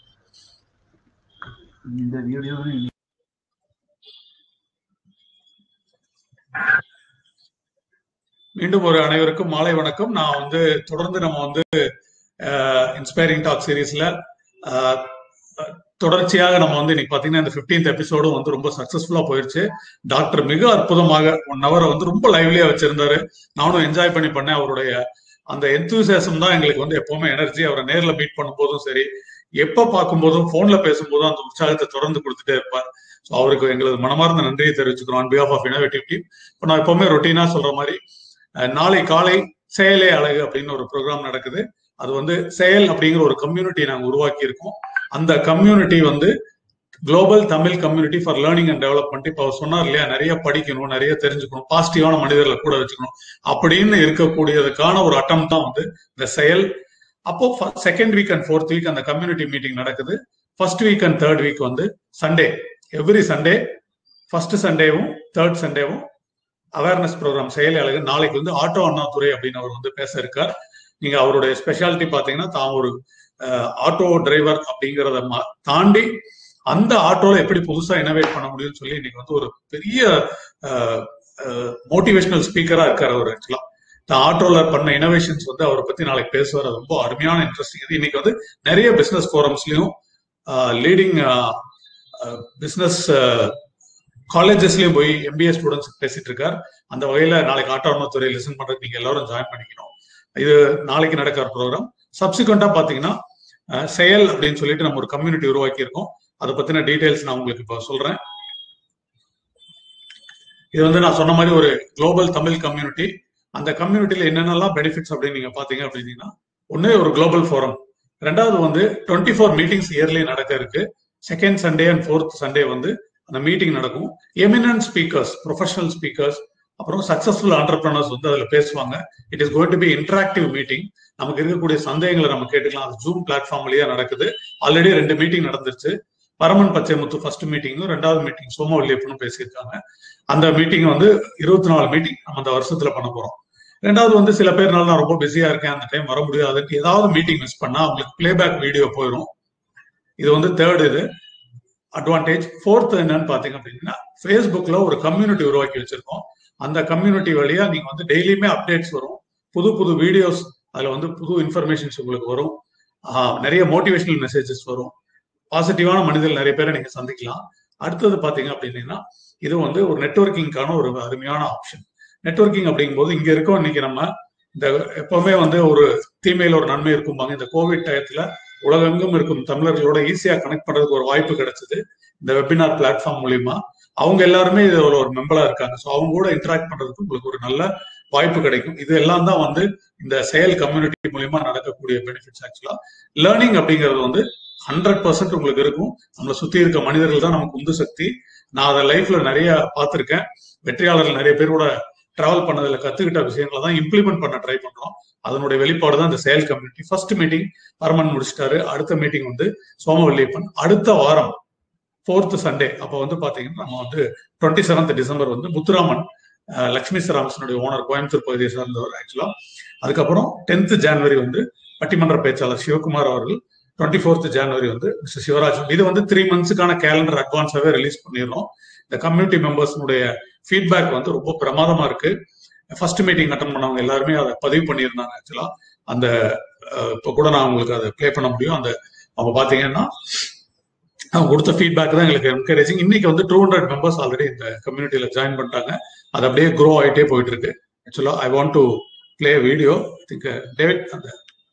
Speaker 2: இந்த வீடியோ
Speaker 1: மீண்டும் ஒரு அனைவருக்கும் மாலை வணக்கம் நான் வந்து தொடர்ந்து நம்ம வந்து இன்ஸ்பைரிங் டாக் சீரீஸ்ல தொடர்ச்சியாக நம்ம வந்து இன்னைக்கு பாத்தீங்கன்னா இந்த பிப்டீன்த் எபிசோடும் வந்து ரொம்ப சக்சஸ்ஃபுல்லா போயிருச்சு டாக்டர் மிக அற்புதமாக ஒன் ஹவரை வந்து ரொம்ப லைவ்லியா வச்சிருந்தாரு நானும் என்ஜாய் பண்ணி பண்ணேன் அவருடைய அந்த எந்தூசியாசம் தான் எங்களுக்கு வந்து எப்பவுமே எனர்ஜி அவரை நேர்ல மீட் பண்ணும் போதும் சரி எப்ப பார்க்கும்போதும் போன்ல பேசும்போதும் அந்த உற்சாகத்தை தொடர்ந்து கொடுத்துட்டே இருப்பார் ஸோ அவருக்கு எங்களது மனமார்ந்த நன்றியை தெரிவிச்சுக்கிறோம் on behalf of innovative team இப்போ நான் எப்பவுமே ரொட்டீனா சொல்ற மாதிரி நாளை காலை செயலே அழகு அப்படின்னு ஒரு ப்ரோக்ராம் நடக்குது அது வந்து செயல் அப்படிங்கிற ஒரு கம்யூனிட்டி நாங்கள் உருவாக்கி இருக்கோம் அந்த கம்யூனிட்டி வந்து global Tamil community for learning and development இப்போ அவர் சொன்னார் இல்லையா நிறைய படிக்கணும் நிறைய தெரிஞ்சுக்கணும் பாசிட்டிவான மனிதர்களை கூட வச்சுக்கணும் அப்படின்னு இருக்கக்கூடியதுக்கான ஒரு அட்டம் தான் வந்து இந்த செயல் அப்போ second week and fourth week அந்த கம்யூனிட்டி மீட்டிங் நடக்குது first week and third week வந்து சண்டே எவ்ரி சண்டே ஃபர்ஸ்ட் சண்டேவும் தேர்ட் சண்டேவும் அவேர்னஸ் ப்ரோக்ராம் செயலி அழகு நாளைக்கு வந்து ஆட்டோ அண்ணாதுரை அப்படின்னு அவர் வந்து பேச இருக்கார் நீங்க அவருடைய ஸ்பெஷாலிட்டி பாத்தீங்கன்னா தான் ஒரு ஆட்டோ டிரைவர் அப்படிங்கிறத தாண்டி அந்த ஆட்டோல எப்படி புதுசா இனோவேட் பண்ண முடியும்னு சொல்லி இன்னைக்கு வந்து ஒரு பெரிய மோட்டிவேஷனல் ஸ்பீக்கரா இருக்காரு அவர் ஆக்சுவலா தான் ஆட்டோல பண்ண இனோவேஷன்ஸ் வந்து அவரை பத்தி நாளைக்கு பேசுவார் அது ரொம்ப அருமையான இன்ட்ரெஸ்டிங் இது இன்னைக்கு வந்து நிறைய பிசினஸ் ஃபோரம்ஸ்லயும் லீடிங் பிசினஸ் காலேஜஸ்லயும் போய் எம்பிஏ ஸ்டூடெண்ட்ஸ் பேசிட்டு இருக்கார் அந்த வகையில நாளைக்கு ஆட்டோ துறை லிசன் பண்றதுக்கு நீங்க எல்லாரும் ஜாயின் பண்ணிக்கணும் இது நாளைக்கு நடக்கிற ப்ரோக்ராம் சப்சிக்வெண்டா பாத்தீங்கன்னா செயல் அப்படின்னு சொல்லிட்டு நம்ம ஒரு கம்யூனிட்டி உருவாக்கி இருக்கோம் அதை பத்தின டீடைல்ஸ் நான் உங்களுக்கு இப்போ சொல்றேன் இது வந்து நான் சொன்ன மாதிரி ஒரு குளோபல் தமிழ் கம்யூனிட்டி அந்த கம்யூனிட்டியில என்னென்னலாம் பெனிஃபிட்ஸ் அப்படின்னு நீங்க பாத்தீங்க அப்படின்னீங்கன்னா ஒன்னு ஒரு குளோபல் ஃபோரம் ரெண்டாவது வந்து டுவெண்ட்டி ஃபோர் மீட்டிங்ஸ் இயர்லி நடக்க இருக்கு second Sunday and fourth Sunday வந்து அந்த மீட்டிங் நடக்கும் எமினன்ட் ஸ்பீக்கர்ஸ் ப்ரொஃபஷனல் ஸ்பீக்கர்ஸ் அப்புறம் சக்சஸ்ஃபுல் ஆண்டர்பிரனர்ஸ் வந்து அதுல பேசுவாங்க it is going to be interactive meeting நமக்கு இருக்கக்கூடிய சந்தேகங்களை நம்ம கேட்டுக்கலாம் அது ஜூம் பிளாட்ஃபார்ம் வழியா நடக்குது ஆல்ரெடி ரெண்டு மீட்டிங் நடந்துருச்சு பரமன் பச்சைமுத்து ஃபர்ஸ்ட் மீட்டிங்கும் ரெண்டாவது மீட்டிங் சோமவல்லியப்பனும் பேசியிருக்காங்க அந்த மீட்டிங் வந்து இருபத்தி நாலு மீட்டிங் நம்ம அந்த வருஷத்துல பண்ண போறோம் ரெண்டாவது வந்து சில பேர்னால நான் ரொம்ப பிஸியா இருக்கேன் அந்த டைம் வர முடியாதுக்கு ஏதாவது மீட்டிங் மிஸ் பண்ணா அவங்களுக்கு பிளேபேக் வீடியோ போயிடும் இது வந்து தேர்ட் இது அட்வான்டேஜ் ஃபோர்த் என்னன்னு பாத்தீங்க அப்படின்னா ஃபேஸ்புக்ல ஒரு கம்யூனிட்டி உருவாக்கி வச்சிருக்கோம் அந்த கம்யூனிட்டி வழியா நீங்க வந்து டெய்லியுமே அப்டேட்ஸ் வரும் புது புது வீடியோஸ் அதுல வந்து புது இன்ஃபர்மேஷன்ஸ் உங்களுக்கு வரும் நிறைய மோட்டிவேஷனல் மெசேஜஸ் வரும் பாசிட்டிவான மனிதர்கள் நிறைய பேரை நீங்க சந்திக்கலாம் அடுத்தது பாத்தீங்க அப்படின்னா இது வந்து ஒரு நெட்ஒர்க்கிங்கான ஒரு அருமையான ஆப்ஷன் நெட்ஒர்க்கிங் அப்படிங்கும்போது இங்க இருக்கோம் இன்னைக்கு நம்ம இந்த எப்பவுமே வந்து ஒரு தீமையில ஒரு நன்மை இருக்கும்பாங்க இந்த கோவிட் டயத்துல உலகெங்கும் இருக்கும் தமிழர்களோட ஈஸியா கனெக்ட் பண்றதுக்கு ஒரு வாய்ப்பு கிடைச்சது இந்த வெபினார் பிளாட்ஃபார்ம் மூலியமா அவங்க எல்லாருமே இதுல ஒரு மெம்பரா இருக்காங்க ஸோ அவங்க கூட இன்டராக்ட் பண்றதுக்கு உங்களுக்கு ஒரு நல்ல வாய்ப்பு கிடைக்கும் இது எல்லாம் தான் வந்து இந்த செயல் கம்யூனிட்டி மூலியமா நடக்கக்கூடிய பெனிஃபிட்ஸ் ஆக்சுவலா லேர்னிங் அப்படிங்கிறது வந்து ஹண்ட்ரட் பர்சன்ட் உங்களுக்கு இருக்கும் நம்மளை சுத்தி இருக்க மனிதர்கள் தான் நமக்கு உந்து சக்தி நான் அதை லைஃப்ல நிறைய பார்த்திருக்கேன் வெற்றியாளர்கள் நிறைய பேரோட டிராவல் பண்ணதுல கத்துக்கிட்ட விஷயங்களை தான் இம்ப்ளிமெண்ட் பண்ண ட்ரை பண்றோம் அதனுடைய வெளிப்பாடு தான் இந்த செயல் கம்யூனிட்டி ஃபர்ஸ்ட் மீட்டிங் பரமன் முடிச்சிட்டாரு அடுத்த மீட்டிங் வந்து சோமவல்லியப்பன் அடுத்த வாரம் ஃபோர்த் சண்டே அப்போ வந்து பாத்தீங்கன்னா நம்ம வந்து டுவெண்ட்டி செவன்த் டிசம்பர் வந்து முத்துராமன் லக்ஷ்மி சராம்சனுடைய ஓனர் கோயம்புத்தூர் பகுதியை சார்ந்தவர் ஆக்சுவலா அதுக்கப்புறம் டென்த் ஜான்வரி வந்து பட்டிமன்ற பேச்சாளர் சிவகுமார் அவர்கள் டுவெண்ட்டி ஃபோர்த் ஜான்வரி வந்து மிஸ்டர் சிவராஜ் இது வந்து த்ரீ மந்த்ஸுக்கான கேலண்டர் அட்வான்ஸாவே ரிலீஸ் பண்ணிடுறோம் இந்த கம்யூனிட்டி மெம்பர்ஸ்னுடைய ஃபீட்பேக் வந்து ரொம்ப பிரமாதமா இருக்கு ஃபர்ஸ்ட் மீட்டிங் அட்டன் பண்ணவங்க எல்லாருமே அதை பதிவு பண்ணியிருந்தாங்க ஆக்சுவலா அந்த இப்போ கூட நான் உங்களுக்கு அதை ப்ளே பண்ண முடியும் அந்த அவங்க பாத்தீங்கன்னா அவங்க கொடுத்த ஃபீட்பேக் தான் எங்களுக்கு என்கரேஜிங் இன்னைக்கு வந்து டூ ஹண்ட்ரட் மெம்பர்ஸ் ஆல்ரெடி இந்த கம்யூனிட்டியில ஜாயின் பண்ணிட்டாங்க அது அப்படியே க்ரோ ஆகிட்டே போயிட்டு இருக்கு ஆக்சுவலா I want to play video think David அந்த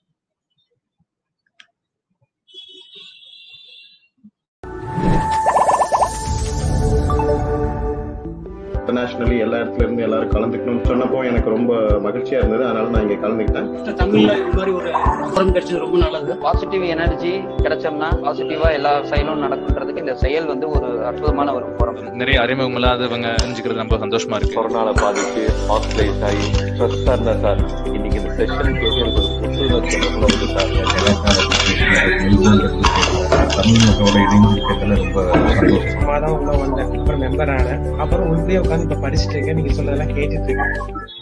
Speaker 3: இன்டர்நேஷனலி எல்லா இடத்துல இருந்து எல்லாரும் கலந்துக்கணும்னு சொன்னப்போ எனக்கு ரொம்ப மகிழ்ச்சியா இருந்தது அதனால நான் இங்க கலந்துக்கிட்டேன்
Speaker 4: தமிழ்ல இது மாதிரி ஒரு ஃபோரம் கிடைச்சது ரொம்ப நல்லது
Speaker 5: பாசிட்டிவ் எனர்ஜி கிடைச்சோம்னா பாசிட்டிவா எல்லா செயலும் நடக்குன்றதுக்கு இந்த செயல் வந்து ஒரு அற்புதமான ஒரு போறம்
Speaker 6: நிறைய அறிமுகம் இல்லாதவங்க தெரிஞ்சுக்கிறது ரொம்ப சந்தோஷமா இருக்கு
Speaker 7: கொரோனால பாதிச்சு ஹாஸ்பிட்டலைஸ் ஆகி ஸ்ட்ரெஸ்ஸா இருந்தா சார் இன்னைக்கு இந்த செஷன் கேட்டு எனக்கு ஒரு புத்துணர்ச்சி வந்து சார்
Speaker 8: டீமோட இணைஞ்சிருக்கிறதுல ரொம்ப சந்தோஷம்
Speaker 9: சும்மா தான் உள்ள வந்தேன் அப்புறம் மெம்பர் ஆனேன் அப்புறம் உள்ளே உட்காந்து இப்ப படிச்சுட்டு இருக்கேன் நீங்க சொல்றதெல்லாம் கேட்டுட்டு இருக்கேன்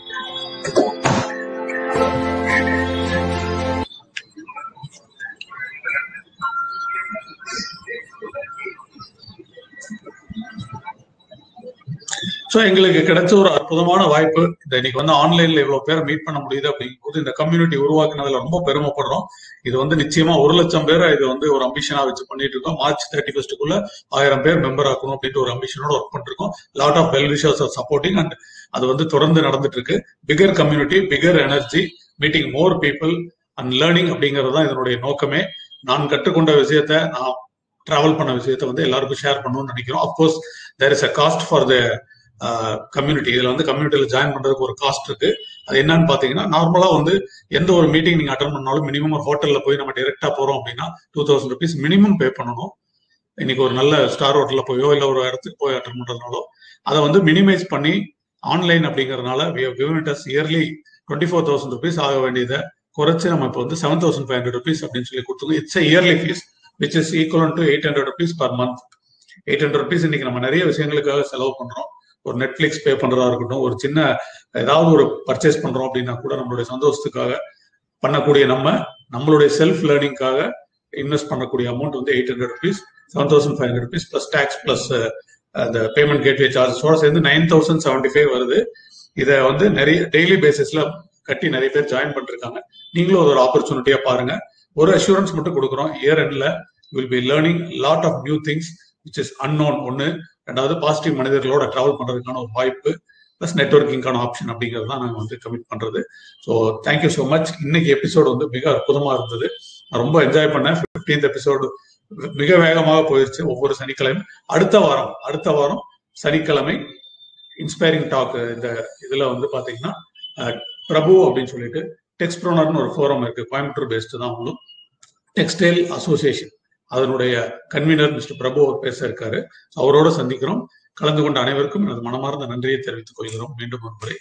Speaker 1: ஸோ எங்களுக்கு கிடைச்ச ஒரு அற்புதமான வாய்ப்பு இந்த இன்னைக்கு வந்து ஆன்லைன்ல இவ்வளவு பேர் மீட் பண்ண முடியுது அப்படிங்கும்போது இந்த கம்யூனிட்டி உருவாக்குனதுல ரொம்ப பெருமைப்படுறோம் இது வந்து நிச்சயமா ஒரு லட்சம் பேரை இது வந்து ஒரு அம்பிஷனா வச்சு பண்ணிட்டு இருக்கோம் மார்ச் தேர்ட்டி ஃபர்ஸ்ட்டுக்குள்ள ஆயிரம் பேர் மெம்பர் ஆக்கணும் அப்படின்ட்டு ஒரு அம்பிஷனோட ஒர்க் பண்ணிருக்கோம் lot of well wishers are supporting and அது வந்து தொடர்ந்து நடந்துட்டு இருக்கு bigger community bigger energy meeting more people and learning அப்படிங்கிறது தான் இதனுடைய நோக்கமே நான் கற்றுக்கொண்ட விஷயத்த நான் டிராவல் பண்ண விஷயத்த வந்து எல்லாருக்கும் ஷேர் பண்ணணும்னு நினைக்கிறோம் of course there is a cost for the community இதுல வந்து கம்யூனிட்டியில ஜாயின் பண்றதுக்கு ஒரு காஸ்ட் இருக்கு அது என்னன்னு பாத்தீங்கன்னா நார்மலா வந்து எந்த ஒரு மீட்டிங் நீங்க அட்டன் பண்ணாலும் மினிமம் ஒரு ஹோட்டல்ல போய் நம்ம டைரக்டா போறோம் அப்படின்னா two thousand rupees minimum pay பண்ணணும் இன்னைக்கு ஒரு நல்ல ஸ்டார் ஹோட்டல்ல போயோ இல்ல ஒரு இடத்துக்கு போய் அட்டன் பண்றதுனாலோ அதை வந்து மினிமைஸ் பண்ணி ஆன்லைன் அப்படிங்கறதுனால yearly twenty four thousand rupees ஆக வேண்டியதை குறைச்சு நம்ம இப்போ வந்து seven thousand five hundred rupees அப்படின்னு சொல்லி கொடுத்துருக்கோம் it's yearly fees which is equal to eight hundred rupees per month eight hundred rupees இன்னைக்கு நம்ம நிறைய விஷயங்களுக்காக செலவு பண்றோம் ஒரு நெட்ஃபிளிக்ஸ் பே பண்றதா இருக்கட்டும் ஒரு சின்ன ஏதாவது ஒரு பர்ச்சேஸ் பண்றோம் அப்படின்னா கூட நம்மளுடைய சந்தோஷத்துக்காக பண்ணக்கூடிய நம்ம நம்மளுடைய செல்ஃப் லேர்னிங்காக இன்வெஸ்ட் பண்ணக்கூடிய அமௌண்ட் வந்து eight hundred rupees seven thousand five hundred rupees plus tax plus அந்த பேமெண்ட் கேட்வே சார்ஜஸோட சேர்ந்து நைன் தௌசண்ட் செவன்டி ஃபைவ் வருது இதை வந்து நிறைய டெய்லி பேசிஸ்ல கட்டி நிறைய பேர் ஜாயின் பண்ணிருக்காங்க நீங்களும் அது ஒரு ஆப்பர்ச்சுனிட்டியா பாருங்க ஒரு அஷூரன்ஸ் மட்டும் கொடுக்குறோம் இயர் எண்ட்ல will be learning lot of new things which is unknown ஒன்னு ரெண்டாவது பாசிட்டிவ் மனிதர்களோட டிராவல் பண்றதுக்கான ஒரு வாய்ப்பு ப்ளஸ் நெட்ஒர்க்கிங்கான ஆப்ஷன் அப்படிங்கிறது தான் நாங்கள் வந்து கமிட் பண்றது ஸோ தேங்க்யூ ஸோ மச் இன்னைக்கு எபிசோடு வந்து மிக அற்புதமா இருந்தது நான் ரொம்ப என்ஜாய் பண்ணேன் ஃபிஃப்டீன்த் எபிசோடு மிக வேகமாக போயிருச்சு ஒவ்வொரு சனிக்கிழமை அடுத்த வாரம் அடுத்த வாரம் சனிக்கிழமை இன்ஸ்பைரிங் டாக் இந்த இதுல வந்து பாத்தீங்கன்னா பிரபு அப்படின்னு சொல்லிட்டு டெக்ஸ்ப்ரோனர்னு ஒரு ஃபோரம் இருக்கு கோயம்புத்தூர் பேஸ்டு தான் அவங்களும் டெக்ஸ்டைல் அசோசியேஷன் அதனுடைய கன்வீனர் மிஸ்டர் பிரபு அவர் பேச இருக்காரு அவரோட சந்திக்கிறோம் கலந்து கொண்ட அனைவருக்கும் எனது மனமார்ந்த நன்றியை தெரிவித்துக் கொள்கிறோம் மீண்டும் ஒரு முறை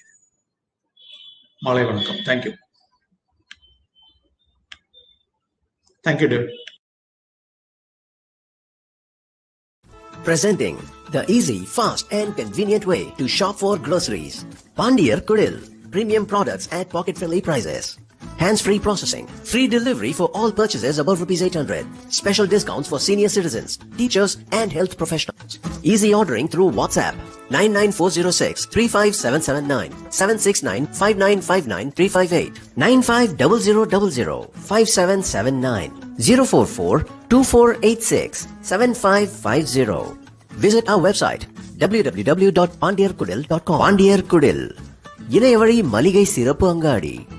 Speaker 1: மாலை வணக்கம் thank you thank you Dave
Speaker 10: Presenting the easy, fast and convenient way to shop for groceries. Pandier Kudil. Premium products at pocket-friendly prices. Hands-free processing. Free delivery for all purchases above rupees 800. Special discounts for senior citizens, teachers and health professionals. Easy ordering through WhatsApp. 99406 35779 769 5959 358 950000 5779 044 2486 7550. Visit our website www.pandiyarkudil.com. Pandiyar Kudil. இணையவழி மளிகை சிறப்பு அங்காடி